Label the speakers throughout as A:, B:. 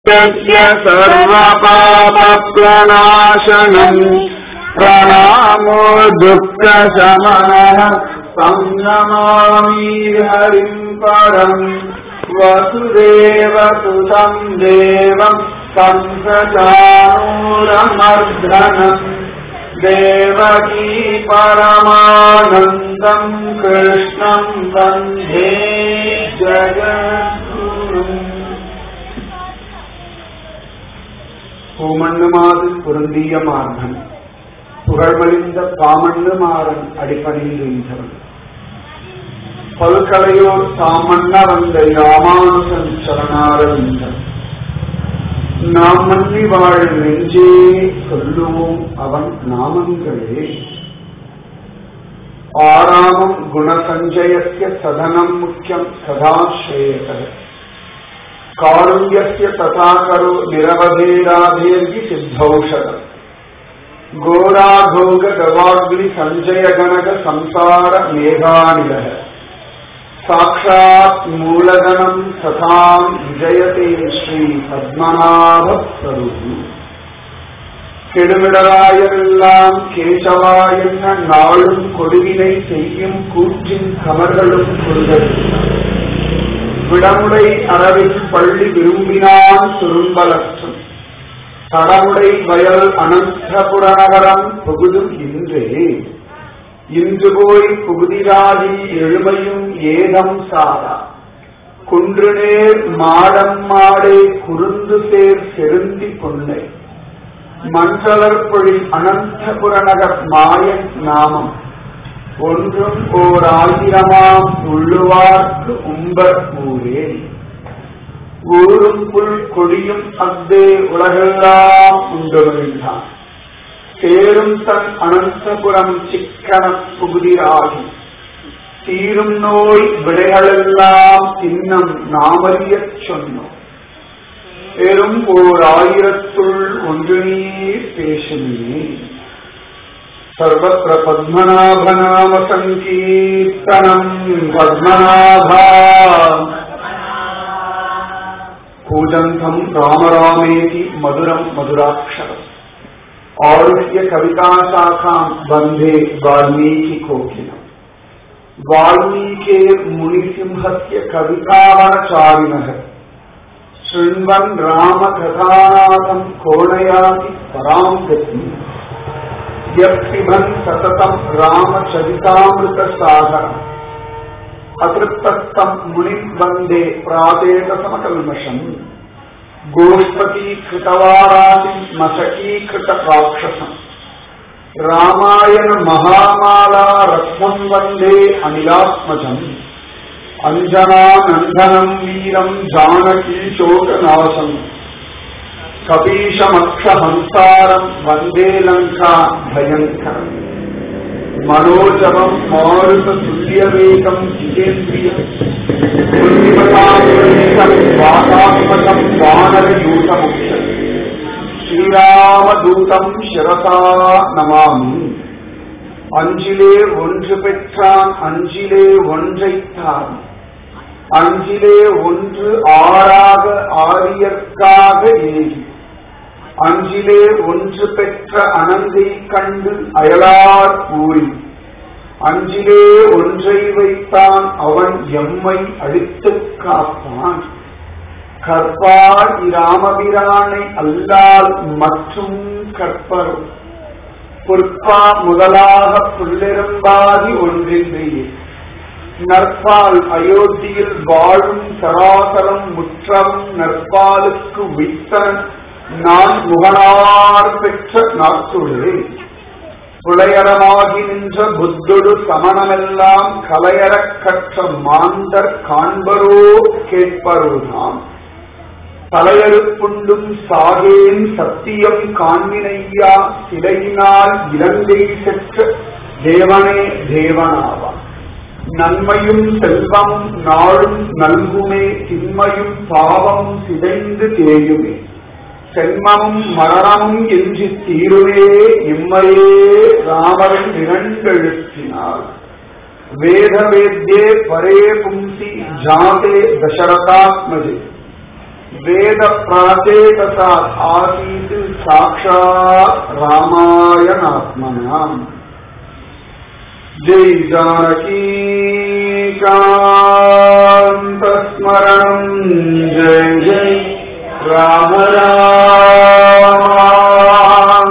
A: यस्य सर्वपापप्रणाशनम् प्रणामो दुःखशमनः संनमामि हरिम् परम् वसुदेवसुतम् देवम् कंसचाणूरमर्धनम् देवकी परमानन्दम् कृष्णम् वन्दे जगद्गुरुम् பூமண்ணுமாது பொருந்திய மார்பன் புகழ்மலிந்த பாமண்ணு மாறன் அடிப்பணிந்தவன் பல்கலையோர் சாமண்ண வந்த யாமானுசன் சரணாரவிந்தன் நாம் மன்னி வாழ் நெஞ்சே சொல்லுவோம் அவன் நாமங்களே ஆராமம் குணசஞ்சயஸ்ய சதனம் முக்கியம் சதாஸ்ரேயகர कारुण्यस्य तथा करो निरवधेराधेर्गि सिद्धौषधम् घोराघोग गवाग्नि सञ्जय गणक संसार मेघानिलः साक्षात् मूलधनम् सताम् विजयते श्री पद्मनाभ प्रभु கெடுமிடராயெல்லாம் கேசவா என்ன நாளும் கொடுவினை செய்யும் கூற்றின் கமர்களும் கொள்கிறது விடமுடை அறவில் பள்ளி விரும்பினான் சுரும்பலற்றும் தடமுடை வயல் அனந்தபுரநகரம் புகுதும் இன்றே இன்று போய் புகுதிராகி எழுமையும் ஏதம் சாரா குன்றுநேர் மாடம் மாடே குருந்து சேர் செருந்தி பொன்னை மஞ்சளற்பொழில் அனந்தபுரநகர் மாயன் நாமம் ஒன்றும் ஓர் ஆயிரமாம் உள்ளுவார்க்கு உம்பர் ஊரே ஊரும் புல் கொடியும் அத்தே உலகெல்லாம் உண்டவழிந்தான் சேரும் தன் அனந்தபுரம் சிக்கன புகுதிராகி தீரும் நோய் விடைகளெல்லாம் தின்னம் நாமறியச் சொன்னோம் பெரும் ஓர் ஆயிரத்துள் ஒன்று நீர் பேசுமே सर्वत्र पद्मनाभनाम सङ्कीर्तनम् पद्मनाभा कूजन्तम् राम रामेति मधुरम् मधुराक्षरम् आरुह्य कविताशाखाम् वन्दे वाल्मीकिकोकिलम् वाल्मीकेर्मुनिसिंहस्य कवितावनचारिणः शृण्वन् रामकथानाथम् कोणयाति पराम् गतिम् यत्पिबन् सततम् रामचरितामृतसागरम् अतृप्तस्तम् मुनिम् वन्दे प्रातेतसमकल्मषम् गोष्पतीकृतवारातिम् मशकीकृतराक्षसम् रामायण महामाला रत्नम् वन्दे अनिलात्मजम् अञ्जनानन्दनम् वीरम् जानकीशोकनाशम् कपीशमक्षहंसारम् वन्दे लङ्का भयङ्करम् मनोजवम् मारुततुल्यवेगम् जितेन्द्रियम् बुद्धिमताम् वातात्मकम् वानरयूतमुख्यम् ஸ்ரீராமதூதம் சிரசா நமாமி அஞ்சிலே ஒன்று பெற்றான் அஞ்சிலே ஒன்றைத்தான் அஞ்சிலே ஒன்று ஆறாக ஆரியற்காக ஏகி அஞ்சிலே ஒன்று பெற்ற அனந்தை கண்டு அயலார் ஊழி அஞ்சிலே ஒன்றை வைத்தான் அவன் எம்மை அழித்துக் காப்பான் கற்பால் இராமபிரானை அல்லால் மற்றும் கற்பரும் பொற்பா முதலாக புல்லெரும்பாதி ஒன்றின்றியே நற்பால் அயோத்தியில் வாழும் சராசரம் முற்றம் நற்பாலுக்கு வித்தன் நான் முகனார் பெற்ற நாட்டுள்ளே புலையரமாகி நின்ற புத்தொடு சமணமெல்லாம் கலையறக் கற்ற மாந்தர் காண்பரோ கேட்பரோதாம் தலையறுப்புண்டும் சாகேன் சத்தியம் காண்மினையா சிலையினால் இலங்கை செற்ற தேவனே தேவனாவான் நன்மையும் செல்வமும் நாளும் நல்குமே திண்மையும் பாவம் சிதைந்து தேயுமே சென்மமும் மரணமும் என்று தீருவே இம்மையே ராமரின் இரண்டெழுத்தினார் வேத வேத்யே பரே பும்சி ஜாதே தசரதாத்மஜே வேத பிராச்சேதசா ஆசீத் சாட்சாத் ராமாயணாத்மனாம் ஜெய் ஜானகி காந்தஸ்மரணம் ஜெய் ஜெய் ராம ராம்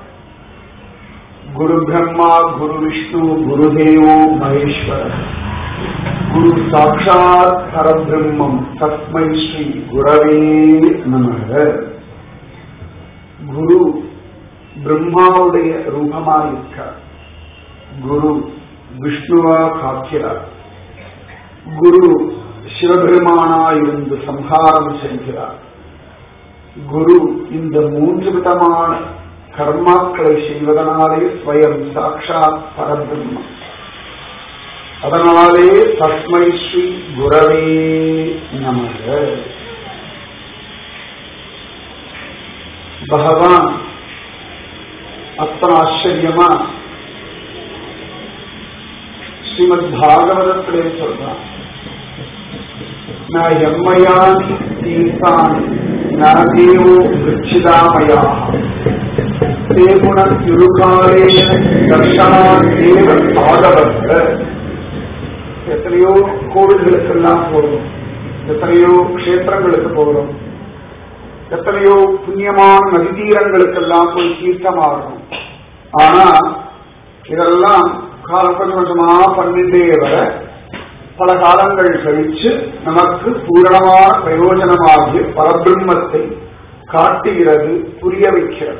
A: गुरु ब्रह्मा गुरु विष्णु गुरुदेवो महेश्वर गुरु साक्षात परब्रह्मम तस्मै श्री गुरवे நமக குரு பிரம்மாவுடைய ரூபமாயிருக்கார் குரு விஷ்ணுவா காக்கிறார் குரு சிவபெருமானாயிருந்து சம்ஹாரம் செய்கிறார் குரு இந்த மூன்று விதமான கர்மாக்களை செய்வதனாலே ஸ்வயம் சாட்சாத் பரபிரம்மம் அதனாலே தஸ்மை ஸ்ரீ குரவே நமக பகவான் அத்தனை ஆச்சரியமா ஸ்ரீமத் பாகவதத்திலே சொல்றான் நான் எம்மையான் தீர்த்தான் நாதேவோ விச்சிதாமயா தேகுணம் இருகாலேன தர்ஷனாதேவ ஆதவத்த எத்தனையோ கோவில்களுக்கெல்லாம் போகிறோம் எத்தனையோ க்ஷேத்திரங்களுக்கு போகிறோம் எத்தனையோ புண்ணியமான நதி தீரங்களுக்கெல்லாம் போய் தீர்த்தமாகணும் ஆனா இதெல்லாம் காலம் கொஞ்சம் கொஞ்சமா பண்ணிட்டே வர பல காலங்கள் கழிச்சு நமக்கு பூரணமான பிரயோஜனமாகிய பரபிரம்மத்தை காட்டுகிறது புரிய வைக்கிறது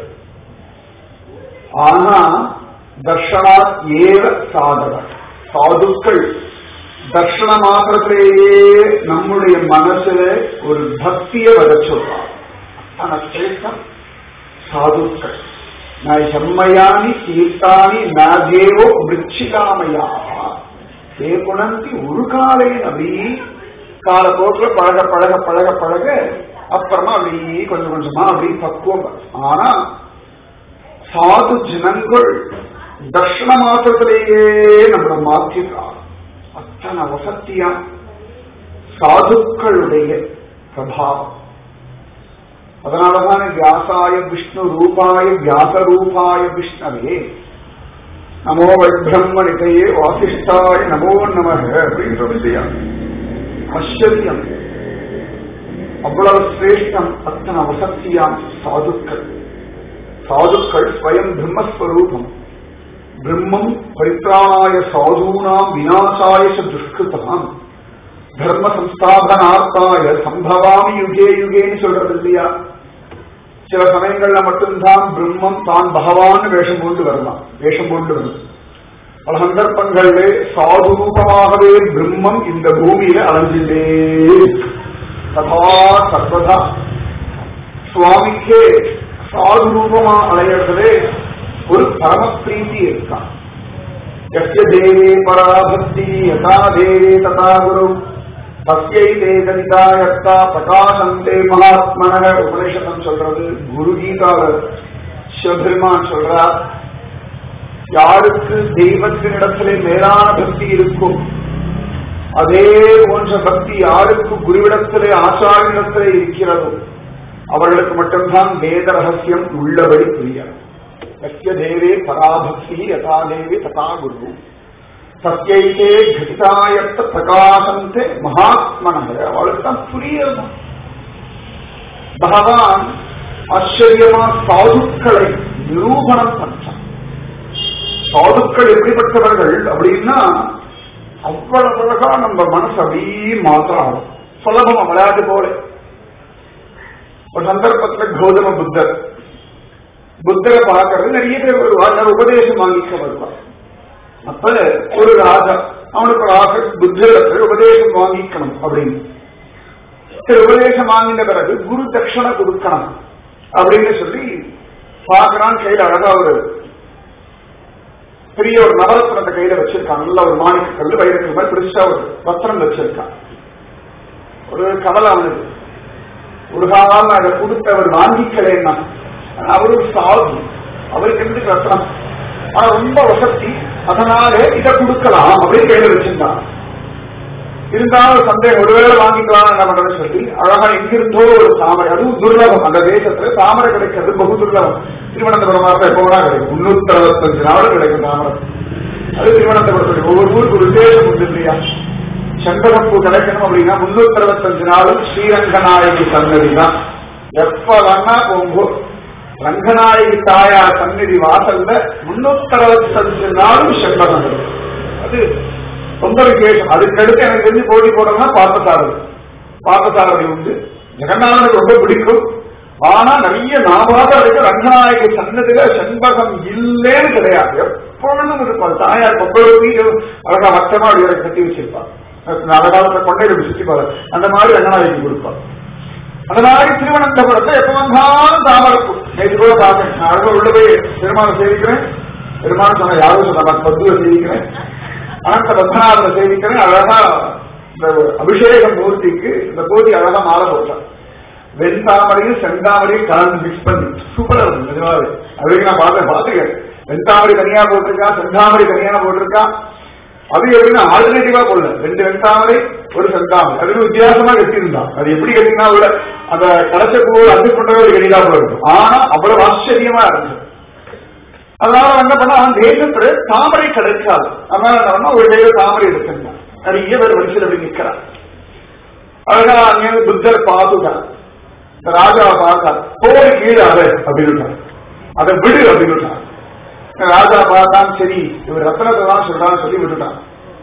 A: ஆனா தர்ஷனாத் ஏவ சாதவர் சாதுக்கள் தர்ஷன மாத்திரத்திலேயே நம்முடைய மனசுல ஒரு பக்தியை வர சொல்றார் ஆனா சிரேஷ்டம் சாதுக்கள் நான் செம்மையானி தீர்த்தானி நாதேவோ விருச்சிகாமையா ஏ குணந்தி ஒரு காலை நபி காலப்போக்கில் பழக பழக பழக பழக அப்புறமா அப்படி கொஞ்சம் கொஞ்சமா அப்படி பக்குவம் ஆனா சாது ஜனங்கள் தர்ஷன மாத்திரத்திலேயே நம்மளை மாற்றிருக்கார் அத்தனை வசத்தியா சாதுக்களுடைய பிரபாவம் அதனாலதான வியாசாய விஷ்ணு ரூபாய வியாச ரூபாய விஷ்ணவே நமோ வைபிரம்மணிகையே வாசிஷ்டாய நமோ நமக அப்படின்ற விஷயம் ஆச்சரியம் அவ்வளவு சிரேஷ்டம் அத்தனை வசத்தியாம் சாதுக்கள் சாதுக்கள் ஸ்வயம் பிரம்மஸ்வரூபம் பிரம்மம் பரித்ராணாய சாதூனாம் விநாசாய ச துஷ்கிருதாம் தர்ம சம்ஸ்தாபனார்த்தாய சம்பவாமி யுகே யுகேன்னு சொல்றது இல்லையா சில சமயங்கள்ல மட்டும்தான் பிரம்மம் தான் பகவான் வேஷம் கொண்டு வரலாம் வேஷம் கொண்டு வரும் பல சந்தர்ப்பங்கள்ல சாது ரூபமாகவே பிரம்மம் இந்த பூமியில அலைஞ்சிட்டே ததா சர்வதா சுவாமிக்கே சாது ரூபமா அலையிறதுலே ஒரு பரம பிரீதி இருக்கான் எஸ்ய தேவே பராபக்தி யதா தேவே ததா குரு பக்தியை தேகனிதாயத்தா பிரகாசந்தே மகாத்மன உபனிஷதம் சொல்றது குரு கீதால சிவபெருமான் சொல்றார் யாருக்கு தெய்வத்தினிடத்திலே மேலான பக்தி இருக்கும் அதே போன்ற பக்தி யாருக்கு குருவிடத்திலே ஆச்சாரியனிடத்திலே இருக்கிறதோ அவர்களுக்கு மட்டும்தான் வேத ரகசியம் உள்ளபடி புரியும் சத்திய தேவே பராபக்தி யதா தேவி ததா குரு சத்தியைத்தே கதிதாயத்த பிரகாசந்தே மகாத்மனக அவளுக்கு தான் புரியணும் பகவான் ஆச்சரியமா சாதுக்களை நிரூபணம் பண்றான் சாதுக்கள் எப்படிப்பட்டவர்கள் அப்படின்னா அவ்வளவு அழகா நம்ம மனசு அப்படியே மாத்திரம் சுலபமா விளையாட்டு போல ஒரு சந்தர்ப்பத்துல கௌதம புத்தர் புத்தரை பார்க்கறது நிறைய பேர் வருவார் உபதேசம் வாங்கிக்க வருவார் அப்ப ஒரு ராஜா அவனுக்கு ஒரு ஆசை புத்தரிடத்தில் உபதேசம் வாங்கிக்கணும் அப்படின்னு சரி உபதேசம் வாங்கின பிறகு குரு தட்சணை கொடுக்கணும் அப்படின்னு சொல்லி பார்க்கறான் கையில அழகா ஒரு பெரிய ஒரு நவரத்னத்தை கையில வச்சிருக்கான் நல்ல ஒரு மாணிக்க கல்லு வைரக்கல் மாதிரி பிடிச்சா ஒரு வஸ்திரம் வச்சிருக்கான் ஒரு கவலை அவனுக்கு ஒரு காலம் அதை கொடுத்து அவர் வாங்கிக்கலேன்னா அவர் ஒரு சாது அவருக்கு எந்த ரத்னம் ஆனா ரொம்ப வசதி அதனால இதை கொடுக்கலாம் அப்படின்னு கையில வச்சிருந்தான் இருந்தாலும் சந்தேகம் ஒருவேளை வாங்கிக்கலாம் என்ன பண்றதுன்னு சொல்லி அழகா எங்கிருந்தோ ஒரு தாமரை அதுவும் துர்லபம் அந்த தேசத்துல தாமரை கிடைக்கிறது பகு துர்லபம் திருவனந்தபுரமா இருந்தா எப்போ வேணா கிடைக்கும் முன்னூத்தி அறுபத்தஞ்சு நாள் கிடைக்கும் தாமரை அது திருவனந்தபுரத்துல ஒவ்வொரு ஊருக்கு ஒரு விசேஷம் உண்டு இல்லையா செண்பகப்பூ கிடைக்கணும் அப்படின்னா முன்னூத்தி அறுபத்தஞ்சு நாளும் ஸ்ரீரங்கநாயகி சன்னதி தான் எப்ப வேணா போகும்போ ரங்கநாயகி தாயார் சந்நிதி வாசல்ல முன்னூத்தி அறுபத்தஞ்சு நாளும் செண்பகம் இருக்கும். அது ரொம்ப விசேஷம் அதுக்கடுத்து எனக்கு தெரிஞ்சு போட்டி போடணும்னா பார்த்தசாரதி பார்த்தசாரதி உண்டு ஜெகநாதனுக்கு ரொம்ப பிடிக்கும் ஆனா நிறைய நாபாத வரைக்கும் ரங்கநாயகி சன்னதியில செண்பகம் இல்லேன்னு கிடையாது எப்பொழுதும் இருப்பாள் தாயார் பொங்கலுக்கு அழகா வட்டமா அப்படி ஒரு கட்டி வச்சிருப்பாள் அந்த காலத்துல கொண்டை இப்படி சுத்தி பாரு அந்த மாதிரி ரங்கநாயகி கொடுப்பாள் அந்த மாதிரி திருவனந்தபுரத்தை எப்ப வந்தாலும் தாமரக்கும் நேற்று கூட பார்த்தேன் நான் அழகா உள்ள போய் பெருமாளை சேவிக்கிறேன் பெருமாள் சொன்ன யாரும் சொன்ன நான் பத்துவை சேவிக்கிறேன் அனந்த பத்மநாபனை சேவிக்கிறேன் அழகா இந்த அபிஷேக மூர்த்திக்கு இந்த போதி அழகா மாலை போட்டான் வெண்தாமரையும் செந்தாமரையும் கலந்து மிக்ஸ் பண்ணி சூப்பரா இருக்கும் நிஜமாவே அதுக்கு நான் பார்த்தேன் பார்த்துக்கேன் வெண்தாமரை தனியா போட்டிருக்கா செந்தாமரை தனியா போட்டிருக்கா அது எப்படின்னா ஆல்டர்னேட்டிவா போடல ரெண்டு வெண்தாமரை ஒரு செந்தாமரை அது வித்தியாசமா கட்டியிருந்தான் அது எப்படி கட்டினா உள்ள அந்த கடைச்ச பூ அஞ்சு கொண்டவே ஒரு எளிதா போல இருக்கும் ஆனா அவ்வளவு ஆச்சரியமா இருந்துச்சு அதனால அவன் என்ன பண்ணா அவன் தேசத்துல தாமரை கிடைக்காது அதனால என்ன பண்ணா ஒரு கையில தாமரை எடுத்துருந்தான் நிறைய பேர் வரிசையில் அப்படி நிக்கிறான் அழகா அங்கே புத்தர் பார்த்துட்டான் இந்த ராஜாவை பார்த்தார் போய் கீழே அதை அப்படின்னு அதை விடு அப்படின்னு ராஜா பார்த்தான் சரி இவர் ரத்னத்தை தான் சொல்றான்னு சொல்லி விட்டுட்டான்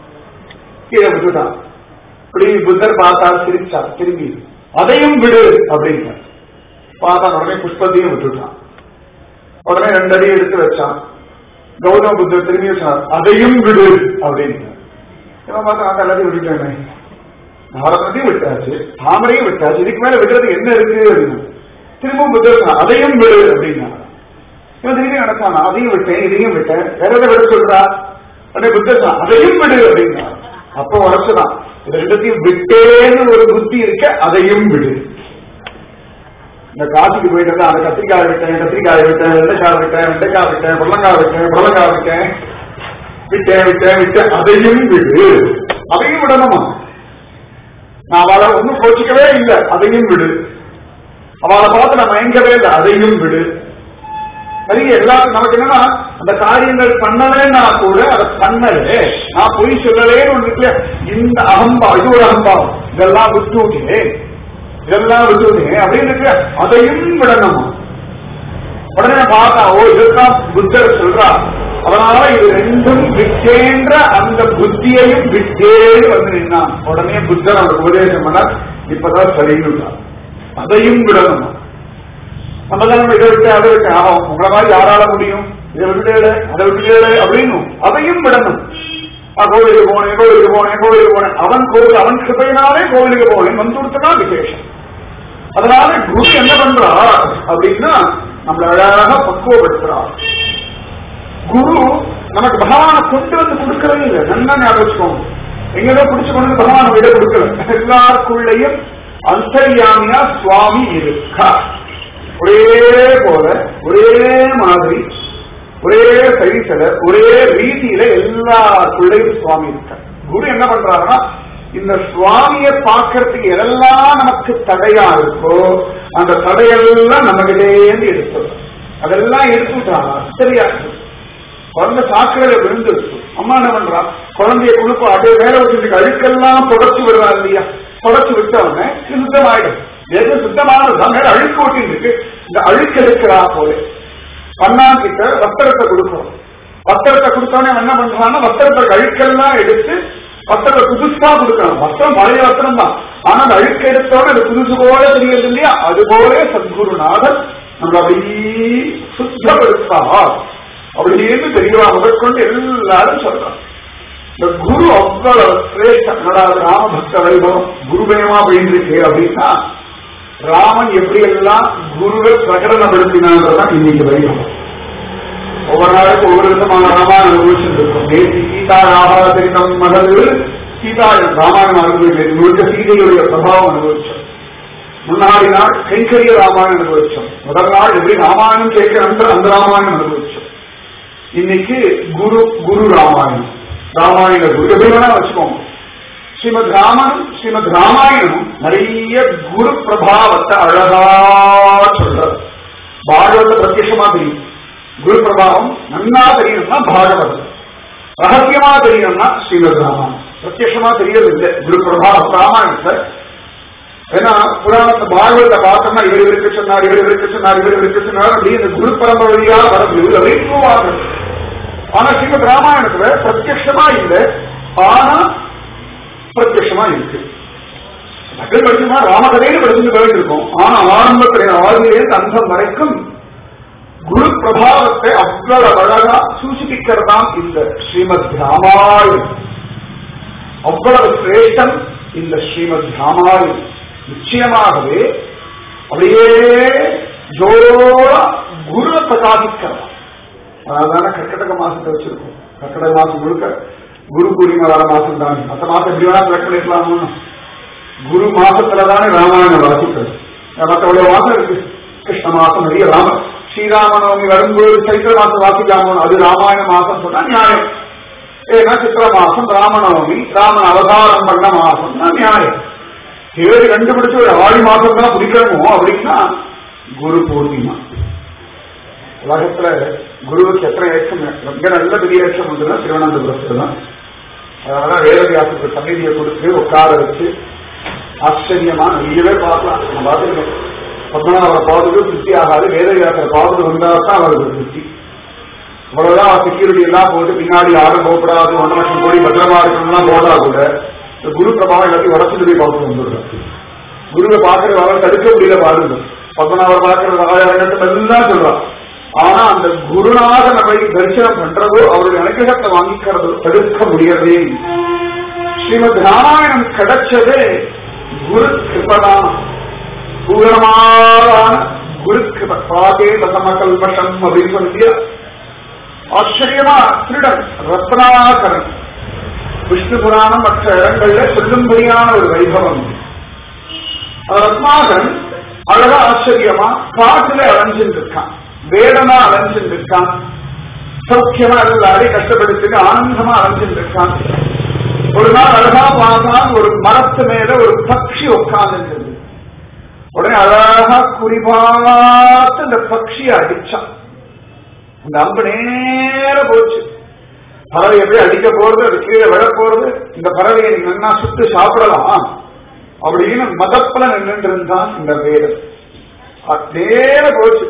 A: கீழே விட்டுட்டான் இப்படி புத்தர் பார்த்தார் சிரிச்சார் திரும்பி அதையும் விடு அப்படின்ட்டார் பார்த்தான் உடனே புஷ்பத்தையும் விட்டுட்டான் உடனே ரெண்டு அடி எடுத்து வச்சான் கௌதம புத்தர் திரும்பி சொன்னார் அதையும் விடு அப்படின்னு இவன் பார்த்தா நான் எல்லாத்தையும் விட்டுட்டேனே நாரதத்தையும் விட்டாச்சு தாமரையும் விட்டாச்சு இதுக்கு மேல விடுறதுக்கு என்ன இருக்கு அப்படின்னு திரும்பவும் புத்தர் சொன்னார் அதையும் விடு அப்படின்னா இவன் திரும்பி நடத்தான் அதையும் விட்டேன் இதையும் விட்டேன் வேற எதை விட சொல்றா உடனே புத்தர் சொன்னார் அதையும் விடு அப்படின்னா அப்போ உரைச்சுதான் இது ரெண்டத்தையும் விட்டேன்னு ஒரு புத்தி இருக்க அதையும் விடு இந்த காசிக்கு போயிட்டு இருந்தா அந்த கத்திரிக்காய் விட்டேன் கத்திரிக்காய் விட்டேன் வெண்டைக்காய் விட்டேன் வெண்டைக்காய் விட்டேன் புடலங்காய் விட்டேன் புடலங்காய் விட்டேன் விட்டேன் விட்டேன் விட்டேன் அதையும் விடு அதையும் விடணுமா நான் அவளை ஒன்னும் கோச்சிக்கவே இல்லை அதையும் விடு அவளை பார்த்து நான் மயங்கவே இல்லை அதையும் விடு நிறைய எல்லாரும் நமக்கு என்னன்னா அந்த காரியங்கள் பண்ணலன்னா கூட அதை பண்ணலே நான் பொய் சொல்லலேன்னு ஒண்ணு இருக்கு இந்த அகம்பா இது ஒரு அகம்பாவம் இதெல்லாம் விட்டுவிட்டே இதெல்லாம் விட்டுவிட்டே அப்படின்னு இருக்கு அதையும் விடணுமா உடனே பார்த்தா ஓ இதுதான் புத்தர் சொல்றா அதனால இது ரெண்டும் விட்டேன்ற அந்த புத்தியையும் விட்டேன்னு வந்து நின்னான் உடனே புத்தர் அவருக்கு உபதேசம் பண்ணார் இப்பதான் சரின்னு அதையும் விடணுமா நம்ம தான் இதை விட்டு அதை விட்டு ஆகும் உங்களை மாதிரி யாரால முடியும் இதை விட்டுடல அதை விட்டுடல அப்படின்னு அதையும் விடணும் நான் கோவிலுக்கு போனேன் கோவிலுக்கு போனேன் கோவிலுக்கு போனேன் அவன் கோவில் அவன் கிருப்பையினாலே கோவிலுக்கு போனேன் வந்து கொடுத்தனா விசேஷம் அதனால குரு என்ன பண்றார் அப்படின்னா நம்மள அழகாக பக்குவப்படுத்துறார் குரு நமக்கு பகவானை கொண்டு வந்து கொடுக்கறதே இல்லை நல்லா ஞாபகம் வச்சுக்கோங்க எங்கேயோ பிடிச்சு கொண்டு வந்து பகவான் விட கொடுக்கல எல்லாருக்குள்ளேயும் அந்தர்யாமியா சுவாமி இருக்கா ஒரே போல ஒரே மாதிரி ஒரே சைஸ்ல ஒரே ரீதியில எல்லாருக்குள்ளேயும் சுவாமி இருக்க குரு என்ன பண்றாருன்னா இந்த சுவாமியை பார்க்கறதுக்கு எதெல்லாம் நமக்கு தடையா இருக்கோ அந்த தடையெல்லாம் நம்ம கிட்டேந்து எடுத்து அதெல்லாம் எடுத்துட்டாங்க சரியா குழந்தை சாக்கடையில விழுந்துருச்சு அம்மா என்ன பண்றா குழந்தைய குழுப்ப அப்படியே வேலை வச்சுட்டு அழுக்கெல்லாம் புடச்சு விடுறா இல்லையா புடச்சு விட்டவங்க இது சுத்தமாயிடும் எது சுத்தமானது மேல அழுக்கு ஓட்டின்னு இருக்கு இந்த அழுக்கு எடுக்கிறா போல பண்ணான் கிட்ட வஸ்திரத்தை கொடுக்கிறோம் வஸ்திரத்தை கொடுத்தோடனே அவன் என்ன பண்றான்னா வஸ்திரத்தை அழுக்கெல்லாம் எடுத்து வஸ்திரத்தை புதுசா கொடுக்கணும் வஸ்திரம் பழைய வஸ்திரம் தான் ஆனா அந்த அழுக்கு எடுத்தோட அது புதுசு போல தெரியுது இல்லையா அது போல சத்குருநாதர் நம்ம அப்படியே சுத்தப்படுத்தார் அப்படின்னு தெரியவா முதற்கொண்டு எல்லாரும் சொல்றாங்க இந்த குரு அவ்வளவு சிரேஷ்டம் என்னடா ராமபக்த வைபவம் குருபயமா போயிருக்கு அப்படின்னா ராமன் எப்படி எல்லாம் குருவை பிரகடனப்படுத்தினான்றதான் இன்னைக்கு வைபவம் ஒவ்வொரு நாளைக்கு ஒவ்வொரு விதமான ராமாயணம் அனுபவிச்சுட்டு இருக்கும் நேற்று சீதா ராபாதரிடம் மகள் சீதா ராமாயணம் அனுபவிக்கிறது முழுக்க சீதையுடைய பிரபாவம் அனுபவிச்சோம் முன்னாடி நாள் கைங்கரிய ராமாயணம் அனுபவிச்சோம் முதல் நாள் எப்படி ராமாயணம் கேட்கிற அந்த அந்த ராமாயணம் அனுபவிச்சோம் இன்னைக்கு குரு குரு ராமாயணம் ராமாயண குரு எப்படி வேணா வச்சுக்கோங்க ஸ்ரீமத் ராமனும் ஸ்ரீமத் ராமாயணமும் நிறைய குரு பிரபாவத்தை அழகா சொல்றது பாகவத பிரத்யட்சமா தெரியும் குரு பிரபாவம் நன்னா தெரியணும்னா பாகவதம் ரகசியமா தெரியணும்னா ஸ்ரீமத் ராமாயணம் பிரத்யட்சமா தெரியறது இல்லை குரு பிரபாவம் ராமாயணத்தை ஏன்னா புராணத்தை பாகவத்தை பார்த்தோம்னா இவர் இவருக்கு சொன்னார் இவர் இவருக்கு சொன்னார் இவர் இவருக்கு சொன்னார் அப்படி இந்த குரு பரம்பரையா வரது வைக்குவாங்க ஆனா ஸ்ரீமத் ராமாயணத்துல பிரத்யட்சமா இல்லை ஆனா பிரத்யட்சமா இருக்கு மக்கள் படிச்சுமா ராமகதையில படிச்சுட்டு போயிருக்கும் ஆனா ஆரம்பத்துல ஆதியிலே அந்தம் வரைக்கும் குரு பிரபாவத்தை அவ்வளவு அழகா சூசிப்பிக்கிறதாம் இந்த ஸ்ரீமத் ராமாயணம் அவ்வளவு சிரேஷ்டம் இந்த ஸ்ரீமத் ராமாயணம் நிச்சயமாகவே அப்படியே ஜோரா குருவை பிரகாசிக்கிறதா அதனால கர்க்கடக மாசத்தை வச்சிருக்கோம் கர்க்கடக மாசம் முழுக்க குரு பூர்ணிமா வர மாசம் தான் மற்ற மாசம் எப்படி வேணா செலக்ட் பண்ணிக்கலாமோ குரு மாசத்துல தானே ராமாயணம் வாசிக்கிறது மற்றவங்க மாசம் இருக்கு கிருஷ்ண மாசம் நிறைய ராம ஸ்ரீராமநவமி வரும்போது சைத்திர மாசம் வாசிக்காமோ அது ராமாயண மாசம் சொன்னா நியாயம் ஏன்னா சித்திர மாசம் ராமநவமி ராமன் அவதாரம் பண்ண மாசம் தான் நியாயம் தேடி கண்டுபிடிச்சு ஒரு ஆடி மாசம் தான் பிடிக்கணுமோ அப்படின்னா குரு பூர்ணிமா உலகத்துல குருவுக்கு எத்தனை ஏற்றம் ரொம்ப நல்ல பெரிய ஏற்றம் உண்டுன்னா திருவனந்தபுரத்துல தான் அதனால வேதவியாசத்துக்கு சந்நிதியை கொடுத்து உட்கார வச்சு ஆச்சரியமா நிறையவே பார்க்கலாம் நம்ம பார்த்துருக்கோம் பத்மநாபரை பார்த்துட்டு திருப்தி ஆகாது வேதவியாசரை பார்த்துட்டு வந்தா தான் அவருக்கு திருப்தி அவ்வளவுதான் செக்யூரிட்டி எல்லாம் போட்டு பின்னாடி யாரும் போகக்கூடாது ஒன்றரை லட்சம் கோடி பத்திரமா இருக்கணும்லாம் போட்டா கூட இந்த குரு பிரபாவம் எல்லாத்தையும் உடச்சுட்டு போய் பார்த்து வந்துடுறாரு குருவை பார்க்கறது அவரை தடுக்க முடியல பாருங்க பத்மநாபர் பார்க்கறது ஆயிரம் எல்லாம் சொல்றான் ஆனா அந்த குருநாதனை போய் தரிசனம் பண்றதோ அவருடைய அனுகிரகத்தை வாங்கிக்கிறதோ தடுக்க முடியறதே ஸ்ரீமத் ராமாயணம் கிடைச்சதே குரு கிருபதான் பூரணமான குரு கிருப பாதே பசமகல்பஷம் அப்படின்னு சொல்லி ஆச்சரியமா திருடன் ரத்னாகரன் விஷ்ணு புராணம் மற்ற இடங்கள்ல சொல்லும்படியான ஒரு வைபவம் ரத்னாகரன் அழகா ஆச்சரியமா காட்டுல அலைஞ்சிட்டு இருக்கான் வேடனா அலைஞ்சிட்டு இருக்கான் சௌக்கியமா எல்லாரையும் கஷ்டப்படுத்திட்டு ஆனந்தமா அலைஞ்சிட்டு இருக்கான் ஒரு நாள் அழகா பார்த்தான் ஒரு மரத்து மேல ஒரு பட்சி உட்கார்ந்து உடனே அழகா குறிபார்த்து இந்த பட்சியை அடிச்சான் இந்த அம்பு நேர போச்சு பறவை எப்படி அடிக்க போறது அது கீழே விழ போறது இந்த பறவையை நீங்க நல்லா சுட்டு சாப்பிடலாம் அப்படின்னு மதப்பல நின்று இருந்தான் இந்த வேதம் நேர போச்சு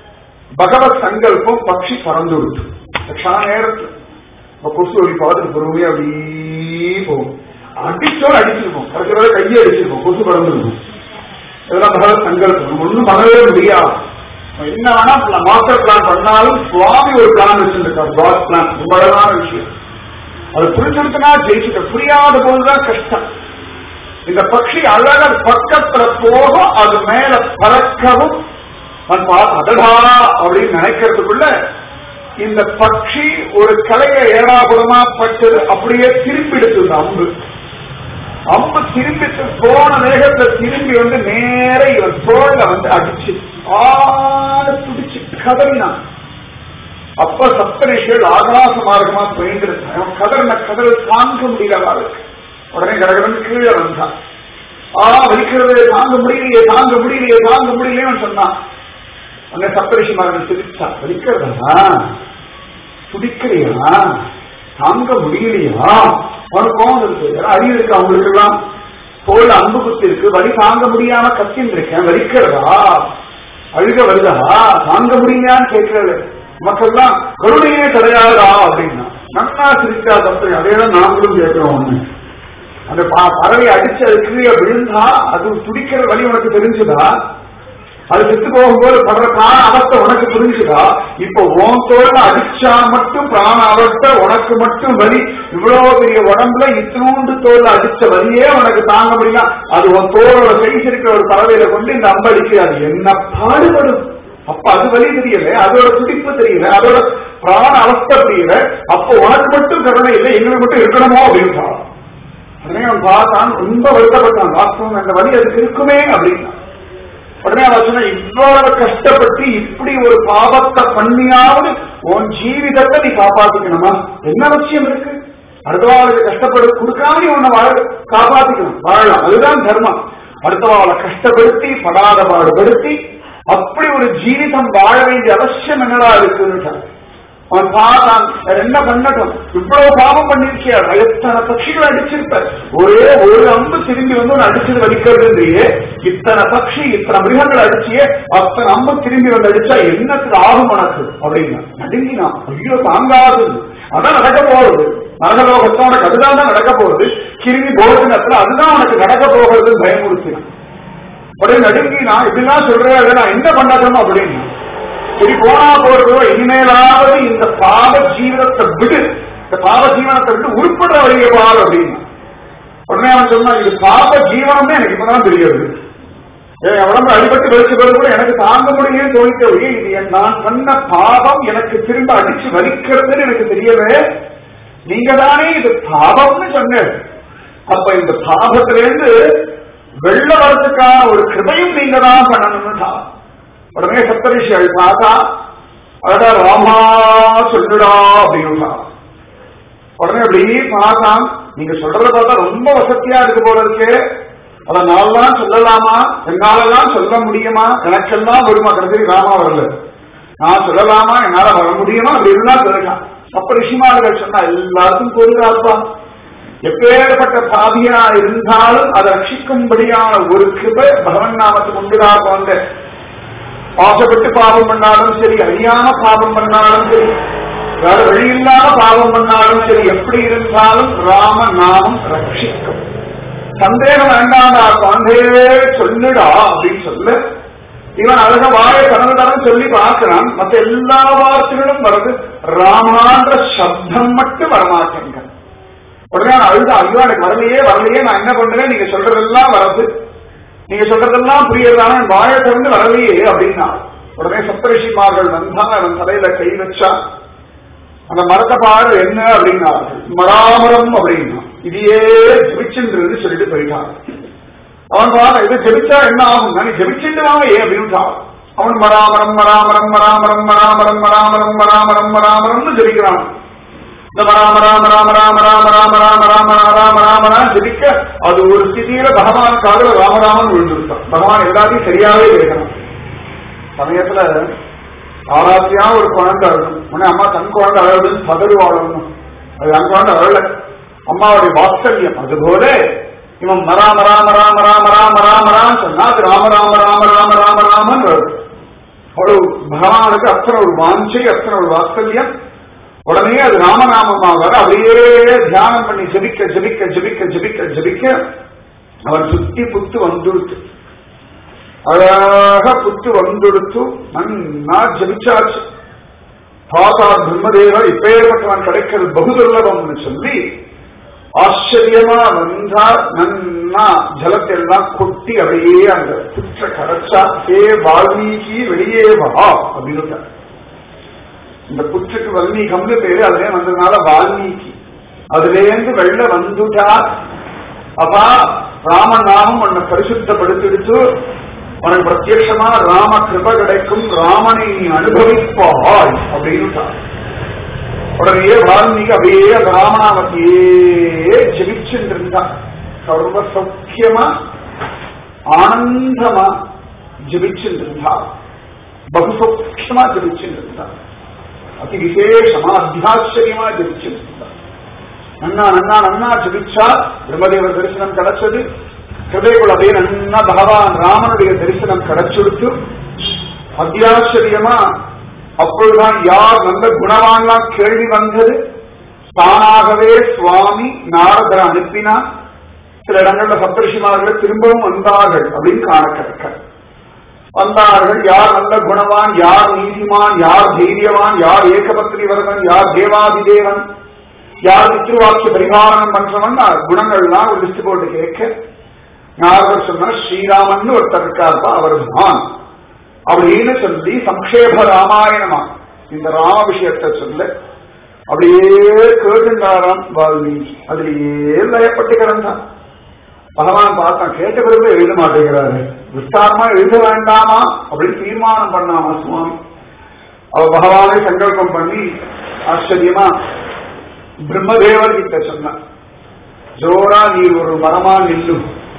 A: பகவத் சங்கல்பம் பட்சி பறந்து விட்டு க்ஷண நேரத்தில் கொசு அப்படி பார்த்துட்டு பொறுமையா அப்படியே போகும் அடிச்சோட அடிச்சிருக்கோம் கடைசி கையை அடிச்சிருக்கோம் கொசு பறந்துருக்கும் இதெல்லாம் பகவத் சங்கல்பம் ஒன்றும் பண்ணவே முடியாது என்ன வேணா மாஸ்டர் பிளான் பண்ணாலும் சுவாமி ஒரு பிளான் வச்சிருக்கார் காட் பிளான் ரொம்ப அழகான விஷயம் அது புரிஞ்சுடுத்துனா ஜெயிச்சுட்ட புரியாத போதுதான் கஷ்டம் இந்த பட்சி அழக பக்கத்துல போக அது மேல பறக்கவும் அதடா அப்படின்னு நினைக்கிறதுக்குள்ள இந்த பட்சி ஒரு கலைய ஏடாபுரமா பட்டது அப்படியே திருப்பி எடுத்தது அம்பு அம்பு திரும்பி போன வேகத்துல திரும்பி வந்து நேர இவன் தோல்ல வந்து அடிச்சு ஆட துடிச்சு கதறினான் அப்ப சப்தரிஷிகள் ஆகாச மார்க்கமா போயிட்டு அவன் கதறின கதறல் தாங்க முடியல இருக்கு உடனே கடகடன் கீழே வந்தான் ஆ வலிக்கிறது தாங்க முடியலையே தாங்க முடியலையே தாங்க முடியலையே சொன்னான் உடனே சப்தரிஷி மார்கள் சிரிச்சா வலிக்கிறதா துடிக்கிறியா தாங்க முடியலையா அவனுக்கு கோவம் இருக்கு அறிவு இருக்கு அவங்களுக்கு எல்லாம் தோல் அன்பு குத்தி இருக்கு வலி தாங்க முடியாம கத்தின்னு இருக்கேன் வலிக்கிறதா அழுக வருதா தாங்க முடியலையான்னு கேட்கறது நமக்கெல்லாம் கருணையே கிடையாதா அப்படின்னா நன்னா சிரிச்சா தப்பு அதேதான் நாங்களும் கேட்கிறோம் ஒண்ணு அந்த பறவை அடிச்சு அது கீழே விழுந்தா அது துடிக்கிற வழி உனக்கு தெரிஞ்சுதா அது செத்து போகும்போது படுற பிராண அவஸ்தை உனக்கு புரிஞ்சுதா இப்ப உன் தோல்ல அடிச்சா மட்டும் பிராண அவஸ்தை உனக்கு மட்டும் வலி இவ்வளவு பெரிய உடம்புல இத்தினூண்டு தோல்ல அடிச்ச வலியே உனக்கு தாங்க முடியல அது உன் தோலோட சைஸ் இருக்கிற ஒரு பறவையில கொண்டு இந்த அம்பு அடிக்கிறாது என்ன பாடுபடும் அப்ப அது வலி தெரியல அதோட துடிப்பு தெரியல அதோட பிராண அவஸ்தை தெரியல அப்ப உனக்கு மட்டும் கருணை இல்லை எங்களுக்கு மட்டும் இருக்கணுமோ அப்படின்னு உடனே அவன் பார்த்தான் ரொம்ப வருத்தப்பட்டான் வாஸ்தவம் அந்த வலி அதுக்கு இருக்குமே அப்படின்னா உடனே அவன் சொன்ன இவ்வளவு கஷ்டப்பட்டு இப்படி ஒரு பாவத்தை பண்ணியாவது உன் ஜீவிதத்தை நீ காப்பாத்திக்கணுமா என்ன அவசியம் இருக்கு அடுத்தவாளுக்கு கஷ்டப்படு கொடுக்காம நீ உன்னை வாழ காப்பாத்திக்கணும் வாழலாம் அதுதான் தர்மம் அடுத்தவாளை கஷ்டப்படுத்தி படாத பாடுபடுத்தி அப்படி ஒரு ஜீவிதம் வாழ வேண்டிய அவசியம் என்னடா இருக்குன்னு அவன் பார்த்தான் வேற என்ன பண்ணட்டும் இவ்வளவு பாவம் பண்ணிருக்கியார் எத்தனை பட்சிகள் அடிச்சிருப்ப ஒரே ஒரு அம்பு திரும்பி வந்து உன்னை அடிச்சது வலிக்கிறதுன்றியே இத்தனை பட்சி இத்தனை மிருகங்கள் அடிச்சியே அத்தனை அம்பு திரும்பி வந்து அடிச்சா என்னத்துக்கு ஆகும் உனக்கு அப்படின்னு நடுங்கினான் ஐயோ தாங்காது அதான் நடக்க போறது நரகலோகத்தோட உனக்கு அதுதான் தான் நடக்க போகுது கிருமி போஜனத்துல அதுதான் உனக்கு நடக்க போகிறதுன்னு பயமுறுத்தினான் உடனே நடுங்கினா இப்படிலாம் சொல்றேன் நான் என்ன பண்ணட்டும் அப்படின்னு சரி போனா போறதோ இனிமேலாவது இந்த பாவ ஜீவனத்தை விடு இந்த பாவ ஜீவனத்தை விட்டு உருப்படுற வழியை பாரு அப்படின்னு உடனே அவன் சொன்னான் இது பாவ ஜீவனமே எனக்கு இப்பதான் தெரியாது என் உடம்பு அடிபட்டு வெளிச்சு போது கூட எனக்கு தாங்க முடியும் தோணிக்க ஒழிய இது என் நான் பண்ண பாவம் எனக்கு திரும்ப அடிச்சு வலிக்கிறதுன்னு எனக்கு தெரியவே நீங்க தானே இது பாவம்னு சொன்ன அப்ப இந்த பாவத்திலிருந்து வெள்ள வரதுக்கான ஒரு கிருபையும் நீங்க தான் பண்ணணும்னு தான் உடனே சப்தரிஷிகள் பார்த்தா அடடா ராமா சொல்லுடா அப்படின்னு உடனே அப்படி பார்த்தான் நீங்க சொல்றத பார்த்தா ரொம்ப வசதியா இருக்கு போல இருக்கு அத நான்லாம் சொல்லலாமா என்னாலலாம் சொல்ல முடியுமா எனக்கெல்லாம் வருமா கடைசி ராமா வரல நான் சொல்லலாமா என்னால வர முடியுமா அப்படி எல்லாம் சொல்லலாம் அப்ப ரிஷிமார்கள் சொன்னா எல்லாருக்கும் பொருளாப்பா எப்பேற்பட்ட பாவியா இருந்தாலும் அதை ரட்சிக்கும்படியான ஒரு கிருபை பகவன் நாமத்துக்கு உண்டுதா போன்ற ஆசைப்பட்டு பாவம் பண்ணாலும் சரி அறியாம பாவம் பண்ணாலும் சரி வேற வழி இல்லாம பாவம் பண்ணாலும் சரி எப்படி இருந்தாலும் ராம நாமம் ரட்சிக்கும் சந்தேகம் வேண்டாம்டா குழந்தையே சொல்லுடா அப்படின்னு சொல்லு இவன் அழக வாய கடந்து தரம் சொல்லி பார்க்கிறான் மத்த எல்லா வார்த்தைகளும் வருது ராமான்ற சப்தம் மட்டும் வரமாட்டேங்க உடனே நான் அழுத ஐயோ எனக்கு வரலையே வரலையே நான் என்ன பண்றேன் நீங்க சொல்றதெல்லாம் வரது நீங்க சொல்றதெல்லாம் புரியறதான வாய திறந்து வரலையே அப்படின்னா உடனே சப்தரிஷிமார்கள் வந்தாங்க அவன் தலையில கை வச்சா அந்த மரத்தை பாரு என்ன அப்படின்னா மராமரம் அப்படின்னா இதையே ஜபிச்சுன்றது சொல்லிட்டு போயிட்டான் அவன் பாரு இதை ஜபிச்சா என்ன ஆகும் நீ ஜபிச்சுட்டு வாங்க ஏன் அப்படின்ட்டான் அவன் மராமரம் மராமரம் மராமரம் மராமரம் மராமரம் மராமரம் மராமரம்னு ஜபிக்கிறான் இந்த ராம ராம ராம ராம ராம ராம ராம ராம ராம ராம ராம ஜபிக்க அது ஒரு ஸ்திதியில பகவான் காதல ராமராமன் விழுந்துருத்தான் பகவான் எல்லாத்தையும் சரியாவே கேட்கணும் சமயத்துல ஆராத்தியா ஒரு குழந்தை அழகும் உடனே அம்மா தன் குழந்தை அழகுன்னு பதறு வாழணும் அது அந்த குழந்தை அழல அம்மாவுடைய வாத்சல்யம் அதுபோல இவன் மராம ராம ராம ராம ராம ராம ராம சொன்னா அது ராம ராம ராம ராம ராம ராமன் வருது ஒரு பகவானுக்கு அத்தனை ஒரு வாஞ்சை அத்தனை ஒரு வாத்சல்யம் உடனே அது ராமநாமமா வர அப்படியே தியானம் பண்ணி ஜபிக்க ஜபிக்க ஜபிக்க ஜபிக்க ஜபிக்க அவன் சுத்தி புத்து வந்துடுத்து அழக புத்து வந்துடுத்து நன்னா ஜபிச்சாச்சு பாதா பிரம்மதேவர் இப்பேற்பட்டவன் கிடைக்கிறது பகுதுர்லபம்னு சொல்லி ஆச்சரியமா வந்தா நன்னா ஜலத்தை எல்லாம் கொட்டி அப்படியே அந்த புற்ற கரைச்சா ஏ வால்மீகி வெளியே வா அப்படின்னு இந்த புற்றுக்கு வல்மீகம்னு பேரு அதுல வந்ததுனால வால்மீகி அதுலேருந்து வெள்ள வந்துட்டா அப்பா ராமநாமம் உன்னை பரிசுத்தப்படுத்திடுத்து உனக்கு பிரத்யட்சமா ராம கிருப கிடைக்கும் ராமனை நீ அனுபவிப்பாய் அப்படின்னு உடனே வால்மீகி அப்படியே அந்த ராமநாமத்தையே ஜெபிச்சுட்டு இருந்தான் சர்வ சௌக்கியமா ஆனந்தமா ஜெபிச்சுட்டு இருந்தா பகு சௌக்கியமா ஜெபிச்சுட்டு இருந்தான் அதி விசேஷமா அத்தியாச்சரியமா ஜபிச்சிருந்தார் நன்னா நன்னா நன்னா ஜபிச்சா பிரம்மதேவர் தரிசனம் கிடைச்சது ஹிருதயக்குள்ள அப்படியே நன்னா பகவான் ராமனுடைய தரிசனம் கிடைச்சுடுத்து அத்தியாச்சரியமா அப்பொழுதுதான் யார் நல்ல குணவான்லாம் கேள்வி வந்தது தானாகவே சுவாமி நாரதரை அனுப்பினார் சில இடங்கள்ல சப்தரிஷிமார்கள் திரும்பவும் வந்தார்கள் அப்படின்னு காண கிடைக்க வந்தார்கள் யார் நல்ல குணவான் யார் நீதிமான் யார் தைரியவான் யார் ஏகபத்ரி வரவன் யார் தேவாதிதேவன் யார் பித்ருவாக்கிய பரிகாரணம் பண்றவன் குணங்கள்லாம் ஒரு லிஸ்ட் போட்டு கேட்க நாரதர் சொன்னார் ஸ்ரீராமன் ஒருத்தர் இருக்கார்ப்பா அவர் தான் அப்படின்னு சொல்லி சம்ஷேப ராமாயணமா இந்த ராம விஷயத்தை சொல்ல அப்படியே கேட்டுண்டாராம் வால்மீகி அதுலயே லயப்பட்டு கிடந்தான் பகவான் பார்த்தான் கேட்ட பிறகு எழுத மாட்டேங்கிறாரு விஸ்தாரமா எழுத வேண்டாமா அப்படின்னு தீர்மானம் பண்ணாமா சுவாமி அவ பகவானை சங்கல்பம் பண்ணி ஆச்சரியமா பிரம்மதேவர் கிட்ட சொன்னார் ஜோரா நீ ஒரு மரமா நில்லு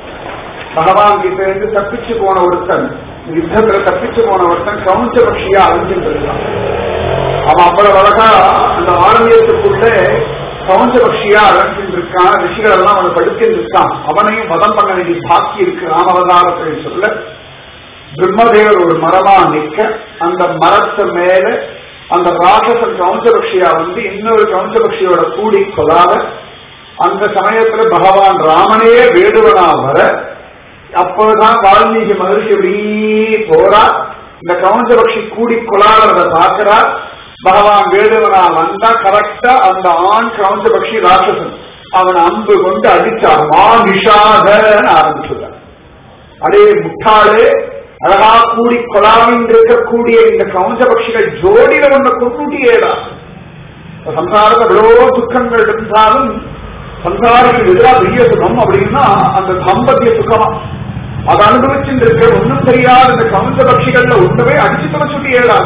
A: பகவான் கிட்ட இருந்து தப்பிச்சு போன ஒருத்தன் யுத்தத்துல தப்பிச்சு போன ஒருத்தன் கவுஞ்ச பட்சியா அழிஞ்சுட்டு இருக்கான் அவன் அவ்வளவு அழகா அந்த ஆரம்பியத்துக்குள்ள கவுஞ்ச பட்சியா அழைஞ்சிட்டு இருக்கான் ரிஷிகள் எல்லாம் அவனை படுத்திட்டு இருக்கான் அவனையும் வதம் பண்ண வேண்டிய பாக்கி இருக்கு ராமவதாரத்தை சொல்ல பிரம்மதேவர் ஒரு மரமா நிக்க அந்த மரத்து மேல அந்த ராட்சசன் கவுஞ்சபக்ஷியா வந்து இன்னொரு கவுஞ்சபக்ஷியோட கூடி கொலாத அந்த சமயத்துல பகவான் ராமனே வேடுவனா வர அப்போதான் வால்மீகி மகிழ்ச்சி இப்படி போறா இந்த கவுஞ்சபக்ஷி கூடி கொலாடுறத பாக்குறா பகவான் வேடுவனா வந்தா கரெக்டா அந்த ஆண் கவுஞ்சபக்ஷி ராட்சசன் அவன் அம்பு கொண்டு அடிச்சான் மா நிஷாதன்னு ஆரம்பிச்சுட்டான் அடே முட்டாளே அழகா கூடி கொலாவின் இருக்கக்கூடிய இந்த கவுஞ்ச பட்சிகள் ஜோடியில ஒண்ண கொண்டுட்டியேடா சம்சாரத்தை எவ்வளோ துக்கங்கள் இருந்தாலும் சம்சாரிகள் எதிராக பெரிய சுகம் அப்படின்னா அந்த தம்பத்திய சுகமா அதை அனுபவிச்சுட்டு இருக்க ஒன்றும் தெரியாத இந்த கவுஞ்ச பட்சிகள்ல ஒன்றுமே அடிச்சு தொலைச்சுட்டியேடா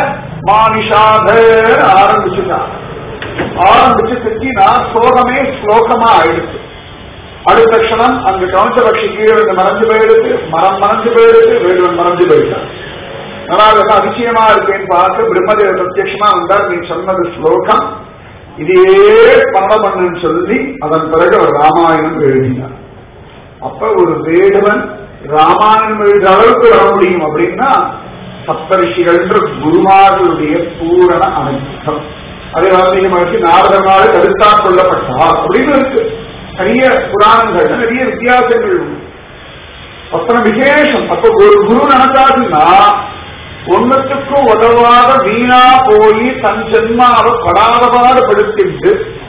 A: மானிஷாத ஆரம்பிச்சுட்டா ஆரம்பிச்சு திட்டினா சோகமே ஸ்லோகமா ஆயிடுச்சு அடுத்த க்ஷணம் அந்த கவுஞ்சபக்ஷி கீழே வந்து மறைஞ்சு போயிடுது மரம் மறைஞ்சு போயிடுது வேடுவன் மறைஞ்சு போயிட்டான் அதனால அதிசயமா இருக்கேன்னு பார்த்து பிரம்மதேவ பிரத்யட்சமா வந்தார் நீ சொன்னது ஸ்லோகம் இதையே பண்ண பண்ணுன்னு சொல்லி அதன் பிறகு அவர் ராமாயணம் எழுதினார் அப்ப ஒரு வேடுவன் ராமாயணம் எழுத அளவுக்கு வர முடியும் அப்படின்னா சப்தரிஷிகள்ன்ற குருமார்களுடைய பூரண அனுபவம் அதே வார்த்தையை மகிழ்ச்சி நாரதனால கருத்தான் கொல்லப்பட்டார் அப்படின்னு இருக்கு நிறைய புராணங்கள்ல நிறைய வித்தியாசங்கள் உண்டு அத்தனை விசேஷம் அப்ப ஒரு குரு நினைச்சாருன்னா ஒன்னத்துக்கும் உதவாத வீணா போய் தன் ஜென்மாவை படாதபாடு படுத்திட்டு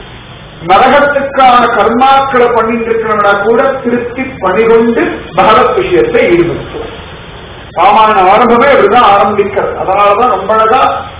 A: நரகத்துக்கான கர்மாக்களை பண்ணிட்டு இருக்கிறவனா கூட திருத்தி பணிகொண்டு பகவத் விஷயத்தை ஈடுபடுத்தும் ராமாயண ஆரம்பமே அப்படிதான் ஆரம்பிக்கிறது அதனாலதான் ரொம்ப அழகா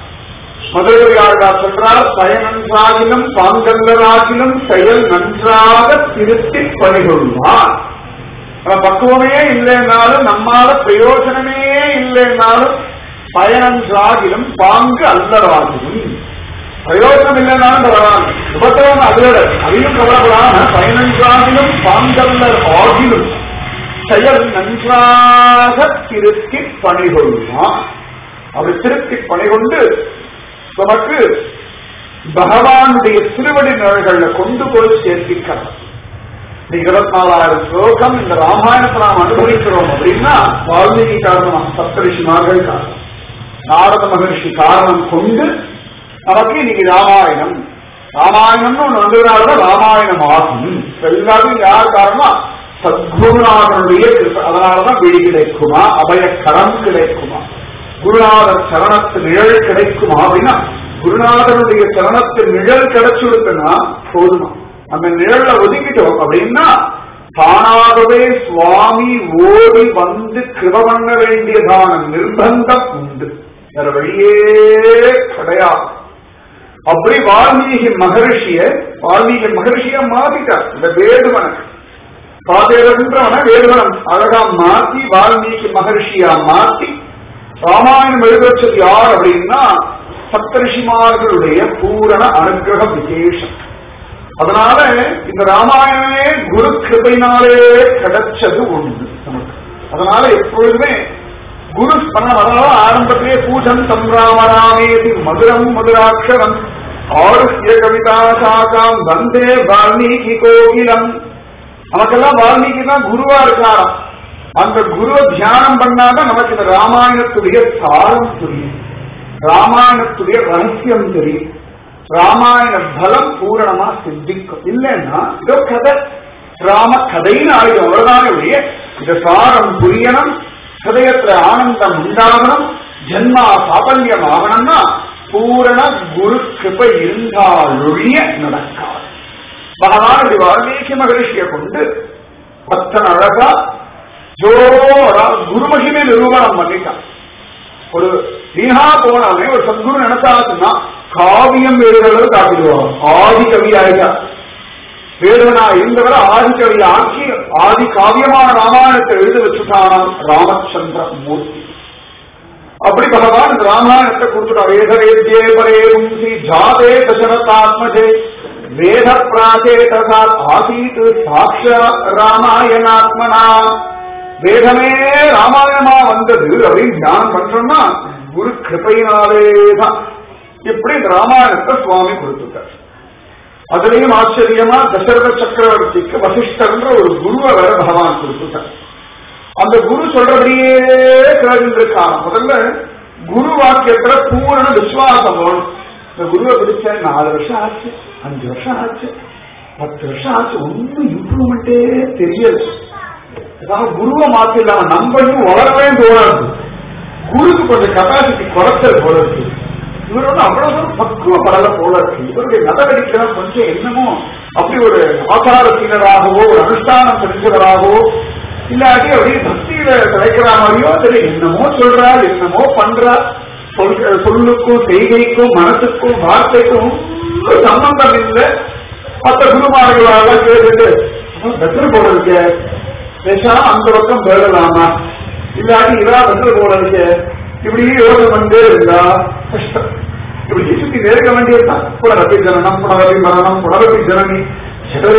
A: மதுரையாளா சொல்றார் பயனன்றாகிலும் பாங்கல்லராகிலும் செயல் நன்றாக திருத்தி பணிகொள்வான் பக்குவமே இல்லைன்னாலும் நம்மால பிரயோஜனமே இல்லைன்னாலும் பயனன்றாகிலும் பாங்கு அல்லராகிலும் பிரயோஜனம் இல்லைனாலும் பரவாயில்ல உபத்திரவம் அதோட அதையும் கவலைப்படாம பயனன்றாகிலும் பாங்கல்லர் ஆகிலும் செயல் நன்றாக திருத்தி பணிகொள்வான் அப்படி திருத்தி பணிகொண்டு நமக்கு பகவானுடைய திருவடி நிழல்கள்ல கொண்டு போய் சேர்த்திக்கலாம் இந்த இருபத்தி நாலாயிரம் ஸ்லோகம் இந்த ராமாயணத்தை நாம் அனுபவிக்கிறோம் அப்படின்னா வால்மீகி காரணம் சப்தரிஷிமார்கள் காரணம் நாரத மகர்ஷி காரணம் கொண்டு நமக்கு இன்னைக்கு ராமாயணம் ராமாயணம்னு ஒண்ணு வந்ததுனாலதான் ராமாயணம் ஆகும் எல்லாரும் யார் காரணம் சத்குருநாதனுடைய அதனாலதான் விழி கிடைக்குமா அபயக்கரம் கிடைக்குமா குருநாதர் சரணத்து நிழல் கிடைக்குமா அப்படின்னா குருநாதனுடைய சரணத்து நிழல் கிடைச்சுடுத்துனா போதுமா அந்த நிழல்ல ஒதுக்கிட்டோம் அப்படின்னா தானாகவே சுவாமி ஓடி வந்து கிருப பண்ண வேண்டியதான நிர்பந்தம் உண்டு வேற வழியே கிடையாது அப்படி வால்மீகி மகரிஷிய வால்மீகி மகரிஷிய மாத்திட்டார் இந்த வேடுவனை பாதேவன்றவன வேடுவனம் அழகா மாத்தி வால்மீகி மகரிஷியா மாத்தி ராமாயணம் எழுதச்சது யார் அப்படின்னா சப்தரிஷிமார்களுடைய பூரண அனுகிரக விசேஷம் அதனால இந்த ராமாயணமே குரு கிருபையினாலே கிடைச்சது ஒன்று நமக்கு அதனால எப்பொழுதுமே குரு ஸ்மரணம் அதாவது ஆரம்பத்திலே பூஜன் தம் ராமராமேதி மதுரம் மதுராட்சரம் ஆருஷ்ய கவிதா சாகாம் வந்தே வால்மீகி கோகிலம் நமக்கெல்லாம் வால்மீகி தான் குருவா இருக்காராம் அந்த குருவை தியானம் பண்ணாதான் நமக்கு இந்த ராமாயணத்துடைய சாரம் புரியும் ராமாயணத்துடைய ரகசியம் தெரியும் ராமாயண பலம் பூரணமா சித்திக்கும் இல்லைன்னா இதோ கதை ராம கதைன்னு ஆயுதம் அவ்வளவுதானே ஒழிய இந்த சாரம் புரியணும் ஹதயத்துல ஆனந்தம் உண்டாகணும் ஜென்மா சாபல்யம் ஆகணும்னா பூரண குரு கிருபை இருந்தாலொழிய நடக்காது பகவான் இப்படி வால்மீகி மகரிஷியை கொண்டு பத்தன் அழகா ஜோரா குரு மகிமை நிரூபணம் பண்ணிட்டான் ஒரு வீணா போனவனே ஒரு சத்குரு நினைச்சாச்சுன்னா காவியம் எழுதுறது காட்டிடுவான் ஆதி கவி ஆயிட்டா வேடுவனா இருந்தவரை ஆதி கவி ஆக்கி ஆதி காவியமான ராமாயணத்தை எழுத வச்சுட்டானாம் ராமச்சந்திர மூர்த்தி அப்படி பகவான் ராமாயணத்தை கொடுத்துட்டான் வேத வேத்யே பரே முன்சி ஜாதே தசரதாத்மஜே வேத பிராச்சேதசா ஆசீத் சாட்சாத் ராமாயணாத்மனா வேதமே ராமாயணமா வந்தது அப்படின்னு தியானம் பண்றோம்னா குரு கிருப்பையினாலேதான் இப்படி இந்த ராமாயணத்தை சுவாமி கொடுத்துட்டார் அதுலயும் ஆச்சரியமா தசரத சக்கரவர்த்திக்கு வசிஷ்டர்ன்ற ஒரு குருவை வேற பகவான் கொடுத்துட்டார் அந்த குரு சொல்றபடியே கேட்டுருக்கான் முதல்ல குரு வாக்கியத்துல பூரண விசுவாசம் வேணும் இந்த குருவை பிடிச்ச நாலு வருஷம் ஆச்சு அஞ்சு வருஷம் ஆச்சு பத்து வருஷம் ஆச்சு ஒன்னும் இம்ப்ரூவ்மெண்டே தெரியல ஏதாவது குருவை மாத்திடலாம் நம்ம இன்னும் வளரவே தோணாது குருக்கு கொஞ்சம் கெப்பாசிட்டி குறைச்சல் போல இருக்கு இவர் வந்து அவ்வளவு தூரம் பக்குவப்படல போல இருக்கு இவருடைய நடவடிக்கைலாம் கொஞ்சம் என்னமோ அப்படி ஒரு ஆச்சாரத்தினராகவோ ஒரு அனுஷ்டானம் தெரிஞ்சவராகவோ இல்லாட்டி அப்படியே பக்தியில கிடைக்கிற மாதிரியோ சரி என்னமோ சொல்றா என்னமோ பண்றா சொல்- சொல்லுக்கும் செய்கைக்கும் மனசுக்கும் வார்த்தைக்கும் ஒரு சம்பந்தம் இல்லை மற்ற குருமார்களால கேட்டுட்டு பெற்று போல இருக்க பேசாம அந்த பக்கம் போயிடலாமா இல்லாட்டி இதா பெற்று போல இருக்க இப்படி யோகம் பண்ணே இருந்தா கஷ்டம் இப்படி சுத்தி நேர்க்க வேண்டியதுதான் புனரப்பி ஜனனம் புனரப்பி மரணம் புனரப்பி ஜனனி சிதரே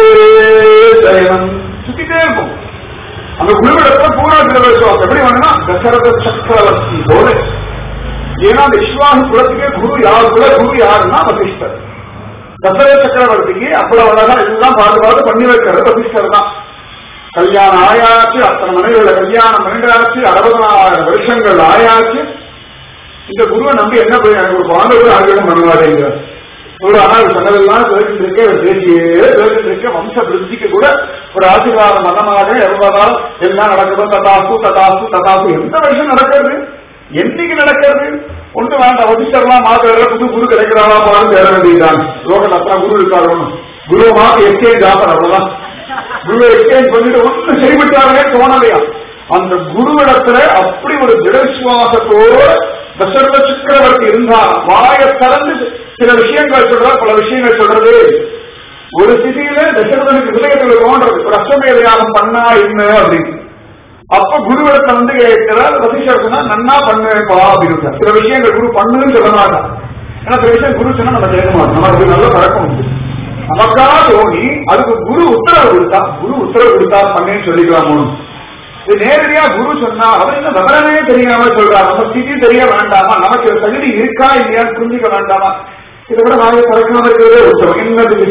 A: ஜயனம் சுத்திட்டே இருக்கும் அந்த குருவிடத்துல பூரா விசுவாசம் எப்படி வேணும்னா தசரத சக்கரவர்த்தி போல ஏன்னா அந்த விஸ்வாச குலத்துக்கே குரு யார் குல குரு யாருன்னா வசிஷ்டர் தசரத சக்கரவர்த்திக்கு அவ்வளவு அழகா எல்லாம் பார்த்து பார்த்து பண்ணி வைக்கிறது வசிஷ்டர் தான் கல்யாணம் ஆயாச்சு அத்தனை மனைவியோட கல்யாணம் பண்ணிட்டாச்சு அறுபதனாயிரம் வருஷங்கள் ஆயாச்சு இந்த குருவை நம்பி என்ன போய் எனக்கு ஒரு குழந்தை கூட ஆகியம் பண்ணுவாருங்க ஒரு ஆனால் சொன்னதெல்லாம் கேட்டு இருக்க பேசியே கேட்டு இருக்க வம்ச விருத்திக்கு கூட ஒரு ஆசீர்வாதம் பண்ண மாதிரி எவ்வளவுதான் எல்லாம் நடக்குதோ ததாசு ததாசு ததாசு எந்த வருஷம் நடக்கிறது என்னைக்கு நடக்கிறது ஒன்று வேண்டாம் வசிஷ்டர்லாம் மாத்த புது குரு கிடைக்கிறாரா போறான்னு தேட வேண்டியதுதான் லோகத்தில் அத்தனை குரு இருக்காரு குரு மாத்த எக்ஸ்சேஞ்ச் ஆஃபர் அவ்வளவுதான் குருவை எக்ஸ்சேஞ்ச் பண்ணிட்டு ஒன்றும் சரிவிட்டாருமே தோணலையா அந்த குருவிடத்துல அப்படி ஒரு திடவிசுவாசத்தோடு தசரத சக்கரவர்த்தி இருந்தார் வாய திறந்து சில விஷயங்கள் சொல்றார் பல விஷயங்கள் சொல்றது ஒரு ஸ்திதியில தசரதனுக்கு ஹிருதயத்தில் தோன்றது ஒரு அஸ்வமேத யாகம் பண்ணா என்ன அப்படின்னு அப்ப குருவிடத்துல வந்து கேட்கிறார் வசிஷ்டர் சொன்னா நன்னா பண்ணுப்பா அப்படின்னு சில விஷயங்கள் குரு பண்ணுன்னு சொல்ல மாட்டான் ஏன்னா சில விஷயம் குரு சொன்னா நம்ம கேட்க மாட்டோம் நமக்கு நல்ல பழக்கம் உண்டு நமக்கா தோணி அதுக்கு குரு உத்தரவு கொடுத்தா குரு உத்தரவு கொடுத்தா பண்ணேன்னு சொல்லிக்கலாமோ இது நேரடியா குரு சொன்னா அவர் என்ன விவரமே தெரியாம சொல்றாரு நம்ம ஸ்திதி தெரிய வேண்டாமா நமக்கு ஒரு தகுதி இருக்கா இல்லையான்னு புரிஞ்சுக்க வேண்டாமா இதை விட வாயை திறக்காம இருக்கிறதே உத்தரவு என்னது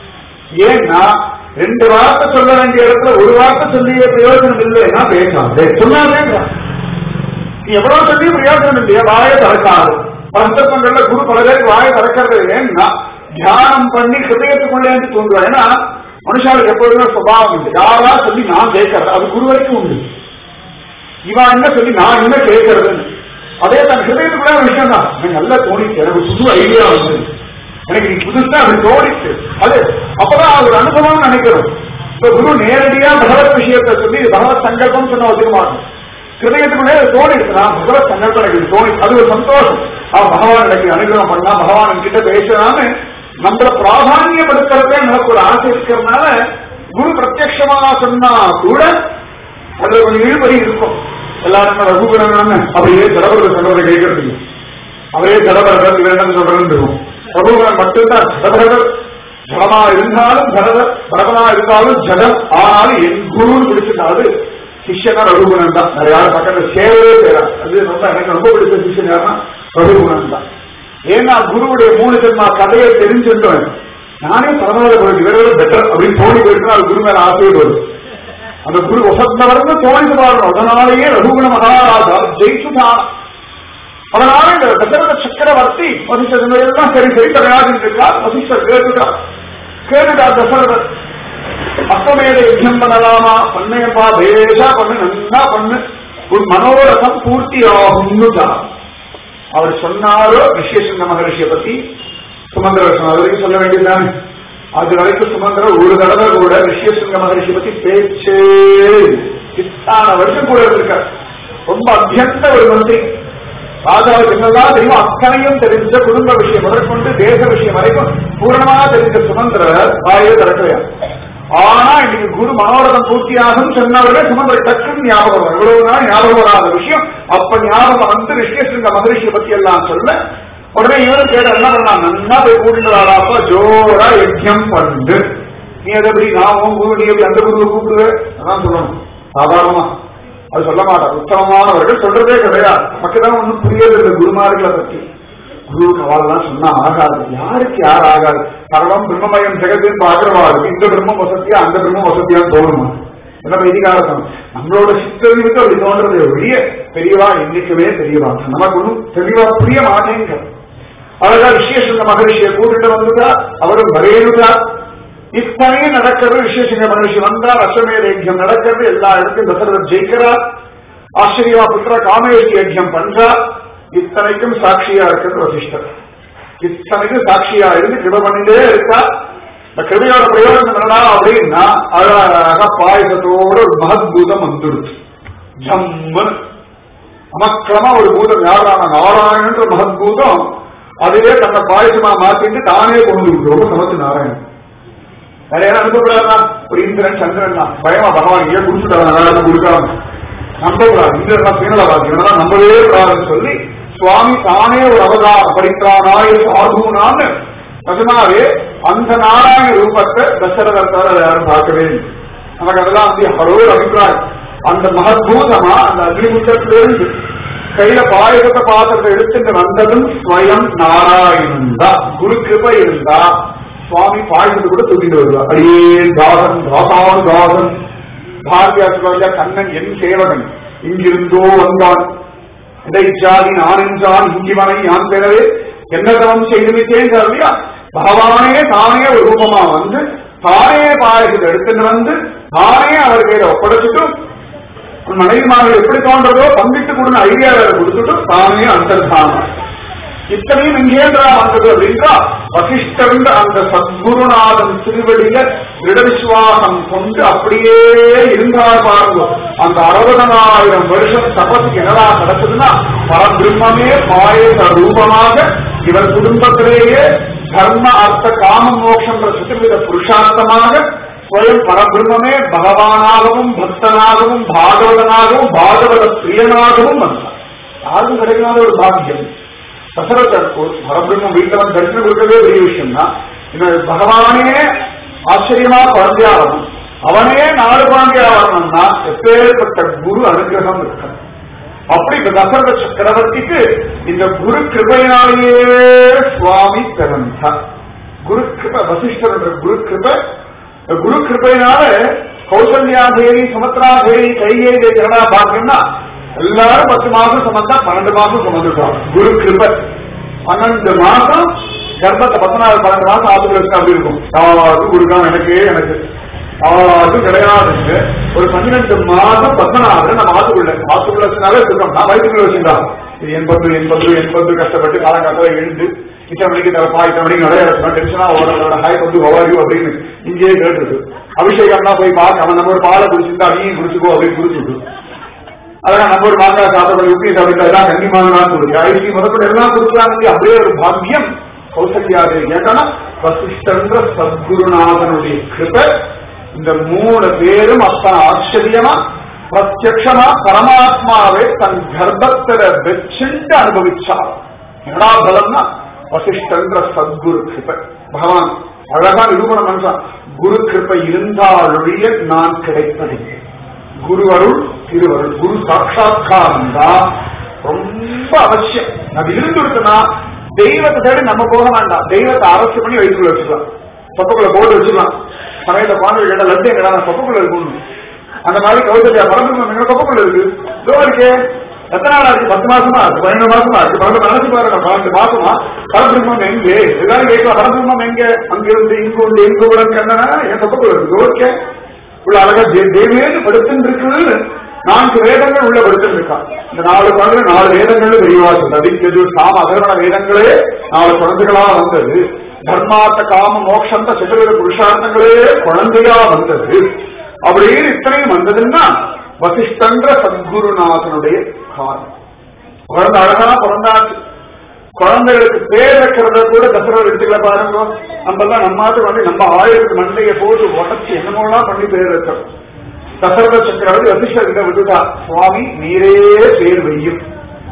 A: ஏன்னா ரெண்டு வார்த்தை சொல்ல வேண்டிய இடத்துல ஒரு வார்த்தை சொல்லிய பிரயோஜனம் இல்லைன்னா பேசாது சொன்னாலே நீ எவ்வளவு சொல்லி பிரயோஜனம் இல்லையா வாயை திறக்காது பல சந்தர்ப்பங்கள்ல குரு பல பேருக்கு வாயை திறக்கிறது ஏன்னா தியானம் பண்ணி ஹிருதயத்துக்குள்ளே இருந்து தோன்றுவா ஏன்னா மனுஷாளுக்கு எப்பொழுதுமே சுபாவம் உண்டு யாரா சொல்லி நான் கேட்கறது அது குரு வரைக்கும் உண்டு இவா என்ன சொல்லி நான் என்ன கேட்கறதுன்னு அதே தான் ஹிருதயத்துக்குள்ள ஒரு விஷயம் தான் எனக்கு நல்லா தோணிச்சு எனக்கு புது ஐடியா வந்து எனக்கு நீ புதுசா அது தோணிச்சு அது அப்பதான் அது ஒரு அனுபவம் நினைக்கிறோம் இப்ப குரு நேரடியா பகவத் விஷயத்தை சொல்லி இது பகவத் சங்கல்பம் சொன்ன வச்சுருவாங்க ஹிருதயத்துக்குள்ளே அது தோணிடுச்சு நான் பகவத் சங்கல்பம் எனக்கு இது தோணி அது ஒரு சந்தோஷம் அவன் பகவான் எனக்கு அனுகிரகம் பண்ணா பகவான் கிட்ட பேசுறான்னு நம்மள பிராதானியப்படுத்துறதே நமக்கு ஒரு ஆசை இருக்கிறதுனால குரு பிரத்யட்சமா சொன்னா கூட அதுல கொஞ்சம் இழுபறி இருக்கும் எல்லாரும் ரகுபுரன் அப்படியே ஜடபரத சொல்றதை கேட்கறது இல்லை. அவரே ஜடபரதர் வேண்டாம் சொல்றேன்னு இருக்கும் ரகுபுரன் மட்டும்தான் ஜடபரதர் ஜடமா இருந்தாலும் ஜடவர் பரதமா இருந்தாலும் ஜடம் ஆனாலும் என் குருன்னு பிடிச்சிருந்தாரு சிஷ்யனா ரகுகுணன் தான் வேற யாரும் பக்கத்துல சேரவே சேரா அது ரொம்ப எனக்கு ரொம்ப பிடிச்ச சிஷ்யன் யாருன்னா ரகுகுணன் தான் ஏன்னா குருவுடைய மூணு ஜென்மா கதையை தெரிஞ்சுட்டோம் நானே பரவாயில்ல போயிட்டு இவரோட பெட்டர் அப்படின்னு தோணி போயிட்டு அது குரு மேல ஆசையே வரும் அந்த குரு வசந்தவர்னு தோணிட்டு பாருங்க அதனாலேயே ரகுகுண மகாராஜா ஜெயிச்சுதான் அதனால இந்த தசரத சக்கரவர்த்தி வசிஷ்டர் எல்லாம் சரி சரி கிடையாது இருக்கார் வசிஷ்டர் கேட்டுட்டார் கேட்டுட்டார் தசரதர் அஸ்வமேத யுத்தம் பண்ணலாமா பண்ணேப்பா பேஷா பண்ணு நல்லா பண்ணு உன் மனோரதம் பூர்த்தி ஆகும்னு தான் அவர் சொன்னாரோ ரிஷியசிங்க மகரிஷியை பத்தி சுமந்திர அது வரைக்கும் சொல்ல வேண்டியதுதானே அது வரைக்கும் சுமந்திர ஒரு தடவை கூட ரிஷியசிங்க மகரிஷி பத்தி பேச்சே இத்தனை வருஷம் கூட இருந்திருக்கார் ரொம்ப அத்தியந்த ஒரு மந்திரி ராஜாவுக்கு என்னதான் தெரியும் அத்தனையும் தெரிஞ்ச குடும்ப விஷயம் முதற்கொண்டு தேச விஷயம் வரைக்கும் பூரணமா தெரிஞ்ச சுமந்திரர் வாயே திறக்கலையா ஆனா இன்னைக்கு குரு மனோரதம் பூர்த்தியாகும் சொன்னவர்களே சுமந்திர டக்குன்னு ஞாபகம் வரும் இவ்வளவு நாள் ஞாபகம் வராத விஷயம் அப்ப ஞாபகம் வந்து ரிஷியசிங்க மகரிஷியை பத்தி எல்லாம் சொல்ல உடனே இவரும் கேட்ட என்ன பண்ணான் நன்னா போய் கூட்டிட்டு வாடாப்பா ஜோரா யஜ்யம் பண்ணு நீ அதை எப்படி நான் உன் குரு நீ எப்படி அந்த குருவை கூப்பிடுவ அதான் சொல்லணும் சாதாரணமா அது சொல்ல மாட்டான் உத்தமமானவர்கள் சொல்றதே கிடையாது நமக்கு தான் ஒண்ணும் புரியது இல்லை குருமார்களை பத்தி குரு கவாலெல்லாம் சொன்னா ஆகாது யாருக்கு யார் ஆகாது சர்வம் பிரம்மமயம் ஜெகத்தின் பாக்குறவாளுக்கு இந்த பிரம்மம் வசதியா அந்த பிரம்மம் வசதியான்னு தோணுமா என்ன வைதிகாரத்தம் நம்மளோட சித்தறிவுக்கு அப்படி தோன்றதை ஒழிய பெரியவா என்னைக்குமே பெரியவா நமக்கு ஒன்றும் தெளிவா புரிய மாட்டேங்க அழகா விசேஷங்க மகரிஷியை கூட்டிட்டு வந்துட்டா அவரும் வரேனுதா இத்தனையும் நடக்கிறது விசேஷங்க மகரிஷி வந்தா அஸ்வமேத யஜ்யம் நடக்கிறது எல்லா இடத்தையும் தசரதர் ஜெயிக்கிறார் ஆச்சரியமா புத்திர காமேஷ் யஜ்யம் பண்றா இத்தனைக்கும் சாட்சியா இருக்கிறது வசிஷ்டர் இத்தனைக்கும் சாட்சியா இருந்து கிருப பண்ணிட்டே இருக்கா இந்த கிருபையோட பிரயோஜனம் என்னடா அப்படின்னா அழகாக பாயசத்தோட ஒரு மகத்பூதம் வந்துடுச்சு ஜம்முன்னு அமக்கிரமா ஒரு பூதம் யாரான நாராயணன்ற மகத்பூதம் அதுவே தன்னை பாயசமா மாத்திட்டு தானே கொண்டு விட்டு ரொம்ப சமத்து நாராயணன் வேற யாரும் அனுப்பக்கூடாதா ஒரு இந்திரன் சந்திரன் தான் பயமா பகவான் ஏன் குடிச்சுட்டாங்க நல்லா கொடுக்காம நம்பக்கூடாது இந்திரன் சீனலவாதி இதெல்லாம் நம்பவே கூடாதுன்னு சொல்லி சுவாமி தானே ஒரு அவதாரம் படித்தானாய சாதுனான்னு நிஜமாவே அந்த நாராயண ரூபத்தை தசரதர் தவிர யாரும் பார்க்கவே இல்லை நமக்கு அதெல்லாம் வந்து ஹரோ அபிப்பிராயம் அந்த மகத்பூதமா அந்த அக்னிமுட்டத்திலிருந்து கையில பாயகத்தை பாத்திரத்தை எடுத்துட்டு வந்ததும் ஸ்வயம் நாராயணன் தான் குரு கிருபை இருந்தா சுவாமி பாயகத்தை கூட தூக்கிட்டு வருவார் அடியே தாசன் தாசான் தாசன் பாரதியா சொல்லுவாங்க கண்ணன் என் சேவகன் இங்கிருந்தோ வந்தான் இதை ஜாதி நான் என்றான் இங்கிவனை யான் பெறவே என்ன தவம் செய்து விட்டேன் இல்லையா பகவானே தானே ஒரு ரூபமா வந்து தானே பாயகத்தை எடுத்துட்டு வந்து தானே அவர் கையில ஒப்படைச்சிட்டு உன் மனைவிமார்கள் எப்படி தோன்றதோ பங்கிட்டு கொடுன ஐடியா வேற கொடுத்துட்டு தானே அந்தர்தானம் இத்தனையும் இங்கேன்றா வந்தது அப்படின்றா வசிஷ்டர்ந்த அந்த சத்குருநாதன் திருவடியில திட விசுவாசம் கொண்டு அப்படியே இருந்தார் பாருங்க அந்த அறுபதனாயிரம் வருஷம் தபத்துக்கு என்னடா நடக்குதுன்னா பரபிரம்மே பாயச ரூபமாக இவர் குடும்பத்திலேயே தர்ம அர்த்த காம மோட்சன்ற சுத்திரவித புருஷார்த்தமாக ஸ்வயம் பரபிரம்மே பகவானாகவும் பக்தனாகவும் பாகவதனாகவும் பாகவத பிரியனாகவும் வந்தார் யாருக்கும் கிடைக்காத ஒரு பாக்கியம் தசரதற்கு பரபிரம்மம் வீட்டில் வந்து தரிசனம் கொடுக்கவே பெரிய விஷயம் தான் இந்த பகவானே ஆச்சரியமா குழந்தையாகணும் அவனே நாலு குழந்தையாகணும்னா எப்பேற்பட்ட குரு அனுகிரகம் இருக்க அப்படி இந்த தசரத சக்கரவர்த்திக்கு இந்த குரு கிருபையினாலேயே சுவாமி பிறந்தார் குரு கிருப வசிஷ்டர் குரு கிருப குரு கிருபையினால கௌசல்யா தேவி சுமத்ரா தேவி கைகேயி திறனா பாக்கணும்னா எல்லாரும் பத்து மாசம் சுமந்தா பன்னெண்டு மாசம் சுமந்துட்டாங்க குரு கிருப பன்னெண்டு மாசம் கர்ப்பத்தை பத்தனாவது பன்னெண்டு மாசம் ஆத்துக்குள்ள இருக்கு அப்படி இருக்கும் யாருக்கும் கொடுக்காம எனக்கு எனக்கு யாருக்கும் கிடையாது ஒரு பன்னிரெண்டு மாசம் பத்தனாவது நம்ம ஆத்துக்குள்ள ஆத்துக்குள்ள வச்சுனாலே இருக்கோம் நான் வயிற்றுக்குள்ள வச்சுட்டா இது எண்பது எண்பது எண்பது கஷ்டப்பட்டு காலங்காலத்துல எழுந்து இத்தனை மணிக்கு தரப்பா இத்தனை மணிக்கு நிறைய இருக்கணும் டென்ஷனா ஓடுறதோட ஹாய் வந்து ஒவாரி அப்படின்னு இங்கேயே கேட்டுருக்கு அபிஷேகம்னா போய் பார்க்க அவன் நம்ம ஒரு பாலை குடிச்சிருந்தா நீயும் குடிச்சுக்கோ அப்படின்னு குடிச்சுட்டு அதான் நம்ம ஒரு மாங்காய் சாப்பிட உப்பி சாப்பிட்டா கன்னி மாங்காய் கொடுக்கு ஐசி முதற்கொண்டு எல்லாம் கொடுக்குறாங்க அப்படியே ஒரு பாக்கியம் கௌசல்யாது ஏன்னா வசிஷ்டன்ற சத்குருநாதனுடைய கிருப இந்த மூணு பேரும் அத்தனை ஆச்சரியமா பிரத்யக்ஷமா பரமாத்மாவை தன் கர்ப்பத்துல வச்சுட்டு அனுபவிச்சார் என்னடா பலம்னா வசிஷ்டன்ற சத்குரு கிருப பகவான் அழகா நிரூபணம் பண்றான் குரு கிருப்பை இருந்தாலொழிய நான் கிடைப்பதில்லை குரு அருள் திருவருள் குரு சாட்சா்காரம் தான் ரொம்ப அவசியம் அது இருந்துருக்குன்னா தெய்வத்தை தேடி நம்ம போக வேண்டாம் தெய்வத்தை அரசு பண்ணி வயிற்றுக்குள்ள வச்சுக்கலாம் சொப்பக்குள்ள போட்டு வச்சுக்கலாம் சமயத்தை பாண்டு கேட்ட லட்டு எங்கடா நான் சொப்பக்குள்ள இருக்கணும் அந்த மாதிரி கௌசல்யா பரபிரம்மம் எங்க சொப்பக்குள்ள இருக்கு இதோ இருக்கே எத்தனை நாளா இருக்கு பத்து மாசமா இருக்கு பன்னெண்டு மாசமா இருக்கு பன்னெண்டு மனசு பாருங்க பன்னெண்டு மாசமா பரபிரம்மம் எங்க எல்லாரும் கேட்கலாம் பரபிரம்மம் எங்க அங்கிருந்து இங்கு உண்டு இங்கு உடன் கண்ணனா என் சொப்பக்குள்ள இருக்கு ஓகே உள்ள அழகா தேவேன்னு படுத்துட்டு இருக்குது நான்கு வேதங்கள் உள்ள படுத்துட்டு இருக்கான் இந்த நாலு குழந்தை நாலு வேதங்கள் தெரியவா சொல்றது சாம அகரண வேதங்களே நாலு குழந்தைகளா வந்தது தர்மார்த்த காம மோட்சந்த சிதவித புருஷார்த்தங்களே குழந்தையா வந்தது அப்படின்னு இத்தனையும் வந்ததுன்னா வசிஷ்டன்ற சத்குருநாதனுடைய காரணம் குழந்தை அழகா பிறந்தாச்சு குழந்தைகளுக்கு பேர் வைக்கிறத கூட தசரர் எடுத்துக்கல பாருங்க நம்ம தான் நம்ம வந்து நம்ம ஆயிரத்து மண்டையை போட்டு உடச்சி என்னமோலாம் பண்ணி பேர் வைக்கிறோம் தசரத சக்கரவர்த்தி வசிஷ்டர்கிட்ட விட்டுட்டா சுவாமி நீரே பேர் வையும்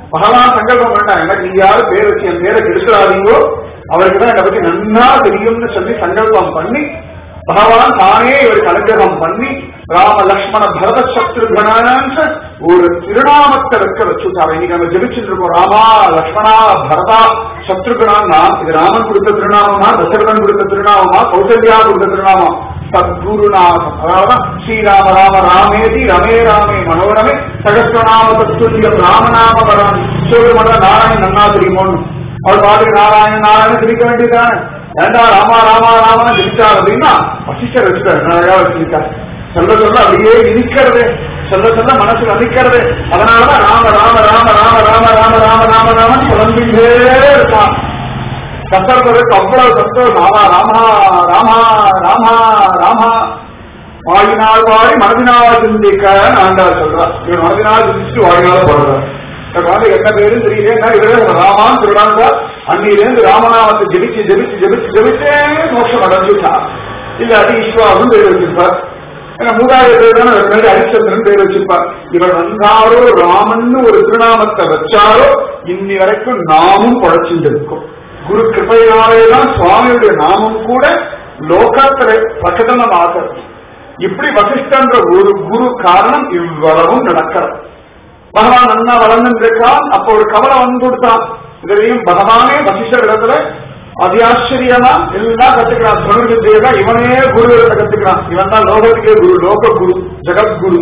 A: பகவான் சங்கல்பம் பண்ணா எனக்கு நீங்க யாரும் பேர் வச்சு என் பேரை கெடுத்துறாதீங்கோ அவருக்கு தான் என்னை பத்தி நன்னா தெரியும்னு சொல்லி சங்கல்பம் பண்ணி பகவான் தானே இவருக்கு அனுகிரகம் பண்ணி ராம லக்ஷ்மண பரத சத்ருகணான்னு ஒரு திருநாமத்தை வைக்க வச்சுட்டாரு இன்னைக்கு நம்ம ஜெபிச்சுட்டு இருக்கோம் ராமா லக்ஷ்மணா பரதா சத்ருகணான்னா இது ராமன் கொடுத்த திருநாமமா தசரதன் கொடுத்த திருநாமமா கௌசல்யா கொடுத்த திருநாமம் சத்குருநாமம் அதனாலதான் ஸ்ரீராம ராம ராமேதி ரமே ராமே மனோரமே சகஸ்ரநாம தத்துல்யம் ராமநாம வரான் சிவபெருமான நாராயணன் நன்னா தெரியுமோன்னு அவர் பாட்டுக்கு நாராயண நாராயண சிரிக்க வேண்டியதுதானே ஏண்டா ராமா ராமா ராமா ஜெயிச்சார் அப்படின்னா வசிஷ்டர் வச்சுட்டார் நிறையா வச்சிருக்கார் சொல்ல சொல்ல அப்படியே இனிக்கிறது சொல்ல சொல்ல மனசுல அடிக்கிறது அதனாலதான் ராம ராம ராம ராம ராம ராம ராம ராம ராமன் புலம்பின்றே இருக்கான் கத்தர்களுக்கு அவ்வளவு சந்தோஷம் ராமா ராமா ராமா ராமா ராமா வாயினால் வாடி மனதினால் சிந்திக்க ஆண்டார் சொல்றார் இவர் மனதினால் சிந்திச்சு வாயினால் போடுறார் இந்த குழந்தை என்ன பேரும் தெரியல என்ன இவரே ராமான்னு சொல்றாங்க அன்னிலிருந்து ராமநாமத்தை ஜெபிச்சு ஜெபிச்சு ஜெபிச்சு ஜெபிச்சே மோட்சம் அடைஞ்சுட்டார் இல்லாட்டி ஈஸ்வராவும் பேர் வச்சிருப்பார் ஏன்னா மூதாயிரம் பேர் தானே முன்னாடி ஹரிச்சந்திரன் பேர் வச்சிருப்பார் இவர் வந்தாரோ ராமன்னு ஒரு திருநாமத்தை வச்சாரோ இன்னி வரைக்கும் நாமும் பழச்சுட்டு இருக்கும் குரு கிருபையினாலே தான் சுவாமியுடைய நாமம் கூட லோகத்துல பிரகடனமாகிறது இப்படி வசிஷ்டன்ற ஒரு குரு காரணம் இவ்வளவும் நடக்கிறது பகவான் நன்னா வளர்ந்துருக்கான் அப்போ ஒரு கவலை வந்து கொடுத்தான் இதையும் பகவானே வசிஷ்டர் இடத்துல அதியாச்சரியமா எல்லாம் கத்துக்கிறான் பிரபுவித்யா இவனே குரு கத்துக்கிறான் இவன் தான் லோகத்துக்கே குரு லோக குரு ஜெகத்குரு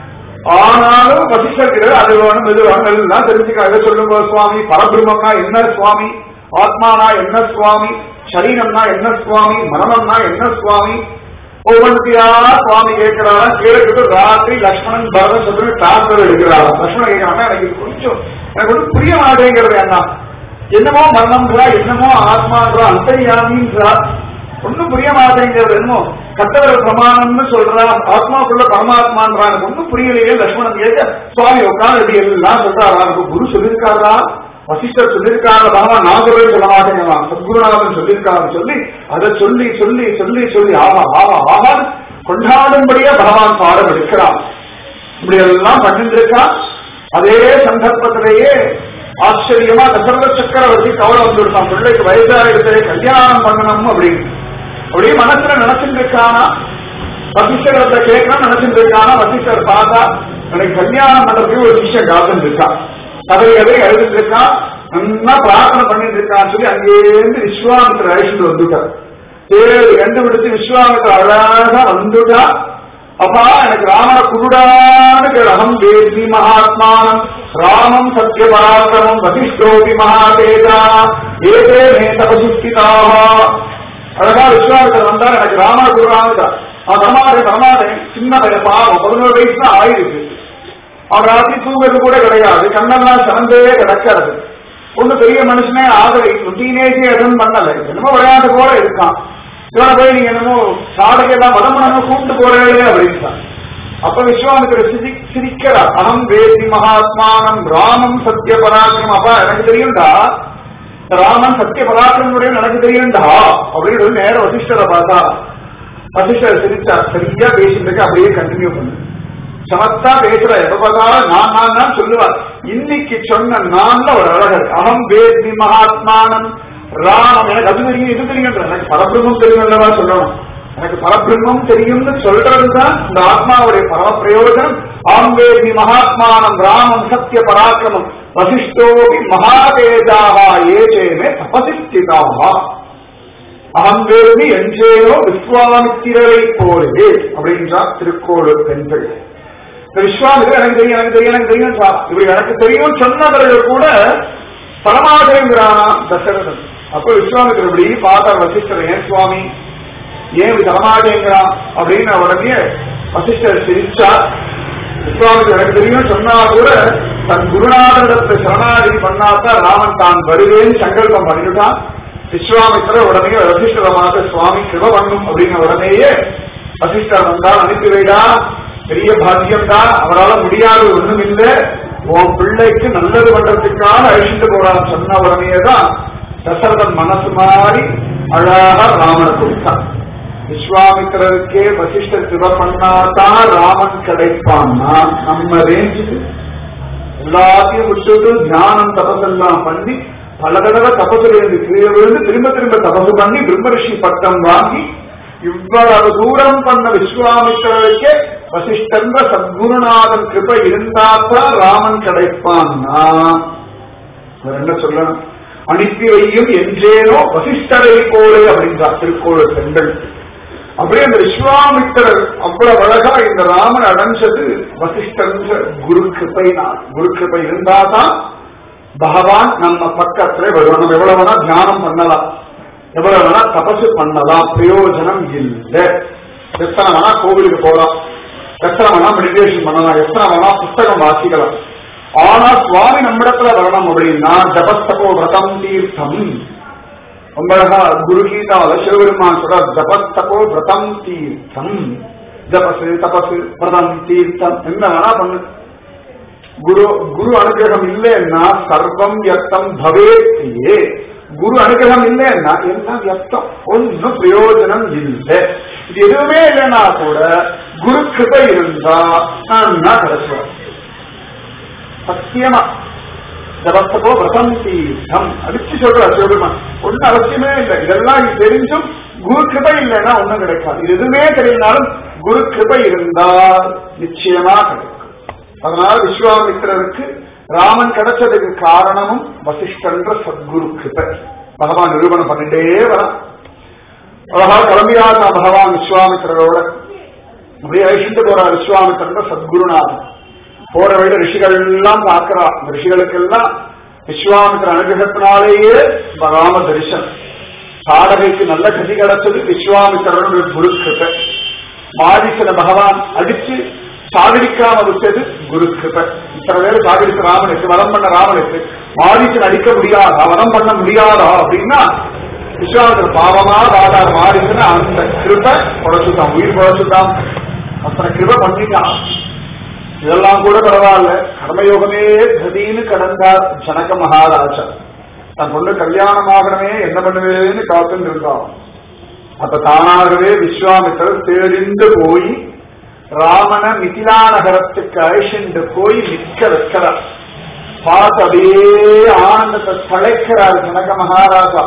A: ஆனாலும் வசிஷ்டர் அது வேணும் இது வேணும் எல்லாம் தெரிஞ்சுக்க இதை சொல்லுங்க சுவாமி பரபிரம்மம்னா என்ன சுவாமி ஆத்மானா என்ன சுவாமி சரீரம்னா என்ன சுவாமி மரணம்னா என்ன சுவாமி ஒவ்வொன்றுத்தையா சுவாமி கேட்கிறாரா கேட்டுட்டு ராத்திரி லக்ஷ்மணன் பரதன் சொல்லி டிரான்ஸ்பர் எடுக்கிறாரா லக்ஷ்மணன் கேட்கிறாங்க எனக்கு இது கொஞ்சம் எனக்கு ஒன்றும் புரிய மாட்டேங்கிறது அண்ணா என்னமோ மரணம்ன்றா என்னமோ ஆத்மான்றா அந்தரியாமின்றா ஒன்னும் புரிய மாட்டேங்கிறது என்னமோ கட்டவர் பிரமாணம்னு சொல்றா ஆத்மாக்குள்ள பரமாத்மான்றா எனக்கு ஒன்னும் புரியலையே லக்ஷ்மணன் கேட்க சுவாமி உட்காந்து எல்லாம் சொல்றாரா எனக்கு குரு சொல்லியிருக்காரா வசிஷ்டர் சொல்லியிருக்காங்க பகவான் நான் சொல்லவே சொல்ல மாட்டேங்களா சத்குருநாதன் சொல்லியிருக்காரு சொல்லி அதை சொல்லி சொல்லி சொல்லி சொல்லி ஆமா ஆமா ஆமா கொண்டாடும்படியா பகவான் பாடம் எடுக்கிறான் இப்படி எல்லாம் பண்ணிருக்கா அதே சந்தர்ப்பத்திலேயே ஆச்சரியமா தசரத சக்கரவர்த்தி கவலை வந்துருக்கான் பிள்ளைக்கு வயசாயிடுச்சு கல்யாணம் பண்ணணும் அப்படின்னு அப்படியே மனசுல நினைச்சுட்டு இருக்கானா வசிஷ்டரத்தை கேட்கணும் நினைச்சுட்டு இருக்கானா வசிஷ்டர் பார்த்தா எனக்கு கல்யாணம் பண்றதுக்கு ஒரு விஷயம் காத்துட்டு இருக்கான் கதை கதை எழுதிட்டு இருக்கான் நல்லா பிரார்த்தனை பண்ணிட்டு இருக்கான்னு சொல்லி அங்கேருந்து விஸ்வாமித்திர அழைச்சிட்டு வந்துட்டார் தேடி கண்டுபிடிச்சு விஸ்வாமித்திர அழகா வந்துட்டா அப்பா எனக்கு ராம குருடான்னு கேள் அகம் வேதி மகாத்மானம் ராமம் சத்ய பராக்கிரமம் வசிஷ்டோபி மகாதேஜா ஏதே மே தபசுஸ்திதாக அழகா விஸ்வாமித்திர வந்தார் எனக்கு ராம குருடான்னு அவன் தரமாட்டேன் தரமாட்டேன் சின்ன பையன் பாவம் பதினோரு வயசு தான் ஆயிருக்கு அவன் ராத்திரி தூங்குறது கூட கிடையாது கண்ணெல்லாம் சிறந்தே கிடக்கிறது ஒண்ணு பெரிய மனுஷனே ஆதரவு டீனேஜே எதுவும் பண்ணல என்னமோ விளையாட்டு போல இருக்கான் இவனை போய் நீங்க என்னமோ சாடகையெல்லாம் வதம் பண்ணாம கூப்பிட்டு போறே அப்படின்ட்டான் அப்ப விஸ்வாமித்திர சிரி சிரிக்கிறார் அகம் வேதி மகாத்மானம் ராமம் சத்திய பராக்கிரம் அப்பா எனக்கு தெரியும்டா ராமன் சத்திய பராக்கிரம் எனக்கு தெரியும்டா அப்படின்னு சொல்லி நேர வசிஷ்டரை பார்த்தா வசிஷ்டர் சிரிச்சார் சரியா பேசிட்டு இருக்க அப்படியே கண்டினியூ பண்ணு சமத்தா பேசுற எப்ப பார்த்தாலும் நான் நான் தான் சொல்லுவார் இன்னைக்கு சொன்ன நான் ஒரு அழகர் அகம் வேதி மகாத்மானம் ராமம் எனக்கு அது தெரியும் இது தெரியும் எனக்கு பரபிரம்மம் தெரியும் அல்லவா சொல்லணும் எனக்கு பரபிரம்மம் தெரியும்னு சொல்றதுதான் இந்த ஆத்மாவுடைய பரம பிரயோஜனம் ஆம் வேதி மகாத்மானம் ராமம் சத்திய பராக்கிரமம் வசிஷ்டோபி மகாதேஜாக ஏஜேமே தபசிஸ்திதாக அகம் வேதி எஞ்சேனோ விஸ்வாமித்திரரை போலே அப்படின்றார் திருக்கோளூர் பெண்கள் இந்த விஸ்வாமித்திரர் எனக்கு தெரியும் எனக்கு தெரியும் எனக்கு தெரியும் சார் இப்படி எனக்கு தெரியும் சொன்னவர்கள் கூட பரமாதேங்கிறானா தசரதன் அப்ப விஸ்வாமித்திரர் இப்படி பார்த்தார் வசிஷ்டர் ஏன் சுவாமி ஏன் இப்படி தரமாட்டேங்கிறான் அப்படின்னு உடனே வசிஷ்டர் சிரிச்சார் விஸ்வாமித்திரர் எனக்கு தெரியும் சொன்னா கூட தன் குருநாதனிடத்தை சரணாகதி பண்ணாதான் ராமன் தான் வருவேன்னு சங்கல்பம் பண்ணிவிட்டான் விஸ்வாமித்திரர் உடனே வசிஷ்டரை மாத்த சுவாமி சிவ பண்ணும் அப்படிங்கிற உடனேயே வசிஷ்டர் வந்தால் அனுப்பி வைடா பெரிய பாக்கியம் தான் அவரால் முடியாது ஒண்ணும் இல்லை உன் பிள்ளைக்கு நல்லது பண்றதுக்காக அழிச்சுட்டு போறான்னு சொன்ன உடனே தான் தசரதன் மனசு மாறி அழகா ராமனை கொடுத்தான் விஸ்வாமித்திரருக்கே வசிஷ்டர் சிவ பண்ணாதான் ராமன் கிடைப்பான்னா நம்ம ரேஞ்சுக்கு எல்லாத்தையும் விட்டுட்டு தியானம் தபசெல்லாம் பண்ணி பல தடவை தபசுல இருந்து கீழே விழுந்து திரும்ப திரும்ப தபசு பண்ணி பிரம்ம ரிஷி பட்டம் வாங்கி இவ்வளவு தூரம் பண்ண விஸ்வாமித்திரருக்கே வசிஷ்டன்ற சத்குருநாதன் கிருபை இருந்தாத்தான் ராமன் கிடைப்பான்னா வேற என்ன சொல்லணும் அனுப்பி வையும் என்றேனோ வசிஷ்டரை போலே அப்படின்றார் திருக்கோள் பெண்கள் அப்படியே அந்த விஸ்வாமித்திரர் அவ்வளவு அழகா இந்த ராமன் அடைஞ்சது வசிஷ்டன்ற குரு கிருப்பை நான் குரு கிருப்பை இருந்தாதான் பகவான் நம்ம பக்கத்துல வருவோம் நம்ம எவ்வளவு வேணா தியானம் பண்ணலாம் எவ்வளவு வேணா தபசு பண்ணலாம் பிரயோஜனம் இல்லை எத்தனை வேணா கோவிலுக்கு போகலாம் எத்தனை வேணா மெடிடேஷன் பண்ணலாம் எத்தனை வேணா புஸ்தகம் வாசிக்கலாம் ஆனா சுவாமி நம்மிடத்துல வரணும் அப்படின்னா ஜபஸ்தபோ விரதம் தீர்த்தம் ரொம்ப அழகா குரு கீதால சிவபெருமான் சொல்ற ஜபஸ்தபோ விரதம் தீர்த்தம் ஜபசு தபசு விரதம் தீர்த்தம் என்ன வேணா பண்ணு குரு குரு அனுகிரகம் இல்லைன்னா சர்வம் வியர்த்தம் பவேத்தியே குரு அனுகிரகம் இல்லைன்னா எல்லாம் வியர்த்தம் ஒன்னும் பிரயோஜனம் இல்லை இது எதுவுமே இல்லைன்னா கூட குரு கிருபை இருந்தா நான் கிடைச்சுவார் சத்தியமா ஜபத்தப்போ விரதம் தீர்த்தம் அடிச்சு சொல்ற சிவபெருமான் ஒன்னும் அவசியமே இல்லை இதெல்லாம் இது தெரிஞ்சும் குரு கிருபை இல்லைன்னா ஒண்ணும் கிடைக்காது இது எதுவுமே தெரியலனாலும் குரு கிருபை இருந்தால் நிச்சயமா கிடைக்கும் அதனால விஸ்வாமித்திரருக்கு ராமன் கிடைச்சதுக்கு காரணமும் வசிஷ்டன்ற சத்குரு கிருபை பகவான் நிரூபணம் பண்ணிட்டே வரான் அழகா கிளம்பியாசா பகவான் விஸ்வாமித்திரரோட அப்படியே அழிச்சுட்டு போறார் விஸ்வாமித்திரன்ற சத்குருநாதன் போற வழியில ரிஷிகள் எல்லாம் பார்க்கிறா இந்த ரிஷிகளுக்கெல்லாம் விஸ்வாமித்திர அனுகிரகத்தினாலேயே ராம தரிசனம் சாடகைக்கு நல்ல கதி கிடைச்சது விஸ்வாமித்திரனுடைய குரு கிருபை மாரிசன பகவான் அடிச்சு சாகடிக்காம விட்டது குரு கிருபை இத்தனை பேர் சாகடிச்ச ராமனுக்கு வரம் பண்ண ராமனுக்கு மாரிசன் அடிக்க முடியாதா வரம் பண்ண முடியாதா அப்படின்னா விஸ்வாமித்திர பாவமா வாதார் மாரிசன அந்த கிருபை குறைச்சுதான் உயிர் குறைச்சுதான் அத்தனை கிருபை பண்ணிட்டான் இதெல்லாம் கூட பரவாயில்ல கர்மயோகமே கதின்னு கடந்தார் ஜனக மகாராஜா தன் பொண்ணு கல்யாணம் ஆகணுமே என்ன பண்ணுவேன்னு காத்துன்னு இருந்தான் அப்ப தானாகவே விஸ்வாமித்திரர் தேடிந்து போய் ராமன மிதிலா நகரத்துக்கு அழிச்சுண்டு போய் நிற்க வைக்கிறார் பார்த்து அப்படியே ஆனந்தத்தை தலைக்கிறார் ஜனக மகாராஜா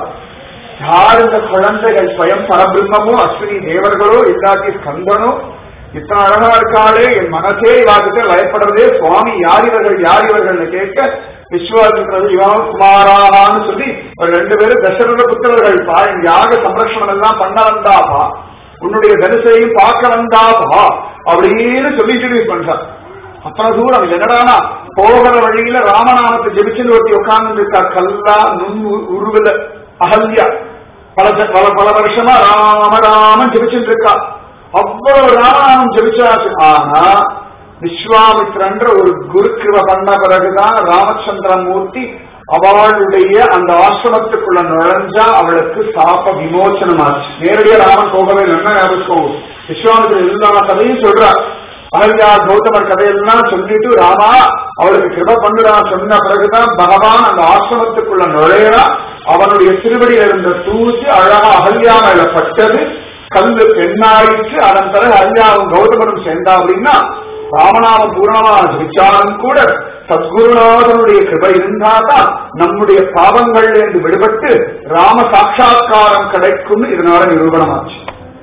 A: யார் இந்த குழந்தைகள் ஸ்வயம் பரபிரம்மமோ அஸ்வினி தேவர்களோ இல்லாட்டி ஸ்கந்தனோ இத்தனை அழகா இருக்காளே என் மனசே இவாக்கிட்ட லயப்படுறதே சுவாமி யார் இவர்கள் யார் இவர்கள்னு கேட்க விஸ்வாசிக்கிறது இவன் குமாரான்னு சொல்லி ஒரு ரெண்டு பேரும் தசரத புத்திரர்கள் பா என் யாக சம்ரட்சணம் எல்லாம் பண்ண வந்தாப்பா உன்னுடைய தரிசையும் பார்க்க வந்தாப்பா அப்படின்னு சொல்லி இன்ட்ரடியூஸ் பண்றார் அத்தனை தூரம் என்னடானா போகிற வழியில ராமநாமத்தை ஜெபிச்சுன்னு ஒருத்தி உட்கார்ந்து இருக்கா கல்லா நுண் உருவில அகல்யா பல பல பல வருஷமா ராம ராமன் ஜெபிச்சுட்டு இருக்கா அவ்வளவு ராமநாமம் ஜெபிச்சாச்சு ஆனா விஸ்வாமித்ரன்ற ஒரு குருக்கிருவ பண்ண பிறகுதான் ராமச்சந்திர மூர்த்தி அவளுடைய அந்த ஆசிரமத்துக்குள்ள நுழைஞ்சா அவளுக்கு சாப்ப விமோச்சனம் ஆச்சு நேரடியா ராமன் போகவே என்ன ஞாபகம் விஸ்வாமித்திரன் எல்லா கதையும் சொல்றார் அகல்யா கௌதமர் கதையெல்லாம் சொல்லிட்டு ராமா அவளுக்கு கிருப பண்ணுறா சொன்ன பிறகுதான் பகவான் அந்த ஆசிரமத்துக்குள்ள நுழையறா அவனுடைய திருவடியில் இருந்த தூசி அழகா அகல்யா மேல பட்டது கல்லு பெண்ணாயிற்று அதன் பிறகு அல்யாவும் கௌதமனும் சேர்ந்தா அப்படின்னா ராமநாமம் பூர்ணமா ஜபிச்சாலும் கூட சத்குருநாதனுடைய கிருபை இருந்தாதான் நம்முடைய பாவங்கள்ல இருந்து விடுபட்டு ராம சாட்சா்காரம் கிடைக்கும் இதனால நிரூபணமாச்சு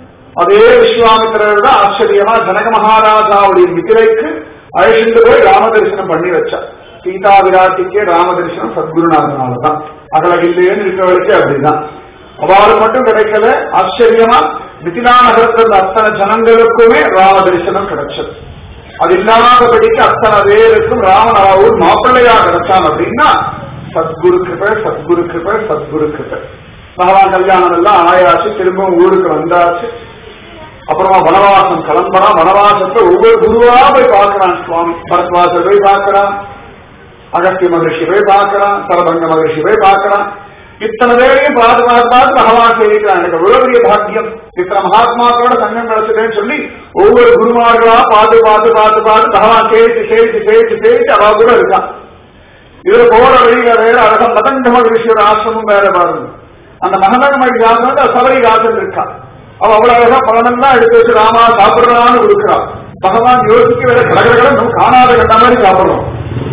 A: அதே விஸ்வாமித்திரர் தான் ஆச்சரியமா ஜனக மகாராஜாவுடைய மிதிரைக்கு அழைச்சிட்டு போய் ராம தரிசனம் பண்ணி வச்சார் சீதா விராட்டிக்கே ராம தரிசனம் சத்குருநாதனால தான் அகலகில்லேன்னு இருக்கிறவளுக்கே அப்படிதான் அவளுக்கு மட்டும் கிடைக்கல ஆச்சரியமா மிதிலா நகரத்தில் இருந்த அத்தனை ஜனங்களுக்குமே ராம தரிசனம் கிடைச்சது அது இல்லாதபடிக்கு அத்தனை பேருக்கும் ராமனாவூர் மாப்பிள்ளையா கிடைச்சான் அப்படின்னா சத்குரு கிருபை சத்குரு கிருபை சத்குரு கிருபை பகவான் கல்யாணம் எல்லாம் ஆயாச்சு திரும்பவும் ஊருக்கு வந்தாச்சு அப்புறமா வனவாசம் கிளம்புறான் வனவாசத்தை ஒவ்வொரு குருவா போய் பார்க்கிறான் சுவாமி பரத்வாசர் போய் பார்க்கிறான் அகஸ்திய மகர்ஷி போய் பார்க்கிறான் சரபங்க மகர்ஷி போய் பார்க்கிறான் இத்தனை பேரையும் பார்த்து பார்த்து பார்த்து பகவான் செய்திருக்கிறான் எனக்கு எவ்வளவு பெரிய பாக்கியம் இத்தனை மகாத்மாக்களோட சங்கம் நடத்துறேன்னு சொல்லி ஒவ்வொரு குருமார்களா பார்த்து பார்த்து பார்த்து பார்த்து பகவான் சேவிச்சு சேவிச்சு சேவிச்சு சேவிச்சு அவ கூட இருக்கான் இதுல போற வழியில வேற அழகம் மதங்க மகரிஷியோட ஆசிரமம் வேற பாருங்க அந்த மகனக மகிழ்ச்சி ஆசிரமம் சபரி ஆசன் இருக்கான் அவ அவ்வளவு அழகா பழமெல்லாம் எடுத்து வச்சு ராமா சாப்பிடுறான்னு கொடுக்குறான் பகவான் யோசிக்க வேற கடகடகட நம்ம காணாத கண்ட மாதிரி சாப்பிடுறோம்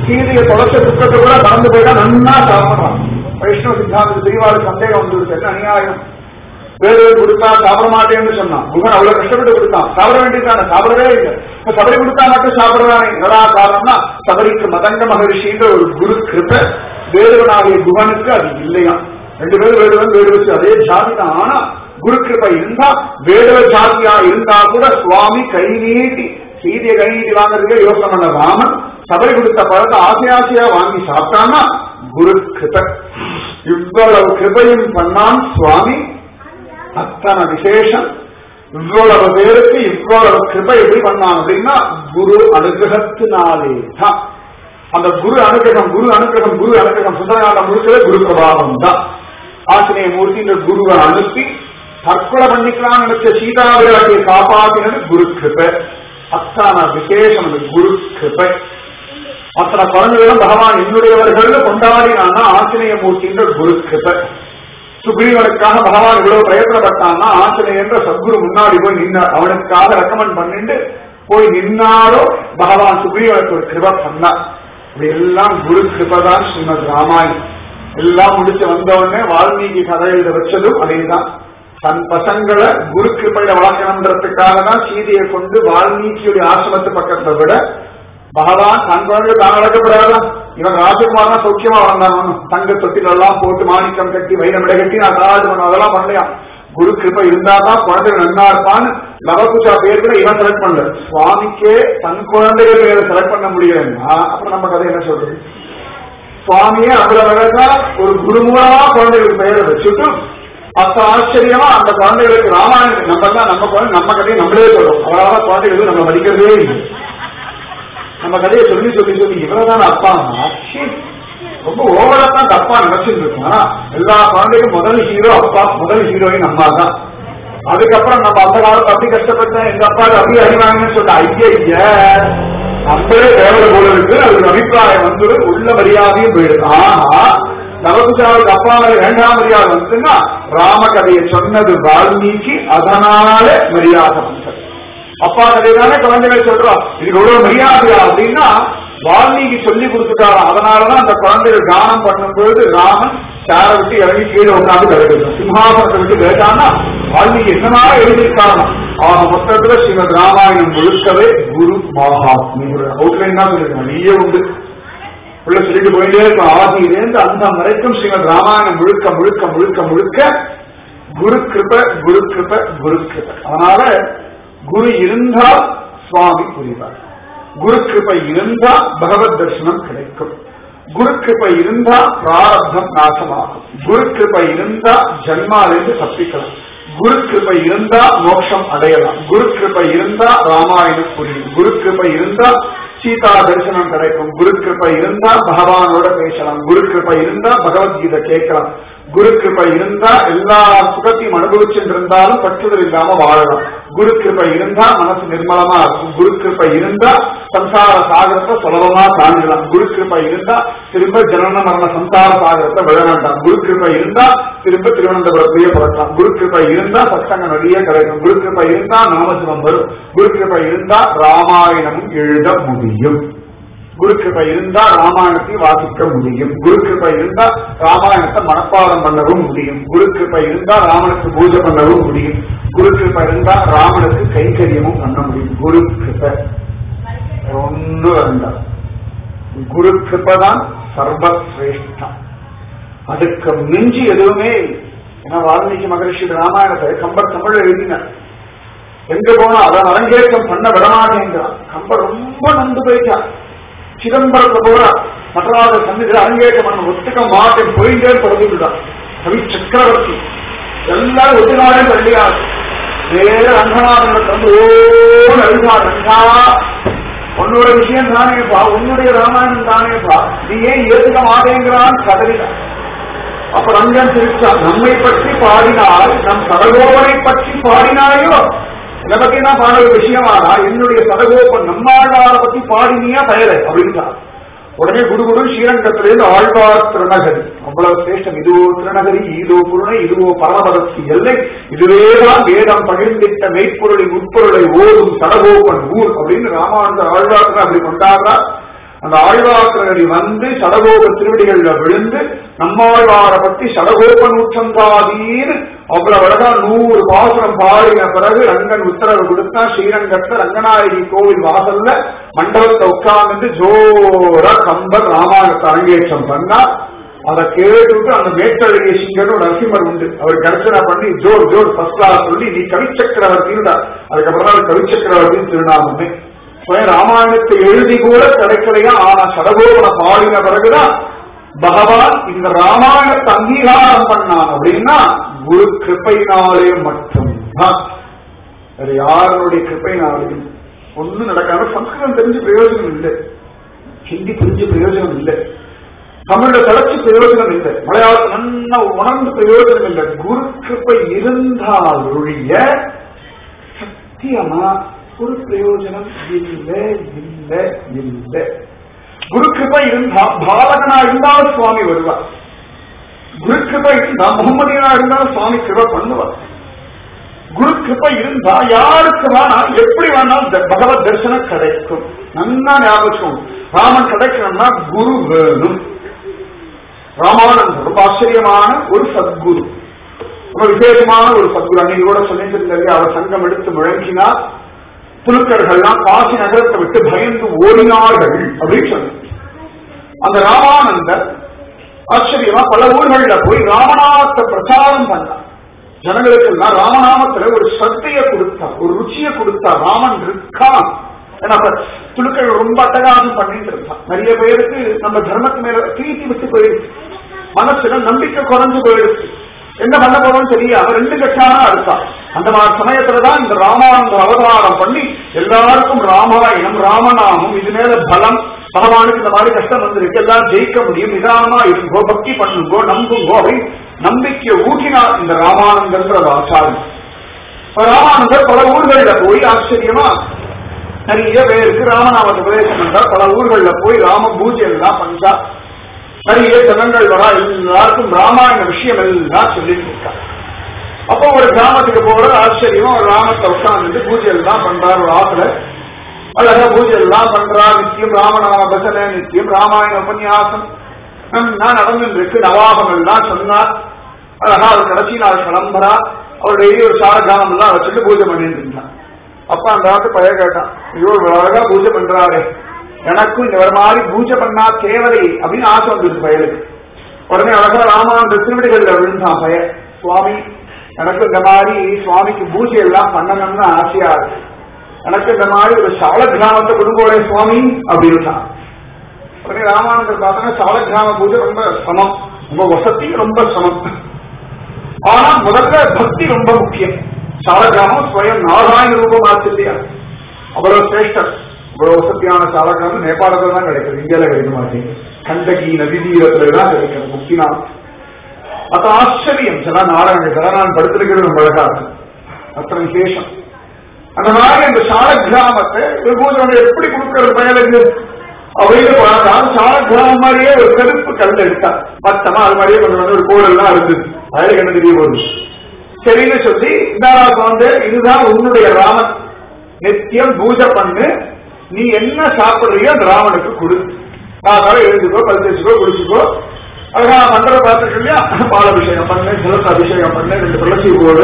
A: சீதையை தொலைச்ச துக்கத்தை கூட மறந்து போயிட்டா நன்னா சாப்பிடுறான் வைஷ்ணவ சித்தாந்த தெளிவாறு சந்தேகம் வந்துருச்சு என்ன அநியாயம் வேடுவன் கொடுத்தா சாப்பிட மாட்டேன்னு சொன்னான் குகன் அவ்வளவு கஷ்டப்பட்டு கொடுத்தான் சாப்பிட வேண்டியதானே சாப்பிடவே இல்லை இப்ப சபரி கொடுத்தா மட்டும் சாப்பிடுறானே என்னடா காரணம்னா சபரிக்கு மதங்க மகரிஷின்ற ஒரு குரு கிருப்ப வேடுவனாகிய குகனுக்கு அது இல்லையா ரெண்டு பேரும் வேடுவன் வேடுவச்சு அதே ஜாதி தான் ஆனா குரு கிருப்பை இருந்தா வேடுவ ஜாதியா இருந்தா கூட சுவாமி கை நீட்டி சீதையை கை நீட்டி வாங்குறதுக்கே யோசனை பண்ண ராமன் சபரி கொடுத்த பழத்தை ஆசை ஆசையா வாங்கி சாப்பிட்டான்னா குரு கிருப இவ்வளவு கிருபையும் பண்ணான் சுவாமி அத்தனை விசேஷம் இவ்வளவு பேருக்கு இவ்வளவு கிருபை எப்படி பண்ணான் அப்படின்னா குரு அனுகிரகத்தினாலே தான் அந்த குரு அனுகிரகம் குரு அனுகிரகம் குரு அனுகிரகம் சுந்தரகாண்டம் முழுக்கவே குரு பிரபாவம் தான் ஆசிரிய மூர்த்தின்ற குருவை அனுப்பி தற்கொலை பண்ணிக்கலாம் நினைச்ச சீதாவிராட்டியை காப்பாத்தினது குரு கிருபை அத்தனை விசேஷம் அந்த குரு கிருபை அத்தனை குழந்தைகளும் பகவான் என்னுடையவர்கள் கொண்டாடினான்னா ஆஞ்சநேய மூர்த்தின்ற குரு கிருபை சுக்ரீவனுக்காக பகவான் இவ்வளவு பிரயத்தனப்பட்டான்னா ஆஞ்சநேயன்ற சத்குரு முன்னாடி போய் நின்னார் அவனுக்காக ரெக்கமெண்ட் பண்ணிட்டு போய் நின்னாரோ பகவான் சுக்ரீவனுக்கு ஒரு கிருப பண்ணார் இப்படி எல்லாம் குரு கிருபதான் ஸ்ரீமத் ராமாயணம் எல்லாம் முடிச்சு வந்த உடனே வால்மீகி கதை எழுத வச்சதும் அதேதான் தன் பசங்களை குரு கிருப்பையில வளர்க்கணுன்றதுக்காக தான் சீதையை கொண்டு வால்மீகியுடைய ஆசிரமத்து பக்கத்தை விட பகவான் தன் குழந்தை தான் வளர்க்கப்படாதான் இவன் ராஜகுமாரனா சௌக்கியமா வளர்ந்தான் தங்க தொட்டில எல்லாம் போட்டு மாணிக்கம் கட்டி வைரமிட கட்டி நான் ராஜ் பண்ண அதெல்லாம் பண்ணலையாம் குரு கிருப்பை இருந்தாதான் குழந்தைகள் நன்னா இருப்பான்னு லவகுஷா பேர் கூட இவன் செலக்ட் பண்ணல சுவாமிக்கே தன் குழந்தைகள் பேரை செலக்ட் பண்ண முடியலன்னா அப்புறம் நம்ம கதை என்ன சொல்றது சுவாமியே அவ்வளவு அழகா ஒரு குருமுகமா குழந்தைகளுக்கு பெயரை வச்சுட்டு அத்த ஆச்சரியமா அந்த குழந்தைகளுக்கு ராமாயணம் நம்ம தான் நம்ம குழந்தை நம்ம கதையை நம்மளே சொல்றோம் அவராக குழந்தைகளுக்கு நம்ம படிக்கிறதே இல்லை நம்ம கதையை சொல்லி சொல்லி சொல்லி இவ்வளவுதான் அப்பா அம்மா ச்சீ, ரொம்ப ஓவரா தான் தப்பா நினைச்சிட்டு இருக்கோம் ஆனா எல்லா குழந்தைக்கும் முதல் ஹீரோ அப்பா முதல் ஹீரோயின் அம்மா தான் அதுக்கப்புறம் நம்ம அந்த காலத்துல அப்படி கஷ்டப்பட்டேன் எங்க அப்பா அப்படி அறிவாங்கன்னு சொல்ல ஐயா நம்மளே தேவலை போல இருக்கு அது ஒரு அபிப்பிராயம் வந்து உள்ள மரியாதையும் போயிடுது ஆனா நவகுஜாவுக்கு அப்பாவை வேண்டாம் மரியாதை வந்துன்னா ராமகதையை சொன்னது வால்மீகி அதனால மரியாதை வந்தது அப்பா கதை தானே குழந்தைகள் சொல்றோம் இதுக்கு எவ்வளவு மரியாதையா அப்படின்னா வால்மீகி சொல்லி கொடுத்துட்டாராம் அதனாலதான் அந்த குழந்தைகள் தானம் பண்ணும்போது ராமன் சேரை விட்டு இறங்கி கீழே உட்காந்து கிடக்குது சிம்ஹாசனத்தை விட்டு கேட்டான்னா வால்மீகி என்னமா எழுதியிருக்காராம் ஆக மொத்தத்துல ஸ்ரீமத் ராமாயணம் முழுக்கவே குரு மகாத்மி ஒரு அவுட்லைன் தான் சொல்லிருக்காங்க நிறைய உண்டு உள்ள சொல்லிட்டு போயிட்டே இருக்கும் ஆதியிலேருந்து அந்த வரைக்கும் ஸ்ரீமத் ராமாயணம் முழுக்க முழுக்க முழுக்க முழுக்க குரு கிருப குரு கிருப குரு கிருப அதனால குரு இருந்தால் சுவாமி புரிவார் குரு கிருபை இருந்தா பகவத் தரிசனம் கிடைக்கும் குரு கிருபை இருந்தா பிராரப்தம் நாசமாகும் குரு கிருபை இருந்தா ஜன்மாலிருந்து தப்பிக்கலாம் குரு கிருபை இருந்தா மோட்சம் அடையலாம் குரு கிருபை இருந்தா ராமாயணம் புரியும் குரு கிருபை இருந்தா சீதா தரிசனம் கிடைக்கும் குரு கிருபை இருந்தா பகவானோட பேசலாம் குரு கிருபை இருந்தா பகவத்கீதை கேட்கலாம் குரு கிருபை இருந்தா எல்லா சுகத்தையும் அனுபவிச்சுட்டு இருந்தாலும் பற்றுதல் இல்லாம வாழலாம் குரு கிருபை இருந்தா மனசு நிர்மலமா இருக்கும் குரு கிருபை இருந்தா சம்சார சாகரத்தை சுலபமா தாண்டிடலாம் குரு கிருபை இருந்தா திரும்ப ஜனன மரண சம்சார சாகரத்தை விழ வேண்டாம் குரு கிருபை இருந்தா திரும்ப திருவனந்தபுரத்திலேயே பிறக்கலாம் குரு கிருபை இருந்தா சத்சங்கம் நிறைய கிடைக்கும் குரு கிருபை இருந்தா நாமசிவம் வரும் குரு கிருபை இருந்தா ராமாயணமும் எழுத முடியும் குரு கிருபை இருந்தா ராமாயணத்தை வாசிக்க முடியும் குரு கிருபை இருந்தா ராமாயணத்தை மனப்பாடம் பண்ணவும் முடியும் குரு கிருபை இருந்தா ராமனுக்கு பூஜை பண்ணவும் முடியும் குரு கிருபை இருந்தா ராமனுக்கு கைங்கரியமும் பண்ண முடியும் குரு கிருபை ஒண்ணு வேண்டாம் குரு கிருபை தான் சர்வசிரேஷ்டம் அதுக்கு மிஞ்சி எதுவுமே இல்லை. ஏன்னா வால்மீகி மகரிஷி ராமாயணத்தை கம்பர் தமிழ் எழுதினார் எங்க போனா அதான் அரங்கேற்றம் பண்ண விடமாட்டேங்கிறான் கம்பர் ரொம்ப நந்து போயிட்டான் சிதம்பரத்துல போறா மற்றவாத சன்னிதியில் அரங்கேற்றம் பண்ண ஒத்துக்க மாட்டேன் போயிட்டே படுத்துட்டான் கவி சக்கரவர்த்தி எல்லாரும் ஒத்துக்காலே பள்ளியாது வேற ரங்கநாதன் வந்து ஓ அழுகா ரங்கா உன்னோட விஷயம் தானேப்பா உன்னுடைய ராமாயணம் தானேப்பா நீ ஏன் ஏத்துக்க மாட்டேங்கிறான் கதறினான் அப்ப ரங்கன் சிரிச்சான் நம்மை பற்றி பாடினால் நம் சடகோபனை பற்றி பாடினாயோ இதை பத்தி நான் பாடுற விஷயமானா என்னுடைய சடகோபன் நம்மாழ்வார பத்தி பாடினியா பெயர அப்படின்ட்டான் உடனே குடுகுடு ஸ்ரீரங்கத்திலிருந்து ஆழ்வார் திருநகரி அவ்வளவு சேஷ்டம் இதுவோ திருநகரி இதோ புருணை இதுவோ பரமபதத்தி எல்லை இதுவேதான் வேதம் பகிர்ந்திட்ட மெய்ப்பொருளின் உட்பொருளை ஓதும் சடகோபன் ஊர் அப்படின்னு ராமானுஜ ஆழ்வார் அப்படி கொண்டாடுறார் அந்த ஆழ்வார்க்கடி வந்து சடகோப திருவடிகள்ல விழுந்து நம்மாழ்வார பத்தி சடகோப நூற்றந்தாதீன்னு அவ்வளவு அழகா நூறு பாசுரம் பாடின பிறகு ரங்கன் உத்தரவு கொடுத்தா ஸ்ரீரங்கத்துல ரங்கநாயகி கோவில் வாசல்ல மண்டபத்தை உட்கார்ந்து ஜோரா கம்பர் ராமாயணத்தை அரங்கேற்றம் பண்ணா அதை கேட்டுட்டு அந்த மேட்டழகிய சிங்கர் ஒரு நரசிம்மர் உண்டு அவர் கர்ச்சனா பண்ணி ஜோர் ஜோர் ஃபர்ஸ்ட் கிளாஸ் சொல்லி நீ கவிச்சக்கரவர்த்தின்னு அதுக்கப்புறம் தான் கவிச்சக்கரவர்த்தின்னு திருநாமமே சுயம் ராமாயணத்தை எழுதி கூட கிடைக்கலையா ஆனா சடகோபன பாடின பிறகுதான் பகவான் இந்த ராமாயணத்தை அங்கீகாரம் பண்ணான் அப்படின்னா குரு கிருப்பையினாலே மட்டும்தான் வேற யாருடைய கிருப்பையினாலையும் ஒண்ணும் நடக்காம சம்ஸ்கிருதம் தெரிஞ்சு பிரயோஜனம் இல்லை ஹிந்தி புரிஞ்சு பிரயோஜனம் இல்லை தமிழ்ல தலைச்சு பிரயோஜனம் இல்லை மலையாளத்தை நல்லா உணர்ந்து பிரயோஜனம் இல்லை குரு கிருப்பை இருந்தால் ஒழிய சத்தியமா ஒரு பிரயோஜனம் இல்லை இல்லை இல்லை குரு கிருப்பை இருந்தா பாலகனா இருந்தாலும் சுவாமி வருவார் குரு கிருப்பை இருந்தா முகமதியனா இருந்தாலும் சுவாமி கிருபை பண்ணுவார் குரு கிருப்பை இருந்தா யாருக்கு வேணா எப்படி வேணாலும் த- பகவத் தரிசனம் கிடைக்கும் நல்லா ஞாபகம் ராமன் கிடைக்கணும்னா குரு வேணும் ராமானந்தர் ரொம்ப ஆச்சரியமான ஒரு சத்குரு ரொம்ப விசேஷமான ஒரு சத்குரு அன்னைக்கு கூட சொல்லிட்டு இருந்தாரு அவர் சங்கம் எடுத்து முழங்கினார் துலுக்கர்கள்லாம் காசி நகரத்தை விட்டு பயந்து ஓடினார்கள் அப்படின்னு சொன்னார் அந்த ராமானந்தர் ஆச்சரியமா பல ஊர்கள்ல போய் ராமநாமத்தை பிரச்சாரம் பண்ணார் ஜனங்களுக்கு எல்லாம் ராமநாமத்துல ஒரு சத்தைய கொடுத்தார் ஒரு ருச்சியை கொடுத்தார் ராமன் இருக்கான் ஏன்னா அப்ப துலுக்கள் ரொம்ப அட்டகாசம் பண்ணிட்டு இருந்தான் நிறைய பேருக்கு நம்ம தர்மத்து மேல பிரீத்தி விட்டு போயிடுச்சு மனசுல நம்பிக்கை குறைஞ்சு போயிடுச்சு என்ன பண்ண போறோம்னு தெரியாம ரெண்டு கட்சானா இருக்கான் அந்த மாதிரி சமயத்துலதான் இந்த ராமானந்த அவதாரம் பண்ணி எல்லாருக்கும் ராமாயணம் ராமநாமம் இது மேல பலம் பகவானுக்கு இந்த மாதிரி கஷ்டம் வந்திருக்கு எல்லாம் ஜெயிக்க முடியும் நிதானமா இருங்கோ பக்தி பண்ணுங்கோ நம்புங்கோ அப்படின்னு நம்பிக்கையை ஊட்டினார் இந்த ராமானந்தன்ற ஆச்சாரம் இப்ப ராமானந்தர் பல ஊர்கள்ல போய் ஆச்சரியமா நிறைய பேருக்கு ராமநாமத்தை உபதேசம் பண்றார் பல ஊர்கள்ல போய் ராம பூஜை எல்லாம் பண்றா நிறைய ஜனங்கள் வரா எல்லாருக்கும் ராமாயண விஷயம் எல்லாம் சொல்லிட்டு இருக்கார் அப்போ ஒரு கிராமத்துக்கு போறது ஆச்சரியமா ஒரு ராமத்தை உட்கார்ந்து பூஜை எல்லாம் பண்றார் ஒரு ஆத்துல அழகா பூஜை எல்லாம் பண்றா நித்தியம் ராமநாம பசன நித்தியம் ராமாயண உபன்யாசம் நான் நடந்துட்டு இருக்கு நவாபம் எல்லாம் சொன்னார் அழகா அவர் கடைசி நாள் கிளம்புறா அவருடைய ஒரு சாரகானம் எல்லாம் வச்சுட்டு பூஜை பண்ணிட்டு இருந்தான் அப்ப அந்த ஆத்து பழைய கேட்டான் ஐயோ இவ்வளவு அழகா பூஜை பண்றாரு எனக்கும் இந்த மாதிரி பூஜை பண்ணா தேவலை அப்படின்னு ஆசை வந்துருக்கு பயலுக்கு உடனே அழகா ராமானந்த திருவிடிகள்ல விழுந்தான் பய சுவாமி எனக்கு இந்த மாதிரி சுவாமிக்கு பூஜை எல்லாம் பண்ணணும்னு ஆசையா இருக்கு எனக்கு இந்த மாதிரி ஒரு சால கிராமத்தை கொடுங்கோடே சுவாமி அப்படின்னு உடனே ராமானந்தர் பார்த்தா சால கிராம பூஜை ரொம்ப சமம் ரொம்ப வசதி ரொம்ப சமம் ஆனா முதல்ல பக்தி ரொம்ப முக்கியம் சாலகிராமம் ஸ்வயம் நாராயண ரூபமாச்சு இல்லையா அவ்வளவு சிரேஷ்டர் இவ்வளவு வசதியான சாலகிராமம் நேபாளத்துல தான் கிடைக்குது இந்தியால கிடைக்க மாட்டேங்குது கண்டகி நதி தீரத்துல தான் கிடைக்கிறது முக்கியமான அது ஆச்சரியம் சில நாராயண சில நான் படுத்திருக்கிறது ரொம்ப அழகா இருக்கு அத்தனை விசேஷம் அந்த மாதிரி அந்த சால கிராமத்தை பூஜை எப்படி கொடுக்கறது பயலுக்கு அப்படின்னு பார்த்தா சால கிராமம் மாதிரியே ஒரு கருப்பு கல் எடுத்தா பத்தமா அது மாதிரியே கொண்டு வந்து ஒரு கோடெல்லாம் இருந்தது பயலுக்கு என்ன தெரிய போகுது சரின்னு சொல்லி இந்த வந்து இதுதான் உன்னுடைய ராமன் நித்தியம் பூஜை பண்ணு நீ என்ன சாப்பிடுறியோ அந்த ராமனுக்கு கொடு காதால எழுந்துக்கோ பல் தேச்சுக்கோ குடிச்சுக்கோ அழகா மந்திரம் பார்த்துருக்கு இல்லையா பாலாபிஷேகம் பண்ணு சிலத்து அபிஷேகம் பண்ணு ரெண்டு துளசி போடு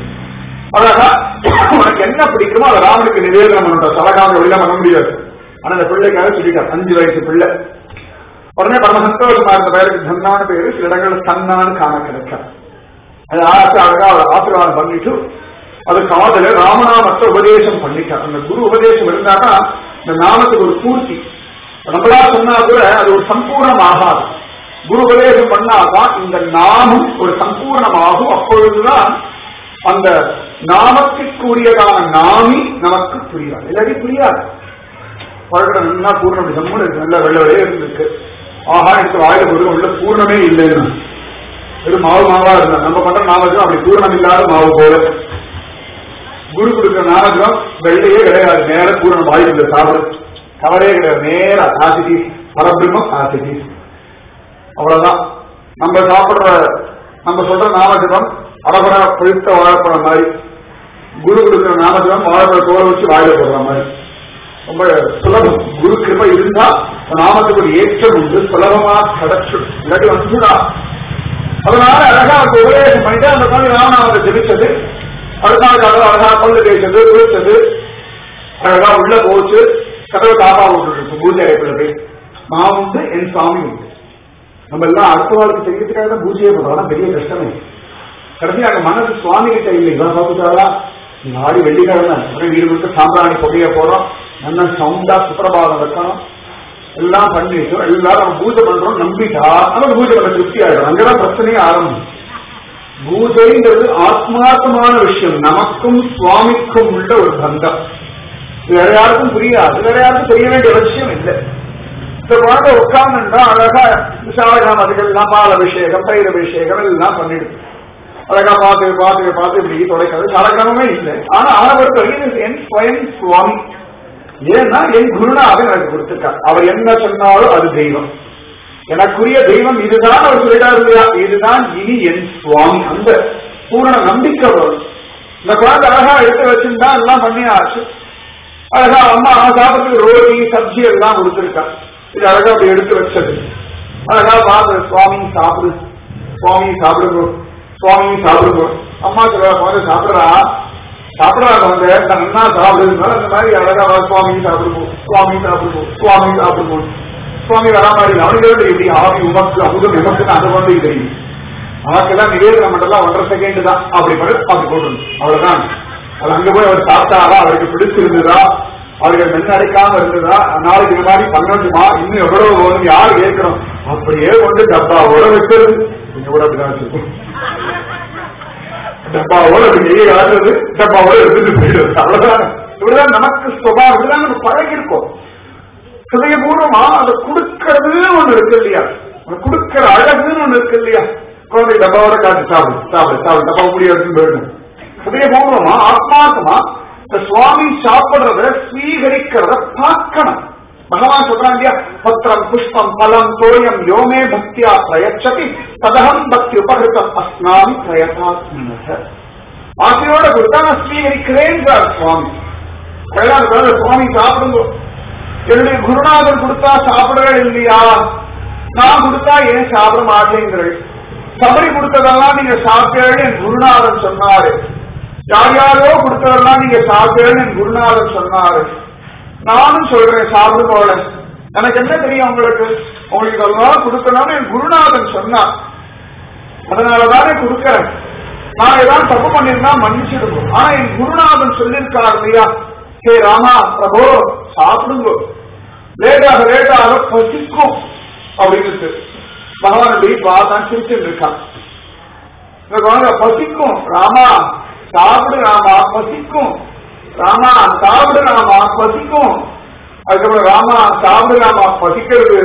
A: அழகா உனக்கு என்ன பிடிக்குமோ அதை ராமனுக்கு நிவேதனம் பண்ணணும் சலகாம வெளியில பண்ண முடியாது ஆனா அந்த பிள்ளைக்காக சொல்லிட்டார் அஞ்சு வயசு பிள்ளை உடனே பரம சந்தோஷமா இருந்த பேருக்கு தன்னான பேரு சில இடங்கள்ல தன்னான்னு காண கிடைக்கும் அது ஆசை அழகா அவர் ஆசீர்வாதம் பண்ணிட்டு அது காதல ராமநாமத்தை உபதேசம் பண்ணிட்டார் அந்த குரு உபதேசம் இருந்தாக்கா இந்த நாமத்துக்கு ஒரு பூர்த்தி நம்மளா சொன்னா கூட அது ஒரு சம்பூர்ணம் ஆகாது குரு உபதேசம் பண்ணாதான் இந்த நாமம் ஒரு சம்பூர்ணமாகும் அப்பொழுதுதான் அந்த நாமத்திற்குரியதான நாமி நமக்கு புரியாது இல்லாட்டி புரியாது பழகிற நல்லா பூர்ணம் ஜம்முன்னு இருக்கு நல்லா வெள்ள வெள்ளையே இருந்திருக்கு ஆஹா எனக்கு வாயில பொருள் உள்ள பூர்ணமே இல்லைன்னு வெறும் மாவு மாவா இருந்தா நம்ம பண்ற நாமஜம் அப்படி பூரணம் இல்லாத மாவு போல குரு கொடுக்கிற நாமஜம் வெள்ளையே கிடையாது நேர பூரணம் வாயுக்குள்ள சாப்பிடு கவரே கிடையாது நேரா ஆசிட்டி பரபிரம்மம் ஆசிட்டி அவ்வளவுதான் நம்ம சாப்பிடுற நம்ம சொல்ற நாமஜபம் அரபரா பழுத்த வாழைப்பழம் மாதிரி குரு கொடுக்கிற நாமஜபம் வாழைப்பழ தோலை வச்சு வாயில போடுற மாதிரி ரொம்ப சுலபம் குரு கிருபை இருந்தா நாமத்துக்கு ஒரு ஏற்றம் உண்டு சுலபமா கிடைச்சு இல்லாட்டி வந்துடா அதனால அழகா அந்த உபதேசம் பண்ணிட்டு அந்த குழந்தை ராமநாமத்தை ஜெபிச்சது அடுத்த நாள் காலையில அழகா பல்லு தேய்ச்சது குளிச்சது அழகா உள்ள போச்சு கதவை காப்பா விட்டுருக்கு பூஜை அறைக்குள்ள போய் நான் உண்டு என் சுவாமி உண்டு நம்ம எல்லாம் அடுத்த வாழ்க்கை செய்யறதுக்காக தான் பூஜையை பண்றோம் பெரிய கஷ்டமே கடைசி அங்க மனசு சுவாமி கிட்ட இல்லை இவன் பார்த்துட்டாரா நாடி வெள்ளிக்கிழமை அப்புறம் வீடு விட்டு சாம்பிராணி புகைய போறோம் நல்லா சவுண்டா சுப்பிரபாதம் வைக்கணும் எல்லாம் பண்ணிட்டு எல்லாரும் நம்ம பூஜை பண்றோம் நம்பிட்டா நமக்கு பூஜை பண்ண திருப்தி ஆயிடும் அங்கதான் பிரச்சனையே ஆரம்பம் பூஜைங்கிறது ஆத்மார்த்தமான விஷயம் நமக்கும் சுவாமிக்கும் உள்ள ஒரு பந்தம் இது வேற யாருக்கும் புரியாது வேற யாருக்கும் தெரிய வேண்டிய அவசியம் இல்லை இந்த குழந்தை உட்கார்ந்துட்டா அழகா விசாலகாமதிகள் எல்லாம் பால் அபிஷேகம் பயிர் அபிஷேகம் எல்லாம் பண்ணிடுது அழகா பார்த்து பார்த்து பார்த்து இப்படி தொலைக்கிறது காலக்கிரமமே இல்லை ஆனா அவனை பொறுத்த வரைக்கும் இது என் ஸ்வயம் சுவாமி ஏன்னா என் குருநாதன் எனக்கு கொடுத்துருக்கார் அவர் என்ன சொன்னாலும் அது தெய்வம் எனக்குரிய தெய்வம் இதுதான் அவர் சொல்லிட்டாரு இல்லையா இதுதான் இனி என் சுவாமி அந்த பூரண நம்பிக்கை வரும் இந்த குழந்தை அழகா எடுத்து வச்சிருந்தா எல்லாம் பண்ணியாச்சு அழகா அம்மா சாப்பிட்றதுக்கு ரோட்டி சப்ஜி எல்லாம் கொடுத்துருக்கா இது அழகா அப்படி எடுத்து வச்சது அழகா பார்த்து சுவாமி சாப்பிடு சுவாமி சாப்பிடுங்க சுவாமி சாப்பிடுங்க அம்மா சொல்ல குழந்தை சாப்பிடுறா சாப்பிடுறா குழந்தை நன்னா சாப்பிடுறதுனால அந்த மாதிரி அழகா வா, சுவாமி சாப்பிடுவோம் சுவாமி சாப்பிடுவோம் சுவாமி சாப்பிடுவோம் சுவாமி வரா மாதிரி அவனுக்கு எப்படி ஆவி உமக்கு அமுதம் எமக்கு அந்த குழந்தை தெரியும் அவனுக்கெல்லாம் நிவேதனம் பண்ணலாம் ஒன்றரை செகண்ட் தான் அப்படி பண்ணி அப்படி போடணும் அவ்வளவுதான் அது அங்க போய் அவர் சாப்பிட்டாரா அவருக்கு பிடிச்சிருந்ததா அவர்கள் மென்ன அடைக்காம இருந்ததா நாளைக்கு இந்த மாதிரி பண்ணணுமா இன்னும் எவ்வளவு வேணும் யார் கேட்கணும் அப்படியே கொண்டு டப்பாவோட வைக்கிறது நீங்க கூட அப்படிதான் வச்சிருக்கோம் டப்பாவோட அப்படி நெய்யை கலந்தது டப்பாவோட எடுத்துட்டு போயிடுது அவ்வளவுதான் இவ்வளவுதான் நமக்கு சுபாவம் இதுதான் நம்ம பழகி இருக்கோம் ஹிருதயபூர்வமா அதை கொடுக்கறதுன்னு ஒண்ணு இருக்கு இல்லையா அந்த கொடுக்கிற அழகுன்னு ஒண்ணு இருக்கு இல்லையா குழந்தை டப்பாவோட காட்டு சாப்பிடு சாப்பிடு சாப்பிடு டப்பா முடிய எடுத்துன்னு போயிடணும் ஹிருதயபூர்வமா ஆத்மார்த்தமா இந்த சுவாமி சாப்பிடுறத ஸ்வீகரிக்கிறத பார்க்கணும் பகவான் சொல்றான் இல்லையா பத்திரம் புஷ்பம் பலம் தோயம் யோமே பக்தியா பிரயச்சதி ததகம் பக்தி உபகிருத்தம் அஸ்னாமி பிரயதாத்மனக ஆசையோட கொடுத்தா நான் ஸ்வீகரிக்கிறேன்றார் சுவாமி கைலாச குழந்தை, சுவாமி சாப்பிடுங்க என்னுடைய குருநாதர் கொடுத்தா சாப்பிடவே இல்லையா நான் கொடுத்தா ஏன் சாப்பிட மாட்டேங்கிறேன் சபரி கொடுத்ததெல்லாம் நீங்க சாப்பிட்டேன்னு என் குருநாதன் சொன்னாரு யார் யாரோ கொடுத்ததெல்லாம் நீங்க சாப்பிட்டேன்னு என் குருநாதன் சொன்னாரு நானும் சொல்றேன் சாப்பிடு போல எனக்கு என்ன தெரியும் உங்களுக்கு உங்களுக்கு இதெல்லாம் கொடுக்கணும்னு என் குருநாதன் சொன்னார் அதனாலதானே கொடுக்கறேன் நான் ஏதாவது தப்பு பண்ணிருந்தா மன்னிச்சிடுவோம் ஆனா என் குருநாதன் சொல்லியிருக்கார் இல்லையா ஹே ராமா பிரபோ சாப்பிடுங்க லேட்டாக லேட்டாக பசிக்கும் அப்படின்னு பகவான் அப்படி பார்த்தா சிரிச்சுட்டு இருக்கான் இந்த குழந்தை பசிக்கும் ராமா சாப்பிடு ராமா பசிக்கும் ராமா சாப்பிடு ராமா பசிக்கும் அதுக்கப்புறம் ராமா சாப்பிடு ராமா பசிக்கிறது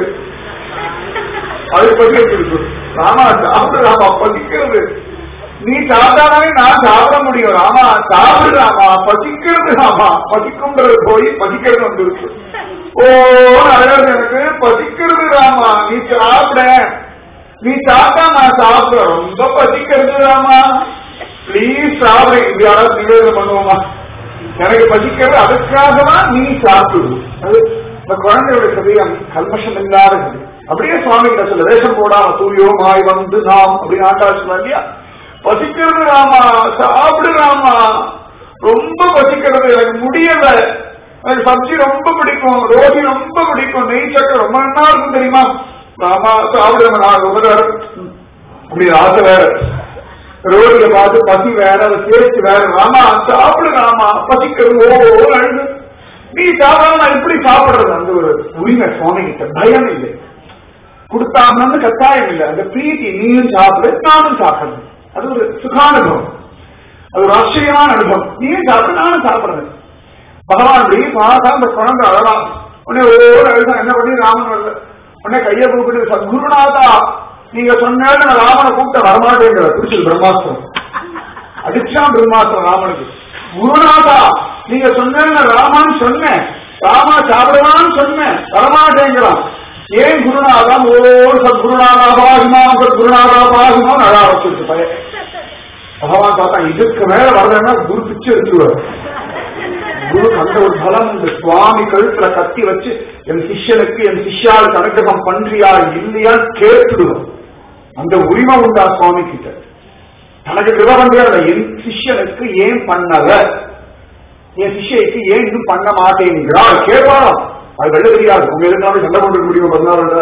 A: அது பசிக்கிறது ராமா சாப்பிடு ராமா பசிக்கிறது நீ சாப்பிட்டாலே நான் சாப்பிட முடியும் ராமா சாப்பிடு ராமா பசிக்கிறது ராமா பசிக்கும்ன்றது போய் பசிக்கிறது வந்துருக்கு ஓ அழகு எனக்கு பசிக்கிறது ராமா நீ சாப்பிட நீ சாப்பிட்டா நான் சாப்பிடுறேன் ரொம்ப பசிக்கிறது ராமா ப்ளீஸ் சாப்பிடு இது யாராவது நிவேதனம் பண்ணுவோமா எனக்கு பசிக்கிறது அதுக்காகதான் நீ சாப்பிடு அது இந்த குழந்தையோட சதயம் கல்மஷம் இல்லாதது அப்படியே சுவாமி கிட்ட சொல்ல வேஷம் போடாம சூரியோ மாய் வந்து நாம் அப்படின்னு ஆட்டா சொல்ல இல்லையா பசிக்கிறது ராமா சாப்பிடு ராமா ரொம்ப பசிக்கிறது எனக்கு முடியல எனக்கு சப்ஜி ரொம்ப பிடிக்கும் ரோட்டி ரொம்ப பிடிக்கும் நெய் சக்கரை ரொம்ப நல்லா இருக்கும் தெரியுமா ராமா சாப்பிடுங்க நான் ரொம்ப நேரம் அப்படி ஆசை வேற ரோடில பார்த்து பசி வேற அதை சேர்த்து வேற ராமா சாப்பிடு ராமா பசிக்கிறது ஓ ஓ அழுது நீ சாப்பிடாம நான் எப்படி சாப்பிடுறது அந்த ஒரு உரிமை சுவாமி கிட்ட பயம் இல்லை கொடுத்தாங்கன்னு கட்டாயம் இல்லை அந்த பிரீத்தி நீயும் சாப்பிடு நானும் சாப்பிடுறது அது ஒரு சுகானுபவம் அது ஒரு ஆச்சரியமான அனுபவம் நீயும் சாப்பிடு நானும் சாப்பிடுறேன் பகவான் அப்படி பார்த்தா அந்த குழந்தை அழலாம் உடனே ஒவ்வொரு அழுதான் என்ன பண்ணி ராமன் வரல உடனே கையை கூப்பிட்டு சத்குருநாதா நீங்க சொன்ன நான் ராமனை கூப்பிட்ட வரமாட்டேங்கிற பிடிச்சது பிரம்மாஸ்திரம் அடிச்சான் பிரம்மாஸ்திரம் ராமனுக்கு குருநாதா நீங்க சொன்ன நான் ராமான்னு சொன்னேன் ராமா சாப்பிடுவான்னு சொன்னேன் வரமாட்டேங்கிறான் ஏன் குருநாதா ஓ சத்குருநாதா பாகுமா சத்குருநாதா பாகுமான்னு அழ ஆரம்பிச்சிருக்கு பையன் பகவான் பார்த்தா இதுக்கு மேல வரலன்னா குரு பிச்சு எடுத்துருவார் குரு அந்த ஒரு பலம் இந்த சுவாமி கழுத்துல கத்தி வச்சு என் சிஷ்யனுக்கு என் சிஷ்யாளுக்கு அனுகிரகம் பண்றியா இல்லையா கேட்டுடுவோம் அந்த உரிமை உண்டா சுவாமி கிட்ட தனக்கு கிருப பண்றியா என் சிஷ்யனுக்கு ஏன் பண்ணல என் சிஷ்யனுக்கு ஏன் இன்னும் பண்ண மாட்டேங்கிறாள் கேட்பாராம் அது வெள்ள தெரியாது உங்க எதுனாலும் சண்டை போட்டு முடியும் பதினாறு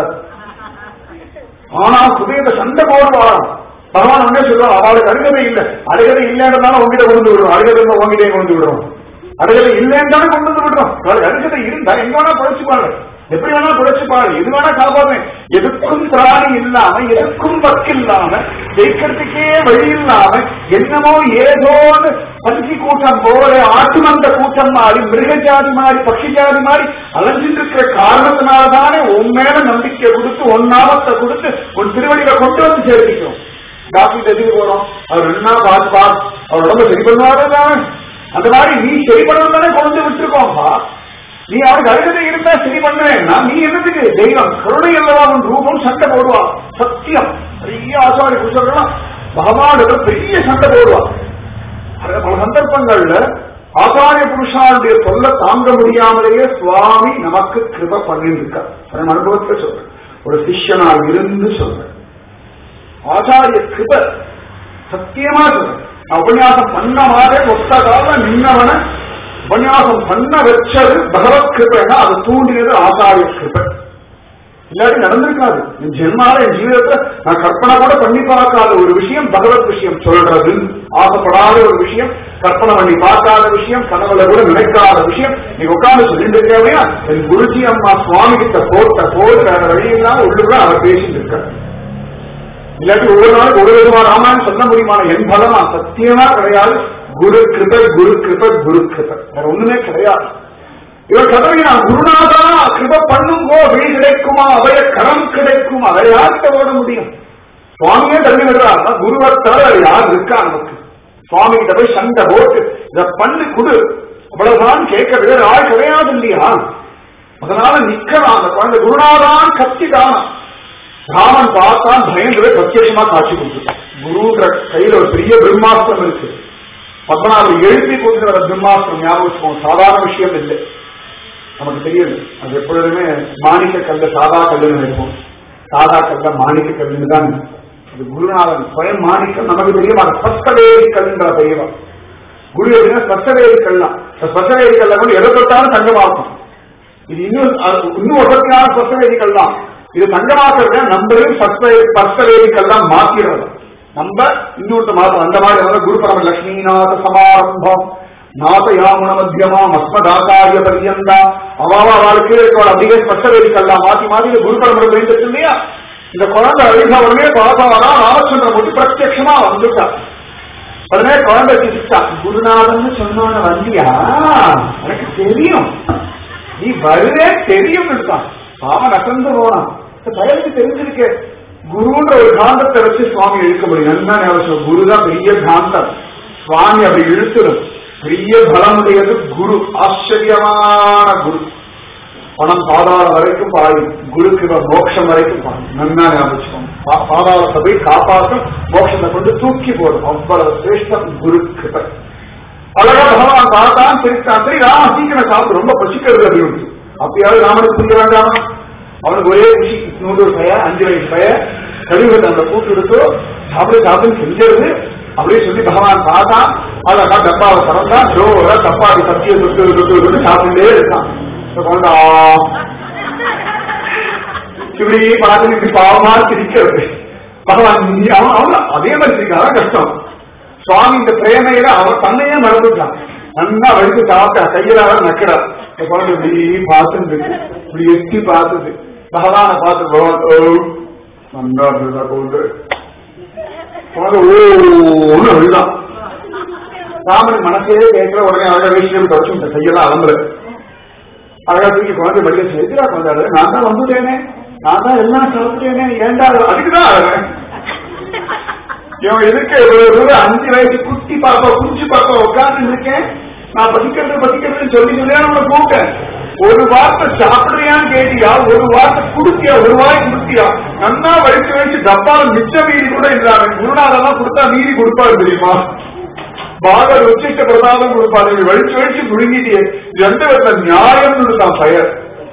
A: ஆனா சுதேந்த சண்டை போடுவாராம் பகவான் ஒன்னே சொல்லுவான் அவளுக்கு அருகதை இல்லை அருகதை இல்லைன்றதால உங்ககிட்ட கொண்டு விடுறோம் அருகதை இருந்தா உங்ககிட்டே கொண்டு விடுறோம் அருகதை இல்லைன்றாலும் கொண்டு வந்து விடுறோம் அவளுக்கு அருகதை இருந்தா எங்க வேணா படைச்சுப்பாரு எப்படி வேணா படைச்சுப்பாரு எது வேணா காப்பாமே எதுக்கும் திராணி இல்லாம எதுக்கும் வக்கு இல்லாம ஜெயிக்கிறதுக்கே வழி இல்லாம என்னமோ ஏதோன்னு பருத்தி கூட்டம் போல ஆட்டு மந்த கூட்டம் மாறி மிருக ஜாதி மாறி பட்சி ஜாதி மாறி அலைஞ்சிட்டு இருக்கிற காரணத்தினாலதானே உன் மேல நம்பிக்கை கொடுத்து உன் நாமத்தை கொடுத்து உன் திருவடியில கொண்டு வந்து சேர்த்திக்கும் டாக்டர் எதுக்கு போறோம் அவர் ரெண்டு நாள் பார்த்துப்பா அவர் உடம்ப சரி பண்ணுவாரு அந்த மாதிரி நீ சரி பண்ணணும் தானே கொண்டு விட்டுருக்கோம்பா நீ அவனுக்கு அருகதை இருந்தா சரி பண்ணுவேன்னா நீ என்னத்துக்கு தெய்வம் கருணை அல்லவா உன் ரூபம் சண்டை போடுவான் சத்தியம் பெரிய ஆசாரி புருஷர்கள்லாம் பகவானுக்கு பெரிய சண்டை போடுவான் அது பல சந்தர்ப்பங்கள்ல ஆசாரிய புருஷாருடைய சொல்ல தாங்க முடியாமலேயே சுவாமி நமக்கு கிருப பண்ணிருக்கார் அதன் அனுபவத்தை சொல்றேன் ஒரு சிஷ்யனால் இருந்து சொல்றேன் ஆச்சாரிய கிருப சத்தியமா சொல்றேன் நான் உபன்யாசம் பண்ண மாதிரி ஒத்த காலம் நின்னவன உபன்யாசம் பண்ண வச்சது பகவத் கிருபைனா அது தூண்டியது ஆச்சாரிய கிருபை இல்லாட்டி நடந்திருக்காது என் ஜென்மால என் ஜீவிதத்துல நான் கற்பனை கூட பண்ணி பார்க்காத ஒரு விஷயம் பகவத் விஷயம் சொல்றது ஆசைப்படாத ஒரு விஷயம் கற்பனை பண்ணி பார்க்காத விஷயம் கனவுல கூட நினைக்காத விஷயம் நீ உட்கார்ந்து சொல்லிட்டு இருக்கவையா என் குருஜி அம்மா சுவாமி கிட்ட போட்ட போது வேற வழி இல்லாம உள்ளுக்குள்ள அவர் பேசிட்டு இருக்காரு இல்லாட்டி ஒவ்வொரு நாளும் ஒரு விதமான ராமாயணம் சொல்ல முடியுமான என் பலமா சத்தியமா கிடையாது குரு கிருபை குரு கிருபை குரு கிருபை வேற ஒண்ணுமே கிடையாது இவர் கதவை நான் குருநாதா கிருப பண்ணுங்கோ வீடு கிடைக்குமா அவைய கரம் கிடைக்குமா அதை யார்கிட்ட ஓட முடியும் சுவாமியே தள்ளி விடுறார் குருவத்தால் அது யார் இருக்கா நமக்கு சுவாமி கிட்ட போய் சண்டை போட்டு இத பண்ணு குடு அவ்வளவுதான் கேட்க வேற ஆள் கிடையாது இல்லையா அதனால நிக்கலாம் அந்த குழந்தை குருநாதான் கத்திட்டான் ராமன் பார்த்தான் பயந்து பிரத்யட்சமா காட்சி கொடுத்துட்டான் குருன்ற கையில ஒரு பெரிய பிரம்மாஸ்திரம் இருக்கு பத்மநாபர் எழுப்பி கொண்டு வர பிரம்மாஸ்திரம் ஞாபகம் வச்சுக்கோங்க சாதாரண விஷயம் இல்லை நமக்கு தெரியுது அது எப்பொழுதுமே மாணிக்க கல்ல சாதா கல்லுன்னு நினைப்போம் சாதா கல்ல மாணிக்க கல்லுன்னு தான் அது குருநாதன் சுயம் மாணிக்கம் நமக்கு தெரியும் அது ஸ்பஷ்டவேதி கல்லுன்ற தெய்வம் குரு எப்படின்னா ஸ்பஷ்டவேதி கல்லாம் ஸ்பஷ்டவேதி கல்ல கூட எதை தொட்டாலும் தங்கமாக்கும் இது இன்னும் அது இன்னும் வசதியான ஸ்பஷ்டவேதி கல்லாம் இது தங்கமாக்குறது நம்மளையும் ஸ்பஷ்டவேதி கல்லாம் மாத்திடுறது நம்ம இன்னொருத்த மாதம் அந்த மாதிரி வந்து குரு பரம லட்சுமிநாத சமாரம்பம் நாதயாமுன மத்தியமா மஸ்மதாசாரிய பரியந்தா அவாவா அவளுக்கு இருக்கவள் அப்படியே ஸ்பஷ்டவேதிக்கெல்லாம் மாத்தி மாத்தி இந்த குரு பரம்பரை வேண்டிட்டு இல்லையா இந்த குழந்தை அழுகா உடனே பாபாவா ராமச்சந்திர மூர்த்தி பிரத்யட்சமா வந்துட்டா உடனே குழந்தை சிரிச்சா குருநாதன் சொன்னோன்னு வந்தியா எனக்கு தெரியும் நீ வருவே தெரியும் இருக்கான் பாவம் நசந்து போனான் பயனுக்கு தெரிஞ்சிருக்கு குருன்ற ஒரு காந்தத்தை வச்சு சுவாமி இழுக்க முடியும் என்ன ஞாபகம் குருதான் பெரிய காந்தம் சுவாமி அப்படி இழுத்துடும் பெரிய பலமுடையது குரு ஆச்சரியமான குரு பணம் பாதாள வரைக்கும் பாயும் குருக்கு மோட்சம் வரைக்கும் பாயும் நன்னா ஞாபகம் பாதாளத்தை போய் காப்பாற்றும் மோட்சத்தை கொண்டு தூக்கி போடும் அவ்வளவு சிரேஷ்டம் குரு கிருபை அழகா பகவான் பார்த்தான் சிரித்தான் சரி ராம சீக்கிரம் சாப்பிட்டு ரொம்ப பசிக்கிறது அப்படின்னு அப்பயாவது ராமனுக்கு புரிய வேண்டாமா அவனுக்கு ஒரே குஷி நூறு பய அஞ்சு வயசு பய கழிவுகள் அந்த கூட்டு எடுத்து சாப்பிடு சாப்பிட்டு செஞ்சிருது அப்படியே சொல்லி பகவான் பார்த்தா அழகா டப்பாவை திறந்தா ஜோர தப்பாடி சத்திய சுட்டு சுட்டு சுட்டு சாப்பிட்டுட்டே இருக்கான் கொண்டா இப்படி பார்த்து இப்படி பாவமா சிரிக்கிறது பகவான் நீ அவன் அவன் அதே மாதிரி சிரிக்காதான் கஷ்டம் சுவாமி இந்த பிரேமையில அவர் தன்னையே மறந்துட்டான் நல்லா வடித்து சாப்பிட்டா கையில அவர் நக்கிறார் இந்த குழந்தை இப்படி பார்த்துட்டு இப்படி எட்டி பார்த்துட்டு பகவான பார்த்து பகவான் ஓ நல்லா இருந்தா கொண்டு குழந்தை ஓன்னு அழுதான் ராமன் மனசே கேட்கிற உடனே அழகா விஷயம் தொடச்சு இந்த கையெல்லாம் அலம்புற அழகா தூக்கி குழந்தை படிக்க சேர்த்துடா கொண்டாடு நான் தான் வந்துட்டேனே நான் தான் எல்லாம் சாப்பிட்டேனே ஏண்டா அதுக்குதான் அழகேன் இவன் எதுக்கு ஒரு அஞ்சு வயசு குட்டி பாப்பா குஞ்சு பாப்பா உட்கார்ந்து இருக்கேன் நான் பசிக்கிறது பசிக்கிறதுன்னு சொல்லி சொல்லி அவனை கூப்பிட்டேன் ஒரு வார்த்தை சாப்பிடுறியான்னு கேட்டியா ஒரு வார்த்தை குடுத்தியா ஒரு வாய் குடுத்தியா நன்னா வலிச்சு வச்சு டப்பால மிச்ச மீறி கூட இல்லாம குருநாதெல்லாம் கொடுத்தா மீறி கொடுப்பாரு தெரியுமா பாக ருச்சிட்ட பிரசாதம் கொடுப்பாரு வலிச்சு வலிச்சு முழுங்கிட்டியே எந்த விதத்துல நியாயம்னு தான் பெயர்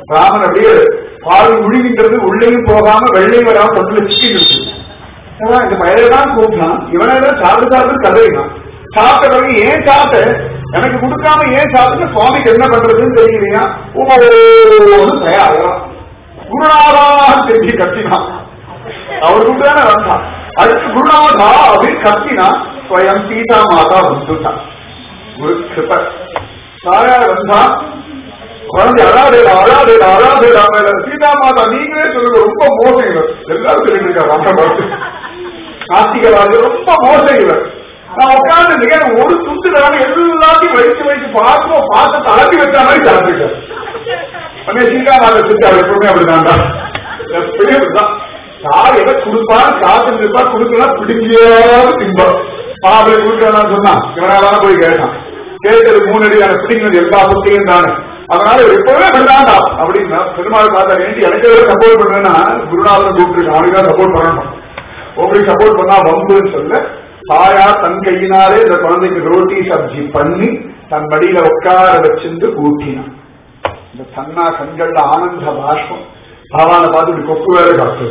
A: ராமன் அப்படியே பால் முழுகின்றது உள்ளேயும் போகாம வெள்ளையும் வராம தொட்டில சிக்கி இருக்கு அதான் இந்த பையதான் கூப்பிட்டான் இவனை தான் சாப்பிட்டு சாப்பிட்டு கதறினான் சாப்பிட்ட பிறகு ஏன் சாப்பிட்ட எனக்கு கொடுக்காம ஏன் சாப்பிட்டு சுவாமிக்கு என்ன பண்றதுன்னு தெரியலையா ஓன்னு தயாராம் குருநாதா தெரிஞ்சு கத்தினான் அவர் கூப்பிட்டான வந்தான் அடுத்து குருநாதா அப்படின்னு கத்தினா ஸ்வயம் சீதா மாதா வந்துட்டான் குரு கிருப தாயார் வந்தா குழந்தை அழாதேடா அழாதேடா அழாதேடா சீதா மாதா நீங்களே சொல்லுங்க ரொம்ப மோசம் இவர் எல்லாரும் சொல்லிட்டு இருக்காரு ராமனை பார்த்து கார்த்திகராஜர் ரொம்ப மோசம் இவர் நான் உட்கார்ந்து இருக்கேன் ஒரு துண்டு தானே எல்லாத்தையும் வச்சு வச்சு பார்ப்போம் பார்த்து தளர்த்தி வச்ச மாதிரி சாப்பிட்டுட்டேன் உடனே சீதாமாத சித்தார் எப்பவுமே அப்படிதான்டா எப்படியும் அப்படிதான் யார் எதை கொடுப்பான் காத்து நிற்பா கொடுக்கலாம் பிடிக்காத திம்பம் பாவலை கொடுக்கலாம் சொன்னான் இவனால போய் கேட்டான் கேட்டது மூணு அடி அதை பிடிக்கிறது எல்லா பத்தியும் தானே அதனால இவர் எப்பவுமே அப்படிதான்டா அப்படின்னா பெருமாள் பார்த்தா வேண்டி எனக்கு சப்போர்ட் பண்றேன்னா குருநாதன் கூப்பிட்டு அவனுக்கு தான் சப்போர்ட் பண்ணணும் உங்களுக்கு சப்போர்ட் பண்ணா வம்புன்னு சொல்ல தாயா தன் கையினாலே இந்த குழந்தைக்கு ரோட்டி சப்ஜி பண்ணி தன் மடியில உட்கார வச்சிருந்து ஊட்டினான் இந்த தன்னா கண்கள்ல ஆனந்த பாஷ்பம் பகவான பார்த்து இப்படி கொக்கு வேற காத்து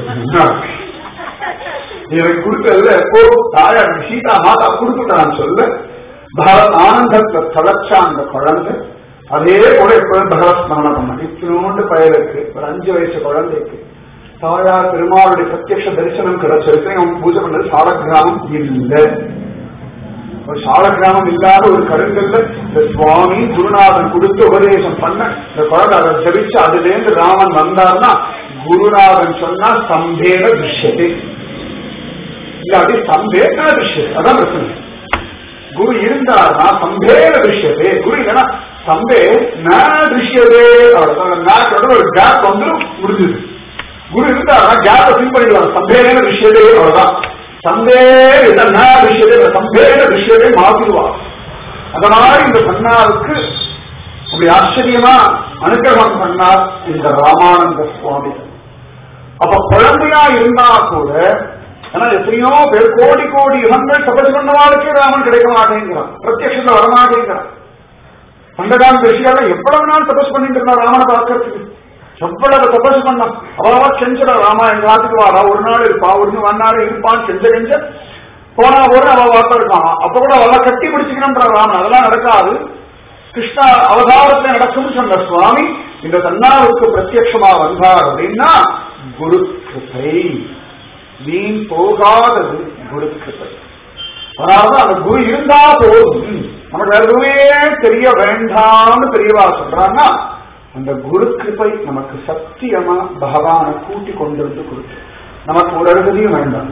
A: எனக்கு கொடுத்ததுல எப்போ தாயா சீதா மாதா கொடுத்துட்டான்னு சொல்ல பகவத் ஆனந்தத்தை தலைச்சா அந்த குழந்தை அதே போல எப்போதும் பகவத் ஸ்மரணம் பண்ண இத்தினோண்டு பயலுக்கு ஒரு அஞ்சு வயசு குழந்தைக்கு தாயார் பெருமாளுடைய பிரத்யக்ஷ தரிசனம் கிடைச்சிருக்கு அவன் பூஜை பண்ணது சால கிராமம் இல்லை ஒரு சால கிராமம் இல்லாத ஒரு கருங்கல்ல இந்த சுவாமி குருநாதன் கொடுத்து உபதேசம் பண்ண இந்த குழந்தை அதை ஜபிச்சு அதுல இருந்து ராமன் வந்தார்னா குருநாதன் சொன்னா சம்பேன திருஷ்யத்தை இல்லாட்டி சம்பேன திருஷ்யத்தை அதான் பிரச்சனை குரு இருந்தார்னா சம்பேன திருஷ்யத்தை குரு இல்லைன்னா சம்பே ந திருஷ்யதே அவ்வளவு ஒரு கேப் வந்து முடிஞ்சது குரு இருந்தாருன்னா கேப்பை ஃபில் பண்ணிடுவாங்க சம்பேன விஷயத்தே அவ்வளவுதான் சந்தேக விஷயத்தை சம்பேன விஷயத்தை மாத்திடுவார் அதனால இந்த சன்னாவுக்கு அப்படி ஆச்சரியமா அனுகிரகம் பண்ணார் இந்த ராமானந்த சுவாமி அப்ப குழந்தையா இருந்தா கூட ஆனா எத்தனையோ பேர் கோடி கோடி யுகங்கள் தபஸ் பண்ணவாளுக்கே ராமன் கிடைக்க மாட்டேங்கிறான் பிரத்யட்சத்துல வரமாட்டேங்கிறான் பண்டகாந்த ரிஷியால எவ்வளவு நாள் தபஸ் பண்ணிட்டு இருந்தா ராமனை பார்க்கறதுக்கு எவ்வளவு தபஸ் பண்ணான் அவாவா செஞ்சடா ராமா எங்க நாட்டுக்கு வாரா ஒரு நாள் இருப்பா ஒரு ஒன்னாரு இருப்பான் செஞ்ச கெஞ்ச போனா ஒரு அவ வார்த்தை இருக்கான் அப்ப கூட அவள கட்டி பிடிச்சுக்கணும்ன்ற ராமன் அதெல்லாம் நடக்காது கிருஷ்ணா அவதாரத்துல நடக்கும் சொன்ன சுவாமி இந்த தன்னாவுக்கு பிரத்யட்சமா வந்தார் அப்படின்னா குரு கிருப்பை வீண் போகாதது குரு கிருப்பை அதாவது அந்த குரு இருந்தா போதும் நமக்கு வேற எதுவுமே தெரிய வேண்டாம்னு தெரியவா சொல்றான்னா அந்த குரு கிருப்பை நமக்கு சத்தியமா பகவானை கூட்டி கொண்டிருந்து கொடுத்து நமக்கு ஒரு அழுகதியும் வேண்டாம்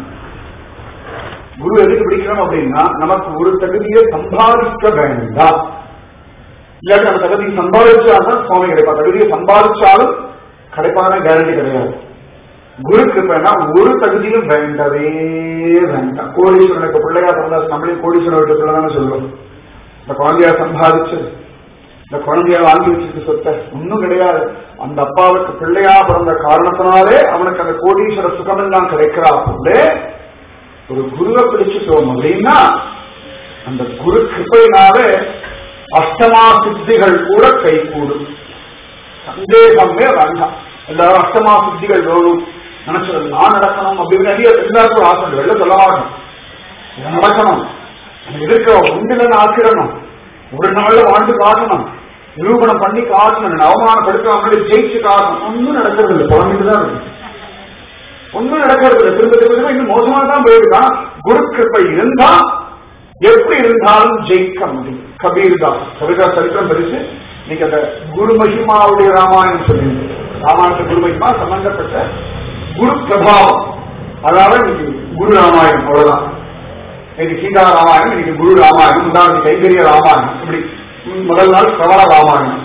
A: குரு எதுக்கு பிடிக்கணும் அப்படின்னா நமக்கு ஒரு தகுதியை சம்பாதிக்க வேண்டாம் இல்லாட்டி நம்ம தகுதியை சம்பாதிச்சாதான் சுவாமி கிடைப்பா தகுதியை சம்பாதிச்சாலும் கிடைப்பான கேரண்டி கிடையாது குரு கிருப்பைனா ஒரு தகுதியும் வேண்டவே வேண்டாம் கோடீஸ்வரனுக்கு பிள்ளையா பிறந்தா நம்மளையும் கோடீஸ்வரன் வீட்டு பிள்ளை தானே சொல்லுவோம் இந்த குழந்தையா சம்பாதிச்சது இந்த குழந்தைய வாங்கி வச்சிருக்க சொத்தை ஒன்னும் கிடையாது அந்த அப்பாவுக்கு பிள்ளையா பிறந்த காரணத்தினாலே அவனுக்கு அந்த கோடீஸ்வர சுகமெல்லாம் கிடைக்கிறா போலே ஒரு குருவை பிடிச்சிட்டோம் அப்படின்னா அந்த குரு கிருப்பையினாலே அஷ்டமா சித்திகள் கூட கை கூடும் சந்தேகமே வேண்டாம் எல்லாரும் அஷ்டமா சித்திகள் வேணும் நினைச்சது நான் நடக்கணும் அப்படின்னு நிறைய எல்லாருக்கும் ஆசை உண்டு. வெளில சொல்ல மாட்டோம் இது நடக்கணும் இருக்கிற உண்டிலன்னு ஆக்கிடணும் ஒரு நாள்ல வாழ்ந்து காட்டணும் நிரூபணம் பண்ணி காட்டணும் அவமானப்படுத்தாம ஜெயிச்சு காட்டணும் ஒன்னும் நடக்கிறது இல்லை குழந்தைக்கு தான் இருக்கு ஒன்னும் நடக்கிறது இல்லை திரும்ப திரும்ப திரும்ப இன்னும் மோசமா தான் போயிருக்கான் குரு கிருப்பை இருந்தா எப்படி இருந்தாலும் ஜெயிக்க முடியும் கபீர் தான் கபீர்தாஸ் சரித்திரம் படிச்சு இன்னைக்கு அந்த குரு மகிமாவுடைய ராமாயணம் சொல்லியிருக்கு ராமாயண குரு மகிமா சம்பந்தப்பட்ட குரு பிரபாவம் அதாவது இன்னைக்கு குரு ராமாயணம் அவ்வளவுதான் இன்னைக்கு சீதா ராமாயணம் இன்னைக்கு குரு ராமாயணம் உதாரணம் கைங்கரிய ராமாயணம் இப்படி முதல் நாள் பிரபல ராமாயணம்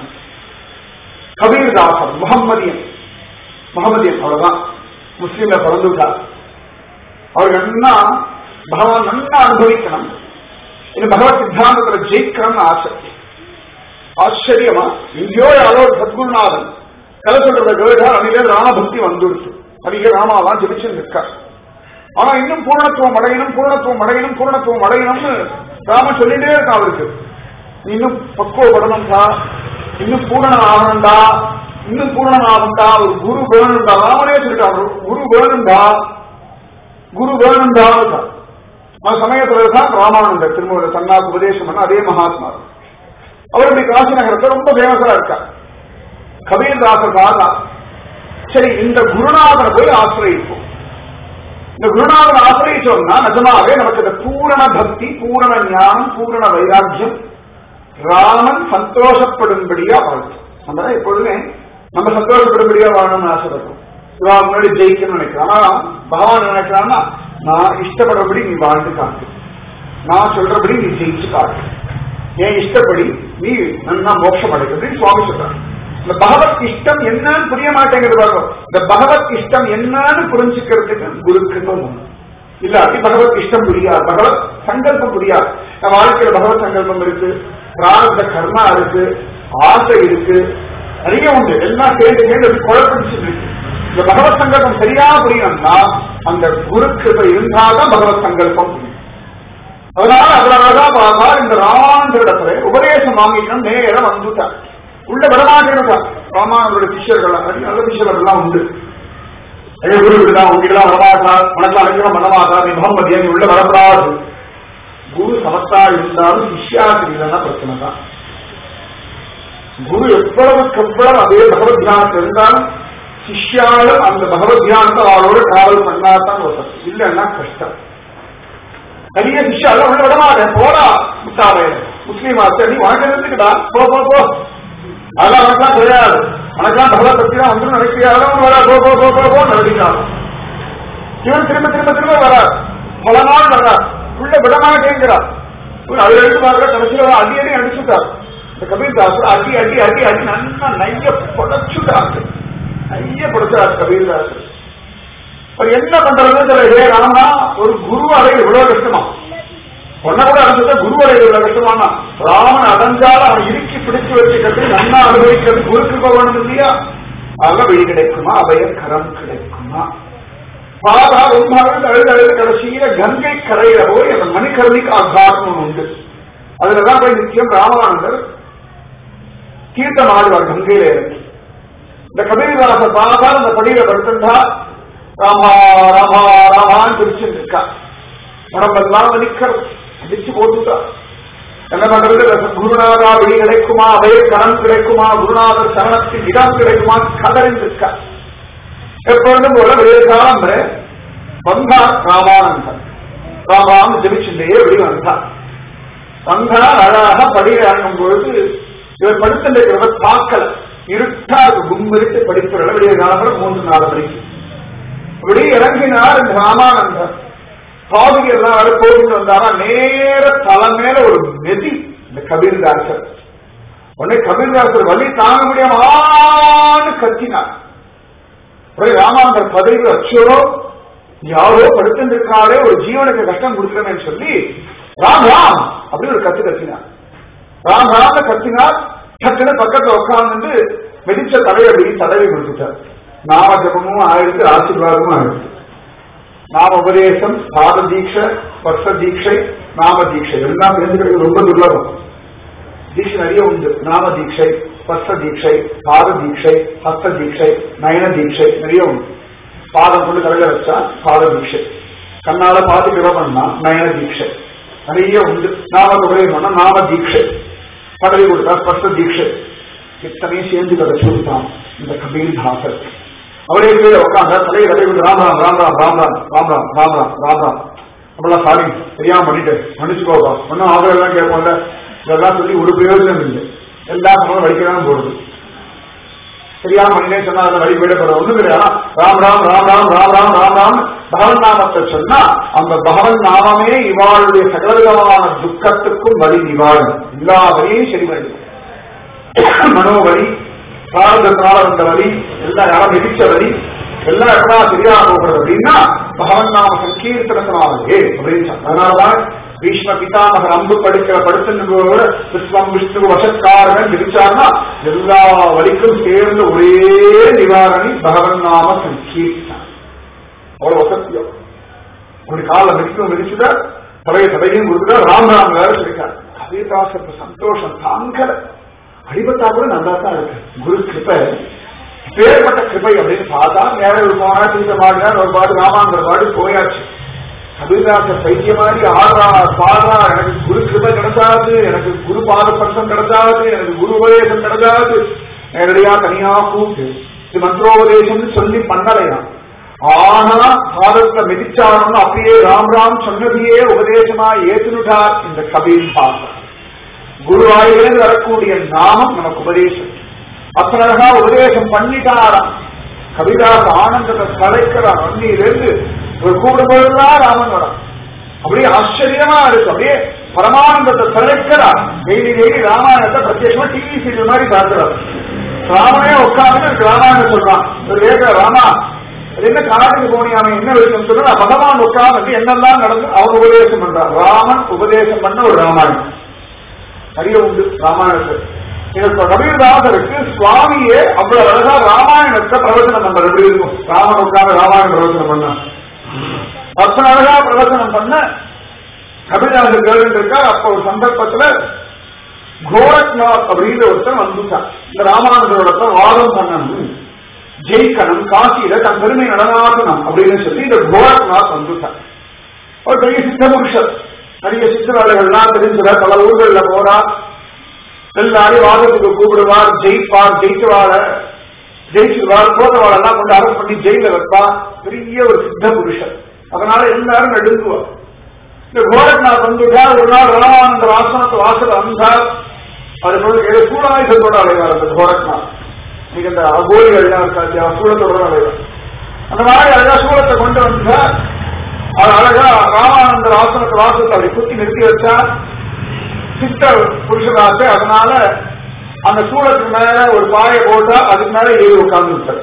A: கபீர்தாசன் முகம்மதியன் முகமதியன் அவ்வளவுதான் முஸ்லீம்ல பிறந்து விட்டார் அவர் என்ன பகவான் நன்னா அனுபவிக்கணும் இது பகவத் சித்தாந்தத்துல ஜெயிக்கணும்னு ஆசை ஆச்சரியமா எங்கேயோ யாரோ ஒரு சத்குருநாதன் கதை சொல்றத கேட்டா அன்னைக்கு ராமபக்தி வந்துடுச்சு அன்னைக்கு ராமாவெல்லாம் ஜெபிச்சு நிற்கா ஆனா இன்னும் பூர்ணத்துவம் அடையணும் பூர்ணத்துவம் அடையணும் பூர்ணத்துவம் அடையணும்னு ராமன் சொல்லிட்டே இருக்கான் அவருக்கு இன்னும் பக்குவப்படணும்டா இன்னும் பூரணம் ஆகணும்டா இன்னும் பூரணமாகும்டா ஒரு குரு வேணும்டா ராமனே சொல்லிட்டான் ஒரு குரு வேணும்டா குரு வேணும்டா அந்த சமயத்துல தான் ராமானந்தர் திரும்ப தன்னாக்கு உபதேசம் பண்ண அதே மகாத்மா அவருடைய காசி நகரத்தை ரொம்ப ஃபேமஸா இருக்கா கபீர்தாசர் பாரா சரி இந்த குருநாதனை போய் ஆசிரியப்போம் இந்த குருநாதன் ஆசிரியச்சோம்னா நிஜமாவே நமக்கு இந்த பூரண பக்தி பூரண ஞானம் பூரண வைராக்கியம் ராமன் சந்தோஷப்படும்படியா வாழ்க்கை நம்ம எப்பொழுதுமே நம்ம சந்தோஷப்படும்படியா வாழணும்னு ஆசைப்படுறோம் இவா முன்னாடி ஜெயிக்கணும்னு நினைக்கிறோம் ஆனா பகவான் நினைக்கிறான்னா நான் இஷ்டப்படுறபடி நீ வாழ்ந்து காட்டு நான் சொல்றபடி நீ ஜெயிச்சு காட்டு என் இஷ்டப்படி நீ நன்னா மோட்சம் அடைக்கிறது சுவாமி சொல்றாங்க இந்த பகவத் இஷ்டம் என்னன்னு புரிய மாட்டேங்குது பாருங்க இந்த பகவத் இஷ்டம் என்னன்னு புரிஞ்சுக்கிறதுக்கு குருக்கு இல்லாட்டி பகவத் இஷ்டம் புரியாது பகவத் சங்கல்பம் புரியாது நம்ம வாழ்க்கையில பகவத் சங்கல்பம் இருக்கு பிராரத்த கர்மா இருக்கு ஆசை இருக்கு நிறைய உண்டு எல்லாம் சேர்ந்து சேர்ந்து அப்படி குழப்பிச்சு இருக்கு இந்த பகவத் சங்கல்பம் சரியா புரியணும்னா அந்த குரு கிருபை இருந்தாதான் பகவத் சங்கல்பம் புரியும் அதனால அவ்வளவுதான் பார்த்தா இந்த ராமாந்திரிடத்துல உபதேசம் வாங்கிக்கணும் நேரம் வந்துட்டார் உள்ள விடமாட்டேன்னு ராமானுடைய சிஷ்யர்கள் நல்ல சிஷ்யர்கள் எல்லாம் உண்டு அதே குரு இப்படிதான் உங்ககிட்ட வரமாட்டா உனக்கு அழைக்கிறோம் பண்ணமாட்டா நீ முகமதியா நீ உள்ள வரப்படாது குரு சமத்தா இருந்தாலும் சிஷ்யாக்கு இல்லைன்னா பிரச்சனை தான் குரு எவ்வளவுக்கு எவ்வளவு அதே பகவத் தியானத்தில் இருந்தாலும் சிஷ்யாலும் அந்த பகவத் தியானத்தை அவளோட டிராவல் பண்ணாதான் வசதி இல்லைன்னா கஷ்டம் நிறைய விஷயம் உள்ள விட மாட்டேன் போடா முட்டாவே முஸ்லீம் ஆச்சு நீ உனக்கு இருந்துக்கிட்டா போ போ போ அதெல்லாம் உனக்கெல்லாம் தெரியாது உனக்கெல்லாம் பகவத் பக்தி தான் வந்து நினைக்கிறாலும் வரா போ போ போ போ போ நினைக்கிறான் இவன் திரும்ப திரும்ப திரும்ப வரார் பல நாள் வர்றார் உள்ள விட மாட்டேங்கிறார் அது எடுத்து பார்க்கிற கடைசியில் அடி அடி அடிச்சுட்டார் இந்த கபீர்தாசர் அடி அடி அடி அடி நல்லா நைய புடைச்சுட்டாரு நைய புடைச்சார் கபீர்தாசர் இப்ப என்ன பண்றதுன்னு தெரியல ஹே ராமா ஒரு குரு அறை இவ்வளவு கஷ்டமா பொண்ணை கூட அடைஞ்சதா குரு அறை இவ்வளவு கஷ்டமானா ராமன் அடைஞ்சாலும் அவன் இறுக்கி பிடிச்சு வச்சுக்கிறது நன்னா அனுபவிக்கிறது குருக்கு போகணும் இல்லையா அதெல்லாம் வெளி கிடைக்குமா அவைய கரம் கிடைக்குமா பாதா ரொம்ப அழுது அழுது அழுது கடைசியில கங்கை கரையில போய் அந்த மணிக்கரணிக்கு ஆகாரம் உண்டு அதுலதான் போய் நிச்சயம் ராமானந்தர் தீர்த்தம் ஆடுவார் கங்கையில இறங்கி இந்த கபீர்தாச பாதா அந்த படியில படுத்துட்டா ராமா ராமா ராமான்னு பிரிச்சு இருக்கா உடம்பெல்லாம் வலிக்கிறது அடிச்சு போட்டுட்டா என்ன பண்றது குருநாதா வெளி கிடைக்குமா அவைய கடன் கிடைக்குமா குருநாதர் சரணத்தின் இடம் கிடைக்குமா கதறிந்திருக்கா எப்பொழுதும் போல விவேகாலம் வந்தா ராமானந்தன் ராமான்னு ஜபிச்சுட்டே வெளி வந்தா வந்தா அழகாக படியை இறங்கும் பொழுது இவர் படுத்திருக்கிறவர் பார்க்கல இருட்டா இருக்கு கும்பிட்டு படிக்கிற விடிய காலத்தில் மூன்று நாலு மணிக்கு இப்படி இறங்கினார் இந்த ராமானந்தர் பாதுகை எல்லாம் போயிட்டு வந்தாரா நேர தலை மேல ஒரு நெதி இந்த கபீர்தாசர் உடனே கபீர்தாசர் வலி தாங்க முடியாம கத்தினார் ராமானந்தர் பதவி அச்சோ யாரோ படுத்திருக்காரே ஒரு ஜீவனுக்கு கஷ்டம் கொடுக்கிறேன்னு சொல்லி ராம் ராம் அப்படின்னு ஒரு கத்து கத்தினார் ராம் ராம கத்தினார் டக்குன்னு பக்கத்துல உட்கார்ந்து வெடிச்ச தலையை அப்படி தடவி கொடுத்துட்டார் நாம ஜபமும் ஆயிடுத்து ஆசீர்வாதமும் ஆயிடுத்து நாம உபதேசம் பாத தீட்சை ஸ்பர்ச தீட்சை நாம தீட்சை எல்லாம் தெரிஞ்சுக்கிறது ரொம்ப துர்லபம் தீட்சை நிறைய உண்டு நாம தீட்சை ஸ்பர்ச தீட்சை பாத தீட்சை ஹஸ்த தீட்சை நயன தீட்சை நிறைய உண்டு பாதம் கொண்டு தலையில வச்சா பாத தீட்சை கண்ணால பார்த்து கிரகம்னா நயன தீட்சை நிறைய உண்டு நாம உபதேசம்னா நாம தீட்சை பதவி கொடுத்தா ஸ்பர்ச தீட்சை இத்தனையும் சேர்ந்து கிடைச்சு கொடுத்தான் இந்த கபீர் தாசர் அவரே கீழே உட்காந்த தலையை கதை ராம் ராம் ராம் ராம் ராம் ராம் ராம் ராம் ராம் ராம் ராம் ராம் நம்மளாம் சாரி தெரியாம பண்ணிட்டு மன்னிச்சுக்கோப்பா ஒன்னும் ஆதரவு எல்லாம் கேட்போம்ல இதெல்லாம் சொல்லி ஒரு பிரயோஜனம் இல்லை எல்லா சமயம் வடிக்கதான் போடுது தெரியாம பண்ணினே சொன்னா அதை வழி போயிடப்பட ஒண்ணும் கிடையாது ராம் ராம் ராம் ராம் ராம் ராம் ராம் ராம் பகவன் நாமத்தை சொன்னா அந்த பகவன் நாமமே இவாளுடைய சகலவிதமான துக்கத்துக்கும் வழி நிவாரணம் எல்லா வழியும் சரி வழி மனோவழி பிராரதத்தினால வந்த வழி எல்லாம் யாரும் மிதிச்ச வழி எல்லாம் எப்படா சரியா போகிறது அப்படின்னா பகவன் நாம சங்கீர்த்தனத்தினாலே அப்படின்னு அதனாலதான் பீஷ்ம பிதாமகர் அம்பு படிக்கிற படுத்துவோட விஸ்வம் விஷ்ணு வசத்காரன் விதிச்சார்னா எல்லா வழிக்கும் சேர்ந்து ஒரே நிவாரணி பகவன் நாம சங்கீர்த்தனம் அவ்வளவு வசத்தியம் ஒரு கால விஷ்ணு விதிச்சுட தலைய சபையும் கொடுத்துட்டா ராம் ராம் வேற சொல்லிட்டார் கவிதாசருக்கு சந்தோஷம் தாங்கல அடிபட்டா கூட நல்லா தான் இருக்கு குரு கிருப்ப பேர்பட்ட கிருபை அப்படின்னு பார்த்தா நேரம் ஒரு போனா தீர்த்த மாடினார் ஒரு பாட்டு ராமாங்கிற பாட்டு போயாச்சு கபிதாச பைத்திய மாதிரி ஆடுறா பாடுறா எனக்கு குரு கிருபை கிடைச்சாது எனக்கு குரு பாத பட்சம் கிடைச்சாது எனக்கு குரு உபதேசம் கிடைச்சாது நேரடியா தனியா கூப்பிட்டு இது மந்திரோபதேசம்னு சொல்லி பண்ணலையா ஆனா பாதத்துல மிதிச்சாரணும் அப்படியே ராம் ராம் சொன்னதையே உபதேசமா ஏற்றுட்டார் இந்த கபீர் பாசம் குருவாயிலிருந்து வரக்கூடிய நாமம் நமக்கு உபதேசம் அத்தனை அழகா உபதேசம் பண்ணிட்டாராம் கவிதாஸ் ஆனந்தத்தை கலைக்கிறான் அன்னியிலிருந்து ஒரு கூடும்போதெல்லாம் ராமன் வரான் அப்படியே ஆச்சரியமா இருக்கு அப்படியே பரமானந்தத்தை தலைக்கிறார் டெய்லி டெய்லி ராமாயணத்தை பிரத்யேகமா டிவி சீரியல் மாதிரி பார்க்கிறார் ராமனே உட்கார்ந்து ராமாயணம் சொல்றான் ஒரு வேக ராமா அது என்ன காட்டுக்கு போனியாம என்ன விஷயம் சொல்ல பகவான் உட்கார்ந்து என்னெல்லாம் நடந்து அவன் உபதேசம் பண்றான் ராமன் உபதேசம் பண்ண ஒரு ராமாயணம் நிறைய உண்டு ராமாயணத்தை எனக்கு கபீர்தாசருக்கு சுவாமியே அவ்வளவு அழகா ராமாயணத்தை பிரவச்சனம் பண்றது எப்படி இருக்கும் ராமன் உட்கார்ந்து ராமாயணம் பிரவச்சனம் பண்ண அத்தனை அழகா பிரவச்சனம் பண்ண கபீர்தாசர் கேட்டு இருக்கா அப்ப ஒரு சந்தர்ப்பத்துல கோரக்நாத் அப்படின்ற ஒருத்தன் வந்துட்டான் இந்த ராமானுஜரோட வாதம் பண்ணணும் ஜெயிக்கணும் காசியில தன் பெருமை நடனாக்கணும் அப்படின்னு சொல்லி இந்த கோரக்நாத் வந்துட்டான் ஒரு பெரிய சித்த புருஷர் நிறைய சித்த வேலைகள்லாம் தெரிஞ்சுட பல ஊர்கள்ல போறா எல்லாரையும் வாதத்துக்கு கூப்பிடுவார் ஜெயிப்பார் ஜெயிச்சுவாள ஜெயிச்சுவார் தோற்றவாளெல்லாம் கொண்டு அரசு பண்ணி ஜெயில வைப்பா பெரிய ஒரு சித்த புருஷர் அதனால எல்லாரும் நடுங்குவார் இந்த கோரக்நாத் வந்துட்டா ஒரு நாள் ராமானந்த ஆசனத்து வாசல் வந்தார் அது ஏதோ சூடாயுதத்தோட அலைவார் அந்த கோரக்நாத் நீங்க இந்த அகோரிகள்லாம் இருக்கா சூழத்தோட அலைவார் அந்த மாதிரி அழகா சூழத்தை கொண்டு வந்தா அது அழகா ராமானந்தர் ஆசனத்து வாசத்தை அப்படி குத்தி நிறுத்தி வச்சா சித்த புருஷராசு அதனால அந்த சூழத்துக்கு மேல ஒரு பாயை போட்டா அதுக்கு மேல ஏறி உட்கார்ந்து விட்டார்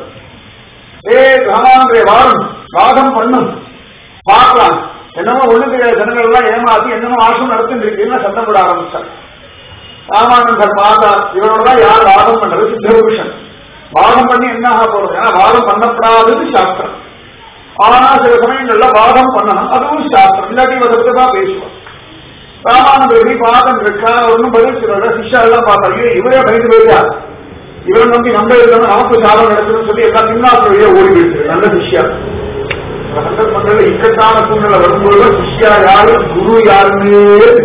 A: ஏ ராமானந்தரை வாரம் வாதம் பண்ணும் பார்க்கலாம் என்னமோ ஒண்ணு தெரியாத ஜனங்கள் எல்லாம் ஏமாத்தி என்னமோ ஆசம் நடத்திட்டு இருக்குன்னு சத்தம் போட ஆரம்பிச்சார் ராமானந்தர் பார்த்தா இவரோட தான் யார் வாதம் பண்றது சித்தபூஷன் வாதம் பண்ணி என்ன ஆக போறது ஏன்னா வாதம் பண்ணப்படாதது சாஸ்திரம் ஆனா சில சமயங்கள்ல வாதம் பண்ணணும் அதுவும் சாஸ்திரம் இல்லாட்டி இவரை தான் பேசுவோம் ராமானந்தர் எப்படி பாதம் இருக்கா ஒன்னும் பதில் சொல்லல சிஷ்யா எல்லாம் பார்த்தா ஐயோ இவரே பயந்து போயிட்டா இவரை நம்பி நம்ம இருக்கணும் நமக்கு சாதம் நடக்கணும்னு சொல்லி எல்லாம் பின்னாசிரியே ஓடி போயிட்டு நல்ல சிஷ்யா சந்தர்ப்பங்கள்ல இக்கட்டான சூழ்நிலை வரும்போது சிஷ்யா யாரு குரு யாருன்னு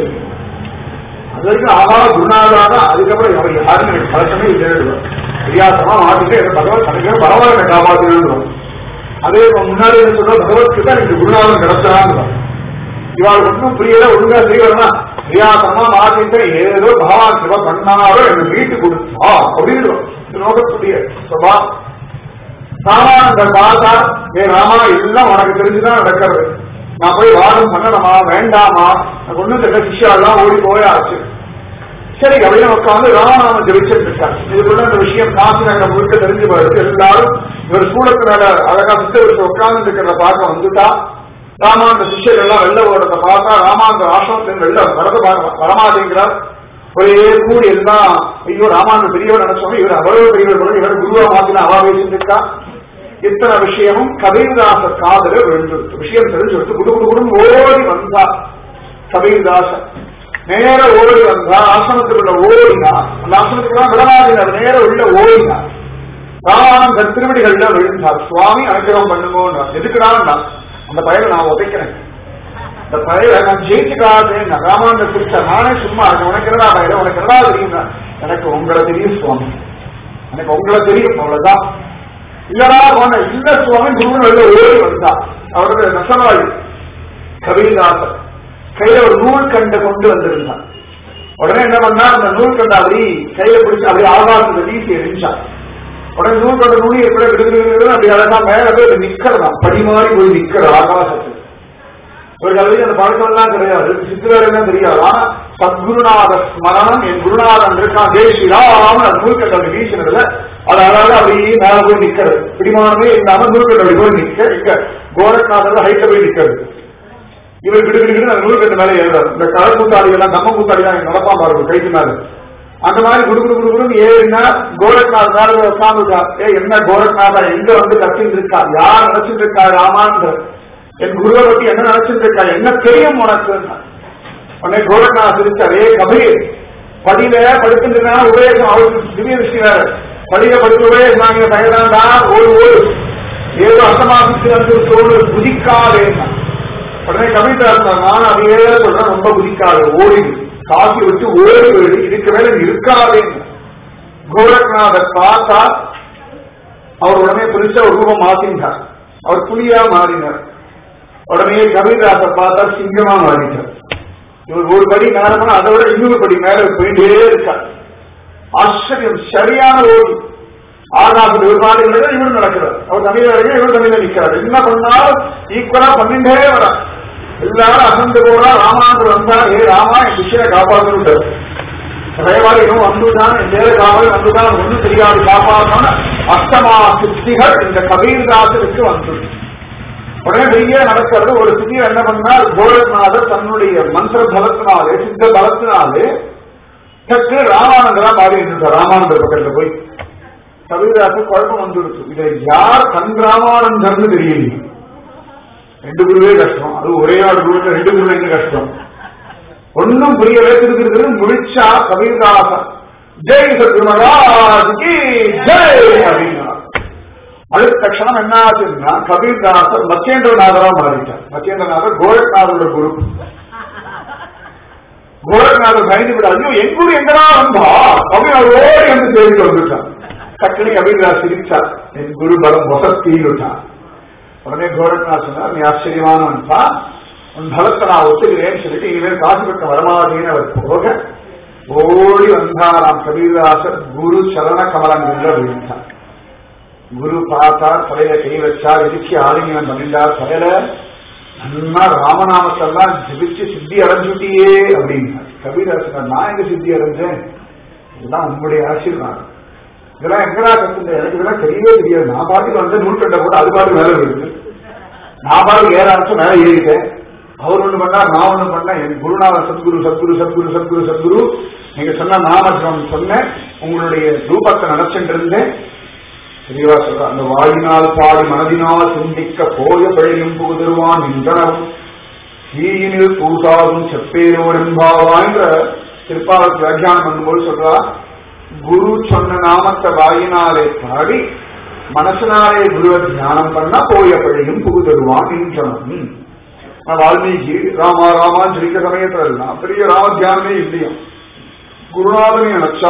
A: அது வரைக்கும் ஆஹா குருநாதாதான் அதுக்கப்புறம் அவர் யாருன்னு எனக்கு பழக்கமே இல்லை வித்தியாசமா மாட்டிட்டு எனக்கு பகவத் தனக்கு பரவாயில்ல காப்பாற்றுன்னு அதே முன்னாடி என்ன சொல்ற பகவத்கிட்ட எனக்கு குருநாதன் கிடைச்சான்னு இவாள் ஒன்றும் புரியல ஒழுங்கா செய்யறனா வியாசமா மாத்திட்டு ஏதோ பகவான் சிவ பண்ணாரோ எனக்கு வீட்டு கொடுத்தா அப்படின்னு நோக்கக்கூடிய சபா ராமானந்தர் பார்த்தா ஏ ராமா எல்லாம் உனக்கு தெரிஞ்சுதான் நடக்கிறது நான் போய் வாதம் பண்ணணுமா வேண்டாமா ஒண்ணு தெரிய சிஷ்யா எல்லாம் ஓடி போயாச்சு சரி அப்படின்னு உட்காந்து ராமநாம ஜெபிச்சுட்டு இருக்காங்க இதுக்குள்ள இந்த விஷயம் காசு நகரம் முழுக்க தெரிஞ்சு போயிடுச்சு எல்லாரும் இவர் சூழத்து மேல அழகா சித்தருக்கு உட்கார்ந்து இருக்கிறத பார்க்க வந்துட்டா ராமாந்த சிஷ்யர் எல்லாம் வெளில ஓடுறத பார்த்தா ராமாந்த ஆசிரமத்தின் வெளில வரத வரமாட்டேங்கிறார் ஒரே கூடி எல்லாம் ஐயோ ராமாந்த பெரியவர் நினைச்சோம் இவர் அவ்வளவு பெரியவர் இவர் குருவா மாத்தின அவா பேசிட்டு இத்தனை விஷயமும் கபீர்தாசர் காதல விழுந்துருச்சு விஷயம் தெரிஞ்சு விட்டு குடு குடு குடும் ஓடி வந்தா கபீர்தாசர் நேர ஓடி வந்தா ஆசிரமத்துக்குள்ள ஓடினா அந்த ஆசிரமத்துக்குள்ள விடமாடினார் நேர உள்ள ஓடினார் ராமானந்தர் திருவடிகள்ல விழுந்தார் சுவாமி அனுகிரகம் பண்ணுமோன்னு எதுக்குடான்னா அந்த பயலை நான் உதைக்கிறேன் அந்த பயலை நான் ஜெயிச்சுக்காதேன் ராமானந்த குறிச்ச நானே சும்மா இருக்கேன் உனக்கு என்னடா பயல உனக்கு என்னடா தெரியும் எனக்கு உங்களை தெரியும் சுவாமி எனக்கு உங்களை தெரியும் அவ்வளவுதான் இல்லடா போன இல்ல சுவாமி குரு வெளில ஓடி வந்தா அவரது நசவாயி கபீர்தாசர் கையில ஒரு நூல் கண்டை கொண்டு வந்திருந்தான் உடனே என்ன பண்ணா அந்த நூல் கண்டை அப்படி கையில பிடிச்சு அப்படியே ஆகாசத்தை வீசி எரிஞ்சான் உடனே நூல் கண்ட நுனி எப்படி விடுகிறது அப்படி அழகா மேல போய் நிக்கிறதாம் படி மாறி போய் நிக்கிற ஆகாசத்துக்கு இவருக்கு அது அந்த பழக்கம் எல்லாம் கிடையாது சித்திரம் தெரியாது ஆனா சத்குருநாத ஸ்மரணம் என் குருநாதன் இருக்கான் ஜெய் ஸ்ரீராம் அந்த நூல்கட்டை அப்படி வீசினதுல அது அழகாக அப்படியே மேல போய் நிக்கிறது பிடிமானமே இல்லாம நூல்கட்டை அப்படி போய் நிக்க இங்க கோரக்நாதர் ஹைட்ட போய் நிக்கிறது இவர் விடுவிடுகிட்டு அந்த நூல்கட்டு மேல ஏறாரு இந்த கலர் கூத்தாடி எல்லாம் நம்ம கூத்தாடி தான் நடப்பான் பாருங்க கைக்கு மேல அந்த மாதிரி குடு குடு குடு குடுன்னு ஏறினா கோரக்நாத் மேல உட்காந்துருக்கா ஏ என்ன கோரக்நாதா எங்க வந்து கத்திட்டு இருக்கா யார் நினைச்சிட்டு இருக்கா ராமான்ற என் குருவை பத்தி என்ன நினைச்சிட்டு இருக்கா என்ன தெரியும் உனக்கு உடனே கோரக்நாத் சிரிச்சார் ஏ கபீர் படியில படுத்துட்டு உபதேசம் அவருக்கு திவ்ய விஷயம் வேற படிக்க படிக்கவே நாங்க பயதாண்டா ஓடு ஓடு ஏதோ அசமாசத்து வந்து தோடு குதிக்காதே உடனே கவிதா நான் அதையே சொல்றேன் ரொம்ப குதிக்காது ஓடிடு காசி விட்டு ஓடி போயிடு இதுக்கு மேல நீ இருக்காதே கோரக்நாதர் பார்த்தா அவர் உடனே புரிச்ச ஒரு ரூபம் மாத்தினார் அவர் புலியா மாறினார் உடனே கவிதாசர் பார்த்தா சிங்கமா மாறிட்டார் இவர் ஒரு படி நேரமா அதை விட இன்னொரு படி மேல போயிட்டே இருக்கார் ஆச்சரியம் சரியான ஓடி ஆகாசம் இவர் பாடுகிறது இவர் நடக்கிறார் அவர் தமிழ் வரைக்கும் இவர் தமிழ்ல நிற்கிறார் என்ன பண்ணாலும் ஈக்குவலா பண்ணிட்டே வரா எல்லாரும் அசந்து போறா ராமானந்தர் வந்தா ஏ ராமா என் விஷய காப்பாற்று தயவாறு இன்னும் வந்துதான் என் பேர காவல் வந்துதான் ஒன்றும் தெரியாது காப்பாற்றணும் அஷ்டமா சித்திகள் இந்த கபீர்தாசருக்கு வந்துள்ளது உடனே வெளியே நடக்கிறது ஒரு சித்தியில் என்ன பண்ணார் கோரத்நாதர் தன்னுடைய மந்திர பலத்தினாலே சித்த பலத்தினாலே சற்று ராமானந்தரா மாறி இருந்துட்டார் ராமானந்தர் பக்கத்துல போய் கவிதாசர் குழப்பம் வந்துடுச்சு இதை யார் தன் ராமானந்தர்னு தெரியலையே ரெண்டு குருவே கஷ்டம் அது ஒரே ஆள் குருவில் ரெண்டு குரு எங்க கஷ்டம் ஒன்னும் புரியவே திருத்திரு முடிச்சா கபீர்தாசன் ஜெய் சத்குருமராஜ்கி ஜெய் அப்படின்னா அடுத்த க்ஷணம் என்ன ஆச்சுன்னா கபீர்தாசர் மச்சேந்திரநாதரா மாறிட்டார் மச்சேந்திரநாதர் கோரக்நாதரோட குரு கோரக்நாதர் பயந்து விட ஐயோ என் குரு எங்கடா வந்தா அப்படின்னு அவர் ஓடி வந்து தேடி வந்துட்டான் டக்குனு கபீர்தாஸ் சிரிச்சார் என் குரு பலம் வசத்திட்டான் உடனே கோரக்நாத் சொன்னார் நீ ஆச்சரியமானவன்பா உன் பலத்தை நான் ஒத்துக்கிறேன்னு சொல்லிட்டு இனிமேல் காசு பெற்ற வரமாட்டேன்னு அவர் போக ஓடி வந்தாராம் கபீர்தாசர் குரு சரண கமலங்கள் அப்படின்ட்டார் குரு பார்த்தார் தலையில கை வச்சார் இடிச்சு ஆலிங்கனம் பண்ணிட்டார் தலையில நல்லா ராமநாமத்தெல்லாம் ஜெபிச்சு சித்தி அடைஞ்சுட்டியே அப்படின்னார் கபீராசன் நான் எங்க சித்தி அடைஞ்சேன் இதெல்லாம் உங்களுடைய ஆசீர்வாதம் இதெல்லாம் எங்கடா கத்துங்க எனக்கு இதெல்லாம் தெரியவே தெரியாது நான் பாட்டுக்கு வந்து நூற்கட்டை போட்டு அது பாட்டு மேல இருக்கு நான் பாட்டு ஏற ஆரம்பிச்சு மேல ஏறிட்டேன் அவர் ஒண்ணு பண்ணா நான் ஒண்ணு பண்ணேன் என் குருநாத சத்குரு சத்குரு சத்குரு சத்குரு சத்குரு நீங்க சொன்ன நாமஜம் சொன்னேன் உங்களுடைய ரூபத்தை நினைச்சுட்டு இருந்தேன் தெளிவா சொல்ற அந்த வாயினால் பாடி மனதினால் சிந்திக்க போய பழையும் புகுதருவான் நின்றனவும் தீயினில் பூசாதும் செப்பேரோடு என்பாவான்ற திருப்பாவத்து வியாக்கியானம் பண்ணும்போது சொல்றா குரு சொன்ன நாமத்தை வாயினாலே பாடி மனசனாலே குருவை தியானம் பண்ணா போய பழையும் புகுதருவான் நின்றனவும் வால்மீகி ராமா ராமான்னு சொல்லிக்க சமயத்துல எல்லாம் பெரிய ராம தியானமே இல்லையா குருநாதனை நினைச்சா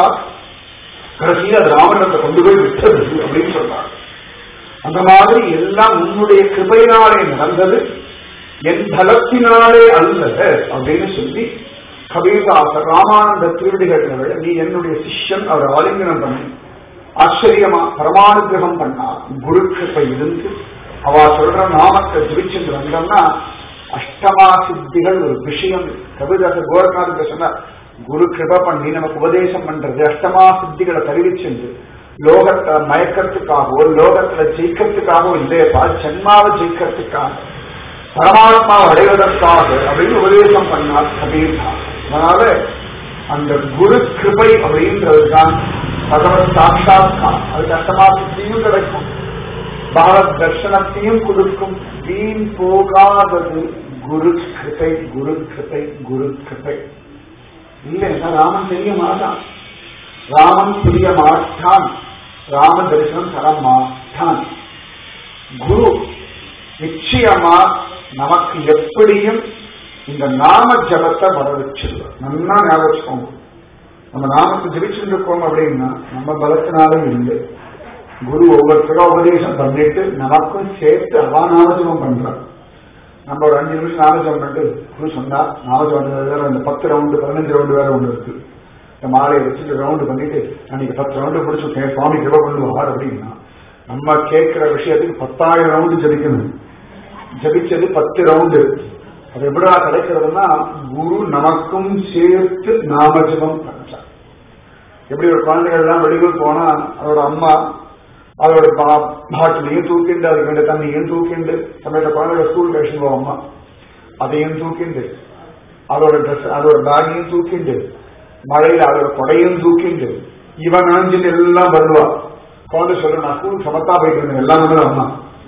A: கடைசியில் அது ராமனத்தை கொண்டு போய் விட்டது அப்படின்னு சொல்றாங்க அந்த மாதிரி எல்லாம் உன்னுடைய கிருபையினாலே நடந்தது என் பலத்தினாலே அல்ல அப்படின்னு சொல்லி கபீர்தாசர் ராமானந்த திருடிகள் நீ என்னுடைய சிஷ்யன் அவர் ஆலிங்கனம் பண்ணி ஆச்சரியமா பரமானுகிரகம் பண்ணா குரு கிருப்பை இருந்து அவ சொல்ற நாமத்தை ஜிரிச்சுட்டு வந்தோம்னா அஷ்டமா சித்திகள் ஒரு விஷயம் கபிதாசர் கோரநாத் சொன்னார் குரு கிருப பண்ணி நமக்கு உபதேசம் பண்றது அஷ்டமா சித்திகளை தெரிவிச்சுண்டு லோகத்தை மயக்கிறதுக்காகவோ லோகத்துல ஜெயிக்கிறதுக்காகவோ இல்லையப்பா ஜென்மாவை ஜெயிக்கிறதுக்காக பரமாத்மாவை அடைவதற்காக அப்படின்னு உபதேசம் பண்ணார் கபீர்தான் அதனால அந்த குரு கிருபை அப்படின்றது தான் பகவத் சாட்சாத்காரம் அதுக்கு அஷ்டமா சித்தியும் கிடைக்கும் பாரத் தர்ஷனத்தையும் கொடுக்கும் வீண் போகாதது குரு கிருபை குரு கிருபை குரு கிருபை இல்லைன்னா ராமன் தெரிய மாட்டான் ராமன் புரிய மாட்டான் ராம தரிசனம் தர மாட்டான் குரு நிச்சயமா நமக்கு எப்படியும் இந்த நாம ஜபத்தை வர வச்சிருவோம் நல்லா ஞாபகம் வச்சுக்கோங்க நம்ம நாமத்தை ஜபிச்சுட்டு இருக்கோம் அப்படின்னா நம்ம பலத்தினாலும் இல்லை குரு ஒவ்வொருத்தரும் உபதேசம் பண்ணிட்டு நமக்கும் சேர்த்து அவா நாமஜபம் பண்றான் நம்ம ஒரு அஞ்சு நிமிஷம் நாமஜபம் பண்ணிட்டு குரு சொன்னா நாமஜபம் வேற இந்த பத்து ரவுண்டு பதினஞ்சு ரவுண்டு வேற ஒன்று இருக்கு இந்த மாலையை வச்சுட்டு ரவுண்டு பண்ணிட்டு அன்னைக்கு பத்து ரவுண்டு பிடிச்சிருக்கேன் சுவாமி கிருப பண்ணுவார் அப்படின்னா நம்ம கேட்கிற விஷயத்துக்கு பத்தாயிரம் ரவுண்டு ஜபிக்கணும் ஜபிச்சது பத்து ரவுண்டு அது எப்படா கிடைக்கிறதுனா குரு நமக்கும் சேர்த்து நாமஜபம் பண்றார் எப்படி ஒரு குழந்தைகள் எல்லாம் வெளியூர் போனா அதோட அம்மா அதோட பாட்டிலையும் தூக்கிண்டு அதுக்கு வேண்டிய தண்ணியும் தூக்கிண்டு சமயத்தை குழந்தைகள் ஸ்கூல் கழிச்சு போவோம் அம்மா அதையும் தூக்கிண்டு அதோட ட்ரெஸ் அதோட பேக்கையும் தூக்கிண்டு மழையில அதோட கொடையும் தூக்கிண்டு இவன் நினைஞ்சிட்டு எல்லாம் வருவா குழந்தை சொல்லு நான் ஸ்கூல் சமத்தா போயிட்டு இருந்தேன் எல்லாமே அம்மா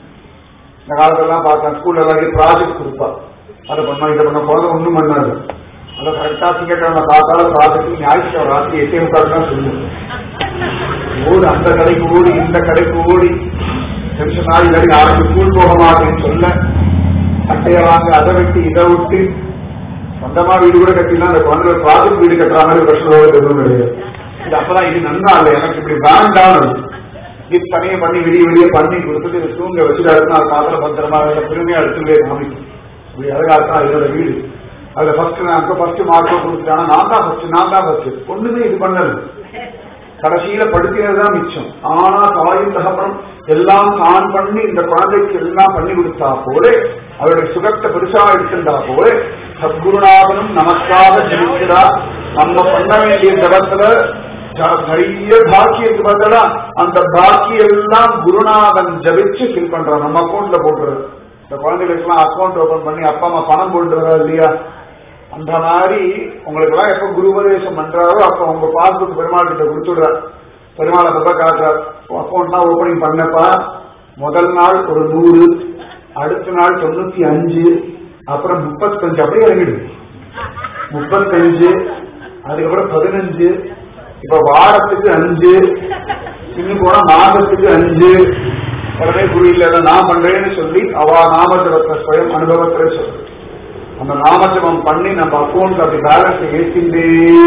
A: இந்த காலத்தெல்லாம் பார்த்தேன் ஸ்கூல்ல எல்லாத்தையும் ப்ராஜெக்ட் கொடுப்பா அதை பண்ணா இதை பண்ண குழந்தை ஒண்ணும் பண்ணாது அதை கரெக்டா திங்கக்கிழமை காத்தால ப்ராஜெக்ட் ஞாயிற்றுக்கிழமை ராத்திரி எட்டே முக்கால் தான் சொல்லுவோம் ஓடு அந்த கடைக்கு ஓடி இந்த கடைக்கு ஓடி டென்ஷன் ஆகி இல்லாட்டி நாளைக்கு ஸ்கூல் போக மாட்டேன்னு சொல்ல அட்டையை வாங்க அதை விட்டு இதை விட்டு சொந்தமா வீடு கூட கட்டினா அந்த குழந்தை ப்ராஜெக்ட் வீடு கட்டுற மாதிரி பிரச்சனை எதுவும் கிடையாது இது அப்பதான் இது நன்னா இல்லை எனக்கு இப்படி வேண்டாம் இது தனியை பண்ணி விடிய விடிய பண்ணி கொடுத்துட்டு இது தூங்க வச்சுட்டாருன்னா அது பாத்திரம் பத்திரமா அதை பெருமையா எடுத்துவே காமிக்கும் இப்படி அழகாத்தான் இதோட வீடு அதுல ஃபர்ஸ்ட் நான் ஃபர்ஸ்ட் மார்க் கொடுத்துட்டானா நான் தான் ஃபர்ஸ்ட் நான் தான் ஃபர்ஸ்ட் ஒண்ணுமே இது பண்ணல கடைசியில படுத்தினதுதான் மிச்சம் ஆனா தாயும் தகப்பனும் எல்லாம் தான் பண்ணி இந்த குழந்தைக்கு எல்லாம் பண்ணி கொடுத்தா போல அவருடைய சுகத்தை பெருசா எடுத்திருந்தா போல சத்குருநாதனும் நமக்காக ஜெயிக்கிறார் நம்ம பண்ண வேண்டிய ஜபத்துல ஜ- நிறைய பாக்கி இருக்கு பார்த்தா அந்த பாக்கி எல்லாம் குருநாதன் ஜபிச்சு ஃபில் பண்றான் நம்ம அக்கௌண்ட்ல போட்டுறது இந்த குழந்தைகளுக்கெல்லாம் அக்கௌண்ட் ஓபன் பண்ணி அப்பா அம்மா பணம் போட்டுறதா இல்லையா அந்த மாதிரி உங்களுக்கு எல்லாம் எப்ப குரு உபதேசம் பண்றாரோ அப்ப உங்க பாஸ்புக் பெருமாள் கிட்ட கொடுத்துடுறார் பெருமாள் அப்ப காட்டுறார் அக்கௌண்ட்லாம் ஓபனிங் பண்ணப்பா முதல் நாள் ஒரு நூறு அடுத்த நாள் தொண்ணூத்தி அஞ்சு அப்புறம் முப்பத்தஞ்சு அப்படியே இறங்கிடுது முப்பத்தஞ்சு அதுக்கப்புறம் பதினஞ்சு இப்ப வாரத்துக்கு அஞ்சு இன்னும் போனா மாதத்துக்கு அஞ்சு உடனே குரு இல்ல நான் பண்றேன்னு சொல்லி அவ நாமஜபத்தை ஸ்வயம் அனுபவத்துல சொல்லு அந்த நாமஜபம் பண்ணி நம்ம அக்கௌண்ட் அப்படி பேலன்ஸ் ஏற்றிண்டே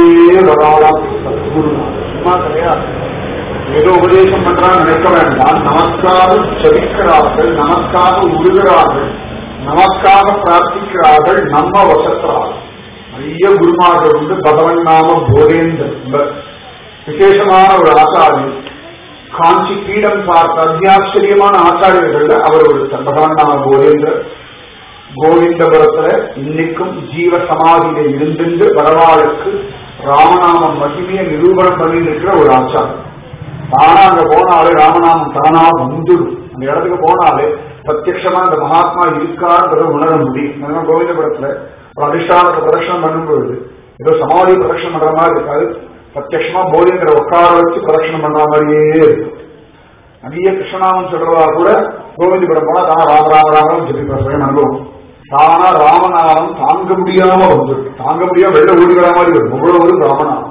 A: வரலாம் குரு சும்மா கிடையாது ஏதோ உபதேசம் பண்றான்னு நினைக்க வேண்டாம் நமக்காக ஜபிக்கிறார்கள் நமக்காக உருகிறார்கள் நமக்காக பிரார்த்திக்கிறார்கள் நம்ம வசத்தார்கள் நிறைய குருமார்கள் உண்டு பகவன் நாம போதேந்திர விசேஷமான ஒரு ஆச்சாரியன் காஞ்சி பீடம் பார்த்த அத்தியாச்சரியமான ஆச்சாரியர்கள் அவர் ஒரு பகவன் நாம போதேந்திர கோவிந்தபுரத்துல இன்னைக்கும் ஜீவ சமாதியில இருந்திருந்து வரவாளுக்கு ராமநாமம் மகிமையை நிரூபணம் பண்ணிட்டு இருக்கிற ஒரு ஆச்சாரம் தானா அங்க போனாலே ராமநாமம் தானா வந்துடும் அந்த இடத்துக்கு போனாலே பிரத்யட்சமா அந்த மகாத்மா இருக்கான்றத உணர முடியும் நம்ம கோவிந்தபுரத்துல ஒரு அதிஷ்டானத்தை பிரதட்சணம் பண்ணும் பொழுது ஏதோ சமாதி பிரதட்சணம் பண்ற மாதிரி இருக்காது பிரத்யட்சமா போதிங்கிற உட்கார வச்சு பிரதட்சணம் பண்ற மாதிரியே இருக்கும் நிறைய கிருஷ்ணநாமம் சொல்றதா கூட கோவிந்தபுரம் போனா தானா ராம ராம ராமம் ஜெபிக்கிற சுயம் அனுபவம் தானா ராமநாமம் தாங்க முடியாம வந்துடும் தாங்க முடியாம வெள்ள ஓடுகிற மாதிரி வரும் அவ்வளவு ஒரு ராமநாமம்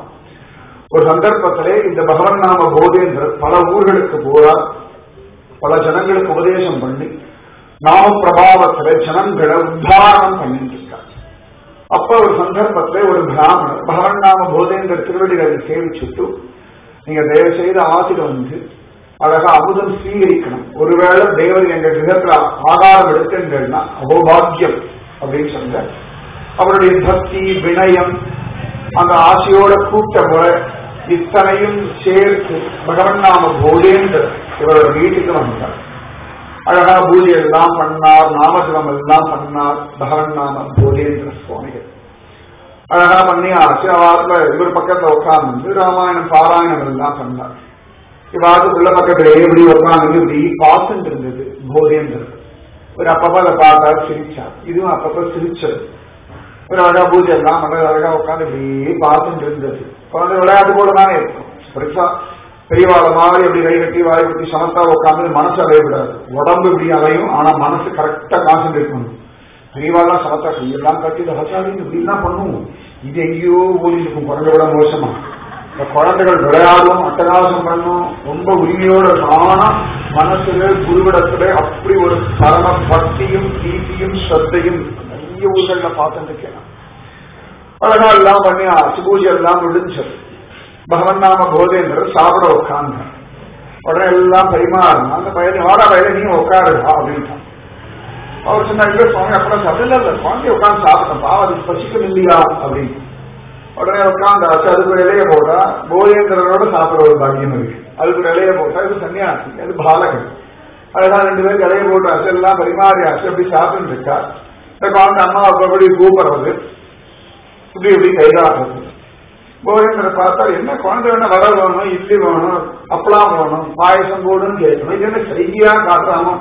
A: ஒரு சந்தர்ப்பத்திலே இந்த பகவன் நாம போதேந்திரர் பல ஊர்களுக்கு போறார் பல ஜனங்களுக்கு உபதேசம் பண்ணி நாம பிரபாவத்திலே ஜனங்களை உத்தாரணம் பண்ணிட்டு இருக்கார் அப்ப ஒரு சந்தர்ப்பத்திலே ஒரு பிராமணர் பகவன் நாம போதேந்திர திருவடிகளை சேவிச்சுட்டு நீங்க தயவு செய்து ஆசிட்டு வந்து அழகா அமுதம் ஸ்வீகரிக்கணும் ஒருவேளை தேவர் எங்க கிரகத்துல ஆதாரம் எடுத்துங்கன்னா அகோபாக்கியம் அப்படின்னு சொன்ன அவருடைய பக்தி வினயம் அந்த ஆசையோட கூட்ட முறை இத்தனையும் சேர்த்து பகவன் நாம போதேந்திர இவரோட வீட்டுக்கு வந்தார் அழகா பூஜை எல்லாம் பண்ணார் நாமஜபம் எல்லாம் பண்ணார் பகவன் நாம போதேந்திர சுவாமிகள் அழகா பண்ணி ஆச்சு அவாத்துல இவர் பக்கத்துல உட்கார்ந்து ராமாயணம் பாராயணம் எல்லாம் பண்ணார் இவாது உள்ள பக்கத்துல எப்படி உட்கார்ந்து இப்படி பார்த்துட்டு இருந்தது போதேந்திரர் ஒரு அப்பப்ப அதை பார்த்தார் சிரிச்சார் இதுவும் அப்பப்ப சிரிச்சது ஒரு அழகா பூஜை எல்லாம் பண்ண அழகா உட்காந்து இப்படி பார்த்துட்டு இருந்தது குழந்தை விளையாட்டு போல தானே இருக்கும் பெருசா பெரியவாள மாதிரி அப்படி கை கட்டி வாய் கட்டி சமத்தா உட்காந்து மனசு அலைய விடாது உடம்பு இப்படி அலையும் ஆனா மனசு கரெக்டா கான்சென்ட்ரேட் பண்ணும் பெரியவாள்லாம் சமத்தா கையெல்லாம் கட்டி ஹசாரி இப்படிலாம் பண்ணுவோம் இது எங்கேயோ ஓடி இருக்கும் குழந்தை விட மோசமா இந்த குழந்தைகள் விளையாடும் அட்டகாசம் பண்ணும் ரொம்ப உரிமையோட ஆனா மனசுல குருவிடத்துல அப்படி ஒரு பரம பக்தியும் நீதியும் ஸ்ரத்தையும் நிறைய ஊர்கள்ல பார்த்துட்டு இருக்கேன் அழகா எல்லாம் பண்ணி பூஜை எல்லாம் முடிஞ்சது பகவன் நாம போதேந்திரர் சாப்பிட உட்கார்ந்து உடனே எல்லாம் பரிமாறணும் அந்த பையன் வாடா பையன் நீ உட்காருடா அப்படின்ட்டான் அவர் சொன்னா இல்ல சுவாமி அப்புறம் சாப்பிடல இல்ல குழந்தை உட்காந்து சாப்பிட்டேன் பாவம் அதுக்கு பசிக்கும் இல்லையா அப்படின்னு உடனே உட்காந்தாச்சு அதுக்கு ஒரு இலைய போட்டா போதேந்திரனோட சாப்பிட ஒரு பாக்கியம் இருக்கு அதுக்கு ஒரு இலைய போட்டா இது சன்னியாசி அது பாலகன் அதெல்லாம் ரெண்டு பேருக்கு இலைய போட்டாச்சு எல்லாம் பரிமாறியாச்சு அப்படி சாப்பிட்டு இருக்கா இந்த குழந்தை அம்மா அப்படி கூப்பிடுறது இப்படி இப்படி கைதாடுறது போதேந்திர பார்த்தா என்ன குழந்தை வேணா வர வேணும் இட்லி வேணும் அப்பளம் வேணும் பாயசம் போடுன்னு கேட்கணும் இது என்ன செய்தியா காட்டாம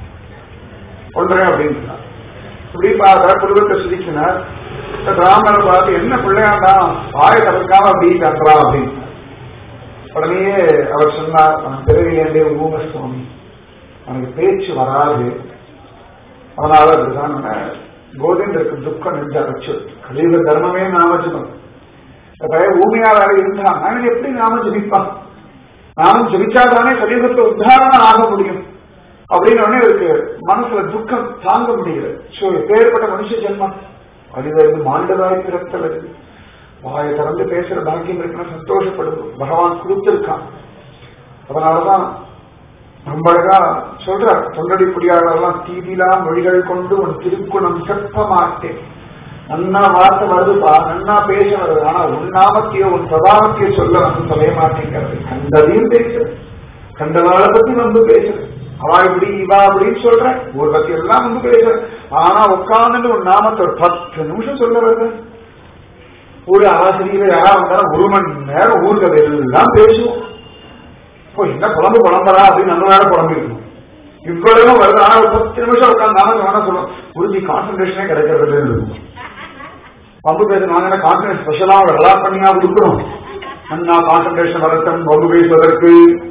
A: ஒன்றே அப்படின்னு இப்படி பார்த்தா குடும்பத்தை சிரிக்கினார் ராமனை பார்த்து என்ன பிள்ளையாண்டா வாய தவிர்க்காம அப்படி கட்டுறான் அப்படின்னு உடனே அவர் சொன்னார் அவன் பிறவிலேண்டே ஊம சுவாமி அவனுக்கு பேச்சு வராது அதனால அதுதான் கோவிந்தருக்கு துக்கம் நெஞ்சு அரைச்சு கலியுக தர்மமே நாமஜபம் பையன் ஊமையாளர் இருந்தான் அவன் எப்படி நாம ஜபிப்பான் நானும் ஜெபிச்சாதானே கலியுகத்தை உத்தாரணம் ஆக முடியும் அப்படின்னு உடனே இவருக்கு மனசுல துக்கம் தாங்க முடியல சோ எப்பேற்பட்ட மனுஷ ஜென்மம் அடிவருந்து மாண்டதாய் பிறத்தல் இருக்கு வாயை திறந்து பேசுற பாக்கியம் இருக்குன்னு சந்தோஷப்படுது பகவான் கொடுத்திருக்கான் அதனாலதான் ரொம்ப அழகா சொல்ற தொண்டடி புடியாளெல்லாம் தீதிலா மொழிகள் கொண்டு உன் திருக்குணம் செப்ப மாட்டேன் நன்னா வார்த்தை வருதுப்பா நன்னா பேச வருது ஆனா உன் நாமத்தையோ உன் பிரதானத்தையோ சொல்ல வந்து சொல்ல மாட்டேங்கிறது கண்டதையும் பேசுறது கண்டவாளை பத்தி வந்து பேசுறது அவா இப்படி இவா அப்படின்னு சொல்றேன் ஊர் பத்தி எல்லாம் வந்து பேசுறேன் ஆனா உட்கார்ந்துட்டு உன் நாமத்தை ஒரு பத்து நிமிஷம் சொல்ல வருது ஊர் ஆசிரியர் யாரா வந்தாலும் ஒரு மணி நேரம் ஊர்கதை எல்லாம் பேசுவோம் இப்போ என்ன குழம்பு குழம்பரா அப்படின்னு நம்ம வேற குழம்பிருக்கணும் இவ்வளவு வருது ஆனா ஒரு பத்து நிமிஷம் உட்காந்து நாம வேணா சொல்லுவோம் உறுதி கான்சன்ட்ரேஷனே கிடைக்கிறது இருக்கும் பம்பு பேச நாங்க கான்சன்ட்ரேட் ஸ்பெஷலா எல்லா பண்ணியா கொடுக்கணும் நன்னா கான்சன்ட்ரேஷன் வரட்டும் பம்பு பேசுவதற்கு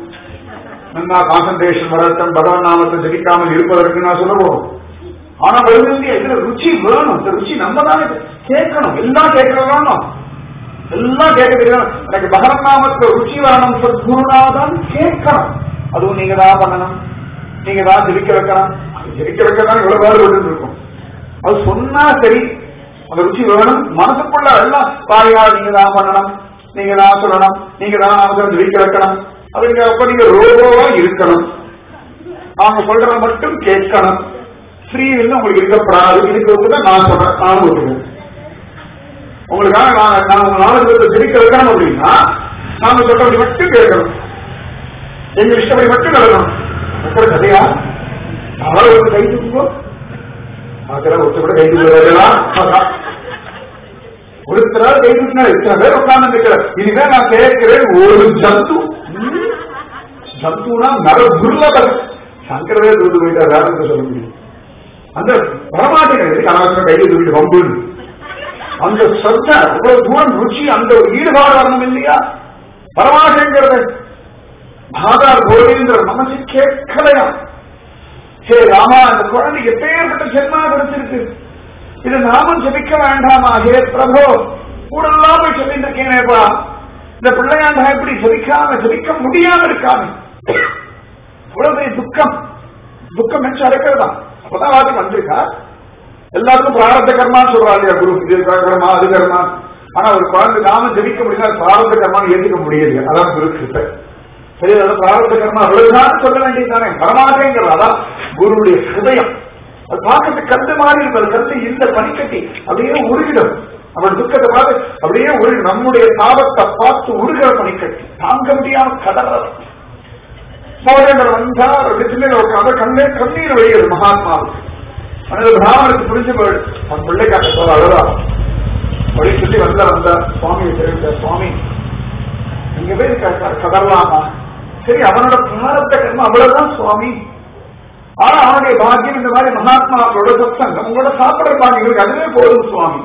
A: நன்னா கான்சன்ட்ரேஷன் வரட்டும் பகவான் நாமத்தை ஜெபிக்காமல் இருப்பதற்கு நான் சொல்லுவோம் ஆனா வருது இல்லையா இதுல ருச்சி வேணும் இந்த ருச்சி நம்ம தானே கேட்கணும் எல்லாம் கேட்கணும் எல்லாம் கேட்க தெரியும் எனக்கு பகவன் நாமத்துல ருச்சி வரணும் குருநாதன் கேட்கணும் அதுவும் நீங்க தான் பண்ணணும் நீங்க தான் ஜெபிக்க வைக்கணும் அது ஜெபிக்க வைக்கதான் இவ்வளவு வேறுபட்டு இருக்கும் அது சொன்னா சரி அந்த ருச்சி வேணும் மனசுக்குள்ள எல்லாம் தாயா நீங்க தான் பண்ணணும் நீங்க தான் சொல்லணும் நீங்க தான் நாமத்தை ஜெபிக்க வைக்கணும் அதுக்கு அப்ப நீங்க ரோபோவா இருக்கணும் அவங்க சொல்றத மட்டும் கேட்கணும் ஃப்ரீ வந்து உங்களுக்கு இருக்கப்படாது இருக்கிறது தான் நான் சொல்றேன் நானும் ஒத்துக்கிறேன் உங்களுக்காக நான் நான் உங்க நாளுக்கு ஜெபிக்க வைக்கணும் அப்படின்னா நாம சொல்றபடி மட்டும் கேட்கணும் எங்க இஷ்டப்படி மட்டும் நடக்கணும் அப்புறம் கதையா அவரை ஒரு கை தூக்குங்கோ அதெல்லாம் ஒருத்தர் கூட கை தூக்கலாம் ஒருத்தரால் கை தூக்கினா இத்தனை பேர் உட்கார்ந்து இருக்கிற இனிமே நான் கேட்கிறேன் ஒரு ஜந்து ம், ஜந்துனா நர துர்லபம் சங்கரவே தூத்து போயிட்டா வேற என்ன சொல்ல முடியும் அந்த வரமாட்டேங்கிறது அனாவசியம் கையை தூக்கிட்டு வம்புன்னு அந்த சத்த அவ்வளவு தூரம் ருச்சி அந்த ஒரு ஈடுபாடு வரணும் இல்லையா வரமாட்டேங்கிறது மாதார் கோவிந்தர் மனசு கேட்கலையா ஹே ராமா அந்த குழந்தைக்கு எப்பேற்பட்ட ஜென்மா கிடைச்சிருக்கு இது நாமும் ஜெபிக்க வேண்டாமா ஹே பிரபு கூடலாம் போய் சொல்லிட்டு இருக்கேனேப்பா இந்த பிள்ளையாண்டா எப்படி ஜெபிக்காம ஜெபிக்க முடியாம இருக்காம இவ்வளவு பெரிய துக்கம் துக்கம் நினைச்சு அடைக்கிறதா அப்பதான் வாட்டி வந்திருக்கா எல்லாருக்கும் பிராரத்த கர்மான்னு சொல்றா இல்லையா குரு இது கர்மா அது கர்மா ஆனா ஒரு குழந்தை நாம ஜெபிக்க முடியல பிராரத்த கர்மான்னு ஏத்துக்க முடியல அதான் குரு கிருப்பை சரி அதான் பிராரத்த கர்மா அவ்வளவுதான் சொல்ல வேண்டியதுதானே வரமாட்டேங்கிறது அதான் குருவுடைய ஹிருதயம் அது பார்க்கறதுக்கு கந்து மாதிரி இருப்பது கந்து இந்த பனிக்கட்டி அப்படியே உருகிடும் அவன் துக்கத்தை பார்த்து அப்படியே உருகி நம்முடைய தாபத்தை பார்த்து உருகிற பனிக்கட்டி தாங்க முடியாம கடறது சோழர்கள் வந்தார் சின்ன உட்காந்து கண்ணே கண்ணீர் வெளியது மகாத்மாவுக்கு அந்த பிராமணருக்கு புரிஞ்சு போயிடு அவன் பிள்ளைக்காட்ட போல அழுதா அப்படி சொல்லி வந்த வந்த சுவாமியை தெரிவித்த சுவாமி நீங்க போய் க- கதறலாமா சரி அவனோட பிராரத்த கர்மம் அவ்வளவுதான் சுவாமி ஆனா அவனுடைய பாக்கியம் இந்த மாதிரி மகாத்மாக்களோட சத்சங்கம் உங்களோட சாப்பிடுற பாக்கியங்களுக்கு அதுவே போதும் சுவாமி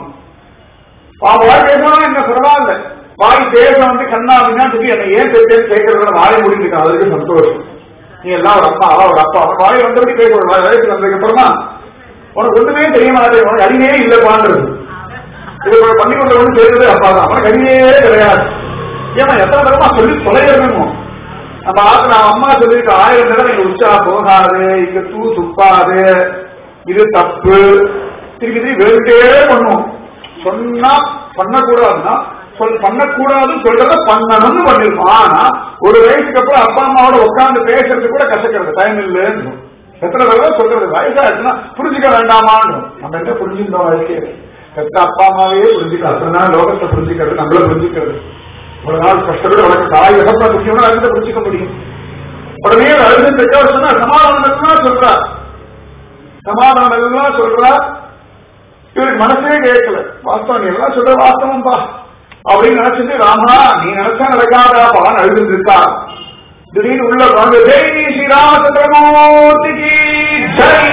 A: வாய் பேசணும் என்ன பரவாயில்ல வாய் பேச வந்து கண்ணா அப்படின்னா சொல்லி என்னை ஏன் பேசுறேன்னு கேட்கறத வாய முடிஞ்சுக்க அதுக்கு சந்தோஷம் நீ எல்லாம் ஒரு அப்பா அவ ஒரு அப்பா அவன் வாய் வந்தபடி பேசணும் வயசுக்கு வந்ததுக்கு அப்புறமா உனக்கு ஒண்ணுமே தெரிய மாட்டேன் உனக்கு அறிவே இல்லப்பான்றது இது ஒரு பள்ளிக்கூட ஒண்ணு செய்யறது அப்பா தான் அவனுக்கு அறிவே கிடையாது ஏமா எத்தனை தரமா சொல்லி தொலைகிறமோ நம்ம ஆத்துல அம்மா சொல்லிட்டு ஆயிரம் தடவை இங்க உச்சா போகாது இங்க தூ துப்பாது இது தப்பு திருப்பி திருப்பி வேறுட்டே பண்ணுவோம் சொன்னா பண்ணக்கூடாதுன்னா சொல் பண்ணக்கூடாது சொல்றத பண்ணணும்னு பண்ணிருப்போம் ஆனா ஒரு வயசுக்கு அப்புறம் அப்பா அம்மாவோட உட்கார்ந்து பேசுறது கூட கசக்கிறது டைம் இல்லைன்னு எத்தனை தடவை சொல்றது வயசாச்சுன்னா புரிஞ்சுக்க வேண்டாமான்னு நம்ம என்ன புரிஞ்சுக்கிட்டோம் வாழ்க்கையை பெற்ற அப்பா அம்மாவே புரிஞ்சுக்கலாம் அப்படின்னா லோகத்தை புரிஞ்சுக்கிறது நம்மள புரிஞ்சுக்கிறது ஒரு நாள் கஷ்டப்பட்டு உனக்கு தாய் எதப்பா புரிஞ்சுக்கணும் அழுத புரிஞ்சுக்க முடியும் உடனே அழுது பெற்றவர் சொன்னா சமாதானம் எல்லாம் சொல்றா சமாதானம் எல்லாம் சொல்றா இவருக்கு மனசே கேட்கல வாஸ்தவம் நீ எல்லாம் சொல்ற வாஸ்தவம்பா அப்படின்னு நினைச்சிட்டு ராமா நீ நினைச்சா நடக்காதா பவன் அழுதுட்டு இருக்கா திடீர்னு உள்ள வந்து ஜெய் ஸ்ரீராமச்சந்திரமூர்த்திக்கு ஜெய்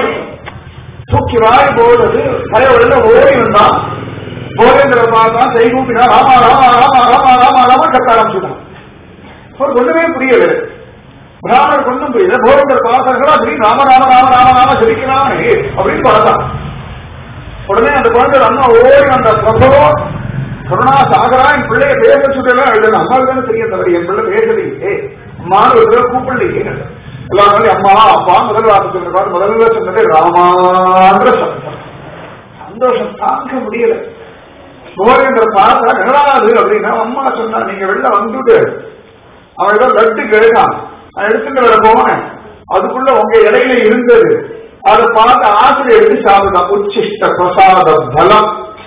A: தூக்கி வாய் போடுறது பயவுள்ள ஓடி வந்தான் போதேந்திர பார்த்தா கை கூப்பினா ராமா ராமா ராமா ராமா ராமா ராமா கத்த ஆரம்பிச்சுட்டான் அவருக்கு ஒண்ணுமே புரியல பிராமணர் ஒண்ணும் புரியல போதேந்திர பாசங்களா திடீர்னு ராம ராம ராம ராம ராம சிரிக்கிறானே அப்படின்னு பார்த்தான் உடனே அந்த குழந்தை அம்மா ஓடி வந்த பிரபோ கருணா சாகரா என் பிள்ளைய பேச சொல்லலாம் எழுதணும் அம்மாவுக்கு தானே தெரிய தவிர என் பிள்ளை பேசலையே அம்மான்னு ஒரு தடவை கூப்பிடலையே எல்லாரும் அம்மா அப்பா முதல் வார்த்தை சொன்னது முதல்ல சொன்னது ராமாந்திர சப்தம் சந்தோஷம் தாங்க முடியல கோரேந்திர பார்த்தா என்னடாது அப்படின்னா அம்மா சொன்னா நீங்க வெளில வந்துட்டு அவன் ஏதோ லட்டு கேட்டான் நான் எடுத்துட்டு வர போனேன் அதுக்குள்ள உங்க இடையில இருந்தது அதை பார்த்து ஆசிரியர் எடுத்து சாப்பிடலாம் உச்சிஷ்ட பிரசாத பலம்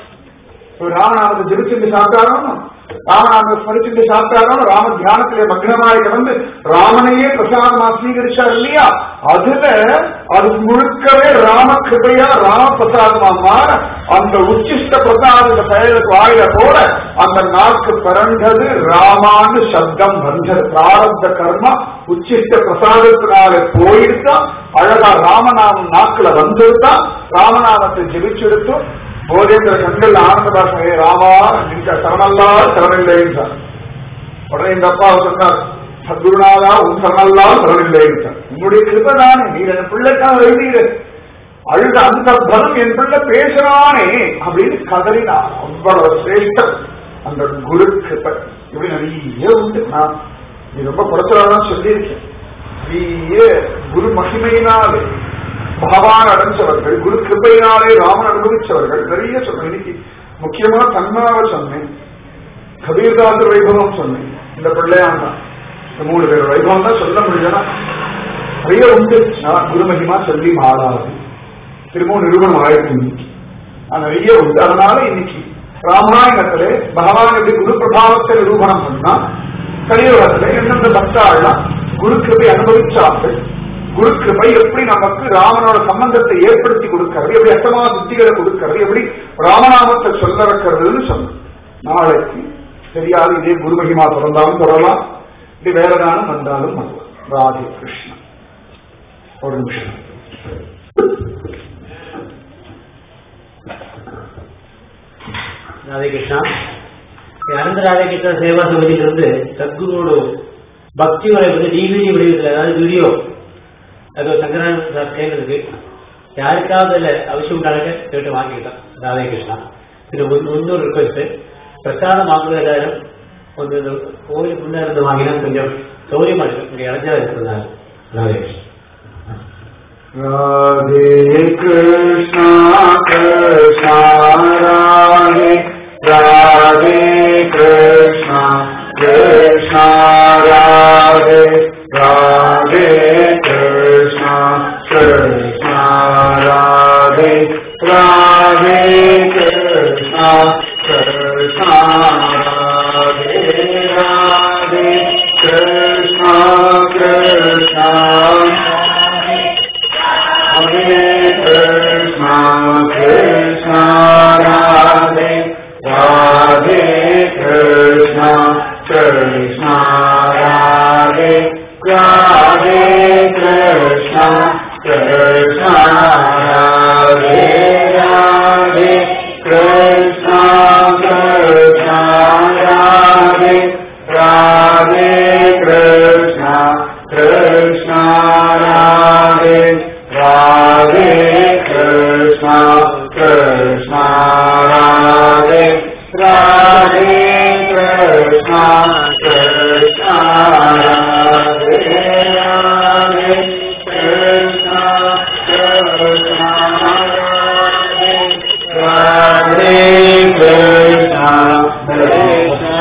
A: ஒரு ராமநாமத்தை ஜெபிச்சுட்டு சாப்பிட்டாரோ ராமநாமத்தை ஸ்மரிச்சுட்டு சாப்பிட்டாரோ ராம தியானத்திலே மக்னமாய் கிடந்து ராமனையே பிரசாதமா ஸ்வீகரிச்சார் இல்லையா அதுல அது முழுக்கவே ராம கிருபையா ராம பிரசாதமா மாற அந்த உச்சிஷ்ட பிரசாத பெயருக்கு வாயில போல அந்த நாக்கு பிறந்தது ராமான்னு சப்தம் வந்தது பிராரப்த கர்மா உச்சிஷ்ட பிரசாதத்தினால போயிருந்தா அழகா ராமநாமம் நாக்குல வந்திருந்தா ராமநாமத்தை ஜெபிச்செடுத்தோம் போதேந்திர கண்கள் ஆனந்ததாசனே ராமா நின்ற சரணல்லா சரணில்லை என்றார் உடனே இந்த அப்பா சொன்னார் சத்குருநாதா உன் சரணல்லா சரணில்லை என்றார் உன்னுடைய கிருப தானே நீ என் பிள்ளைக்காக எழுதியிரு அழுத அந்த பலம் என் பிள்ளை பேசுறானே அப்படின்னு கதறினார் அவ்வளவு சிரேஷ்டம் அந்த குரு கிருப்பை இப்படி நிறைய உண்டு நான் நீ ரொம்ப குறைச்சலாம் சொல்லியிருக்கேன் நிறைய குரு மகிமையினாலே பகவான் அடைஞ்சவர்கள் குரு கிருப்பையினாலே ராமன் அனுபவிச்சவர்கள் நிறைய சொன்னேன் இன்னைக்கு முக்கியமா தன்மாவை சொன்னேன் கபீர்தாசர் வைபவம் சொன்னேன் இந்த பிள்ளையான் தான் இந்த மூணு பேர் வைபவம் தான் சொல்ல முடியலன்னா நிறைய உண்டு நான் குரு மகிமா சொல்லி மாறாது திரும்பவும் நிரூபணம் ஆயிருக்கு இன்னைக்கு அது நிறைய உண்டு அதனால இன்னைக்கு ராமாயணத்திலே பகவான் எப்படி குரு பிரபாவத்தை நிரூபணம் பண்ணா கலியுகத்திலே எந்தெந்த பக்தாள்லாம் குரு கிருபை அனுபவிச்சார்கள் குரு கிருபை எப்படி நமக்கு ராமனோட சம்பந்தத்தை ஏற்படுத்தி கொடுக்கிறது எப்படி அஷ்டமா புத்திகளை கொடுக்கிறது எப்படி ராமநாமத்தை சொல்ல வைக்கிறதுன்னு சொன்னோம் நாளைக்கு தெரியாது இதே குரு மகிமா பிறந்தாலும் தொடரலாம் இது வேற தானம் வந்தாலும் வரலாம் ராதே கிருஷ்ணன் ஒரு நிமிஷம்
B: ராதே கிருஷ்ணா அனந்த ராதே கிருஷ்ணா சேவா சமிதியிலிருந்து சத்குருவோட பக்தி உரை வந்து டிவிடி வடிவத்தில் அதாவது வீடியோ அது சங்கரன் சார் கேட்கறதுக்கு யாருக்காவது இல்லை அவசியம் உண்டானக்க கேட்டு வாங்கிக்கலாம் ராதே கிருஷ்ணா இது ஒரு- இன்னொரு ரிக்வஸ்ட் பிரசாதம் வாங்குறது எல்லாரும் கொஞ்சம் இந்த கோயிலுக்கு முன்னே இருந்து வாங்கினா கொஞ்சம் சௌரியமா இருக்கு இங்க இறஞ்சா இருக்கிறதுனால Radhe Krishna
A: Radhe Krishna Krishna Radhe Radhe Krishna Krishna Radhe Radhe Krishna Krishna Radhe Radhe Krishna Krishna Radhe Radhe Krishna Krishna Hare Krishna, Krishna Radhe, Radhe Krishna, Krishna Radhe, Radhe Krishna, Krishna Radhe, Radhe Krishna, Krishna Radhe, Radhe Krishna, Krishna Radhe, Radhe Krishna, Krishna Radhe, Radhe Krishna, Krishna Radhe, Radhe Krishna, Krishna Radhe, Radhe Krishna, Krishna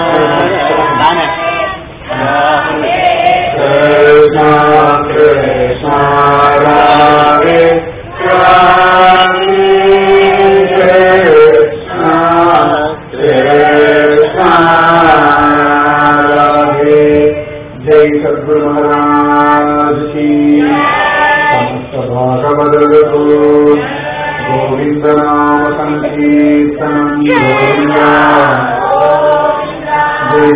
A: Krishna, Krishna, Radhe, Radhe, Krishna, Krishna, Radhe. जय सद्गुरु महाराज की समस्त भागवदगतो गोविंद नाम संकीर्तनम गोविंदा जय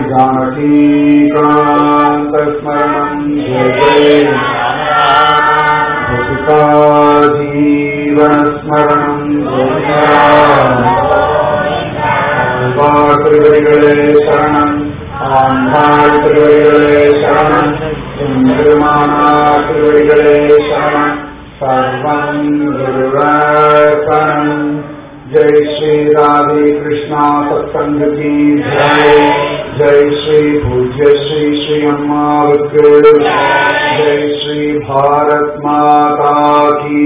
A: जानकीकान्तस्मरणम् जय जय भसिका जीवनस्मरणम् திருவடிகளே சரணம் ஆண்டாள் திருவடிகளே சரணம் எம்பெருமானா திருவடிகளே சரணம் சர்வம் குருவர்ப்பணம் जय श्री राधे कृष्णा सत्संग की जय जय श्री पूज्य श्री श्री अम्मावक जय श्री भारत माता की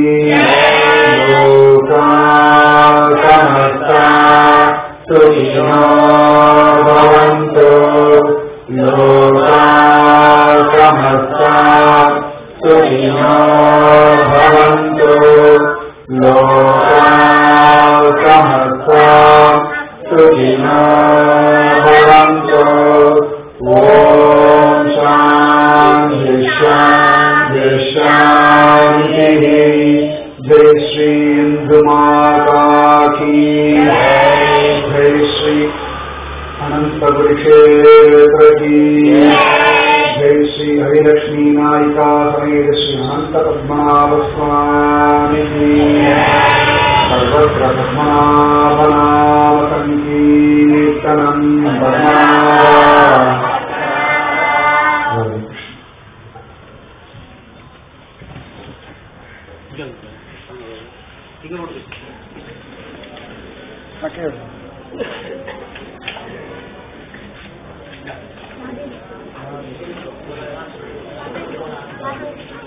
A: लोका समस्ता सुखिनो भवन्तु लोका समस्ता सुखिनो भवन्तु लोका समस्ता सुखिनो भवन्तु ॐ शान्ति शान्ति शान्तिः जय श्री इंदु माता की जय श्री अनंत क्षेत्र की जय श्री हरिलक्ष्मी नायिका समेत श्री अनंत पद्मनाभ स्वामी की सर्वत्र पद्मनाभनाम संकीर्तनम
C: Thank you.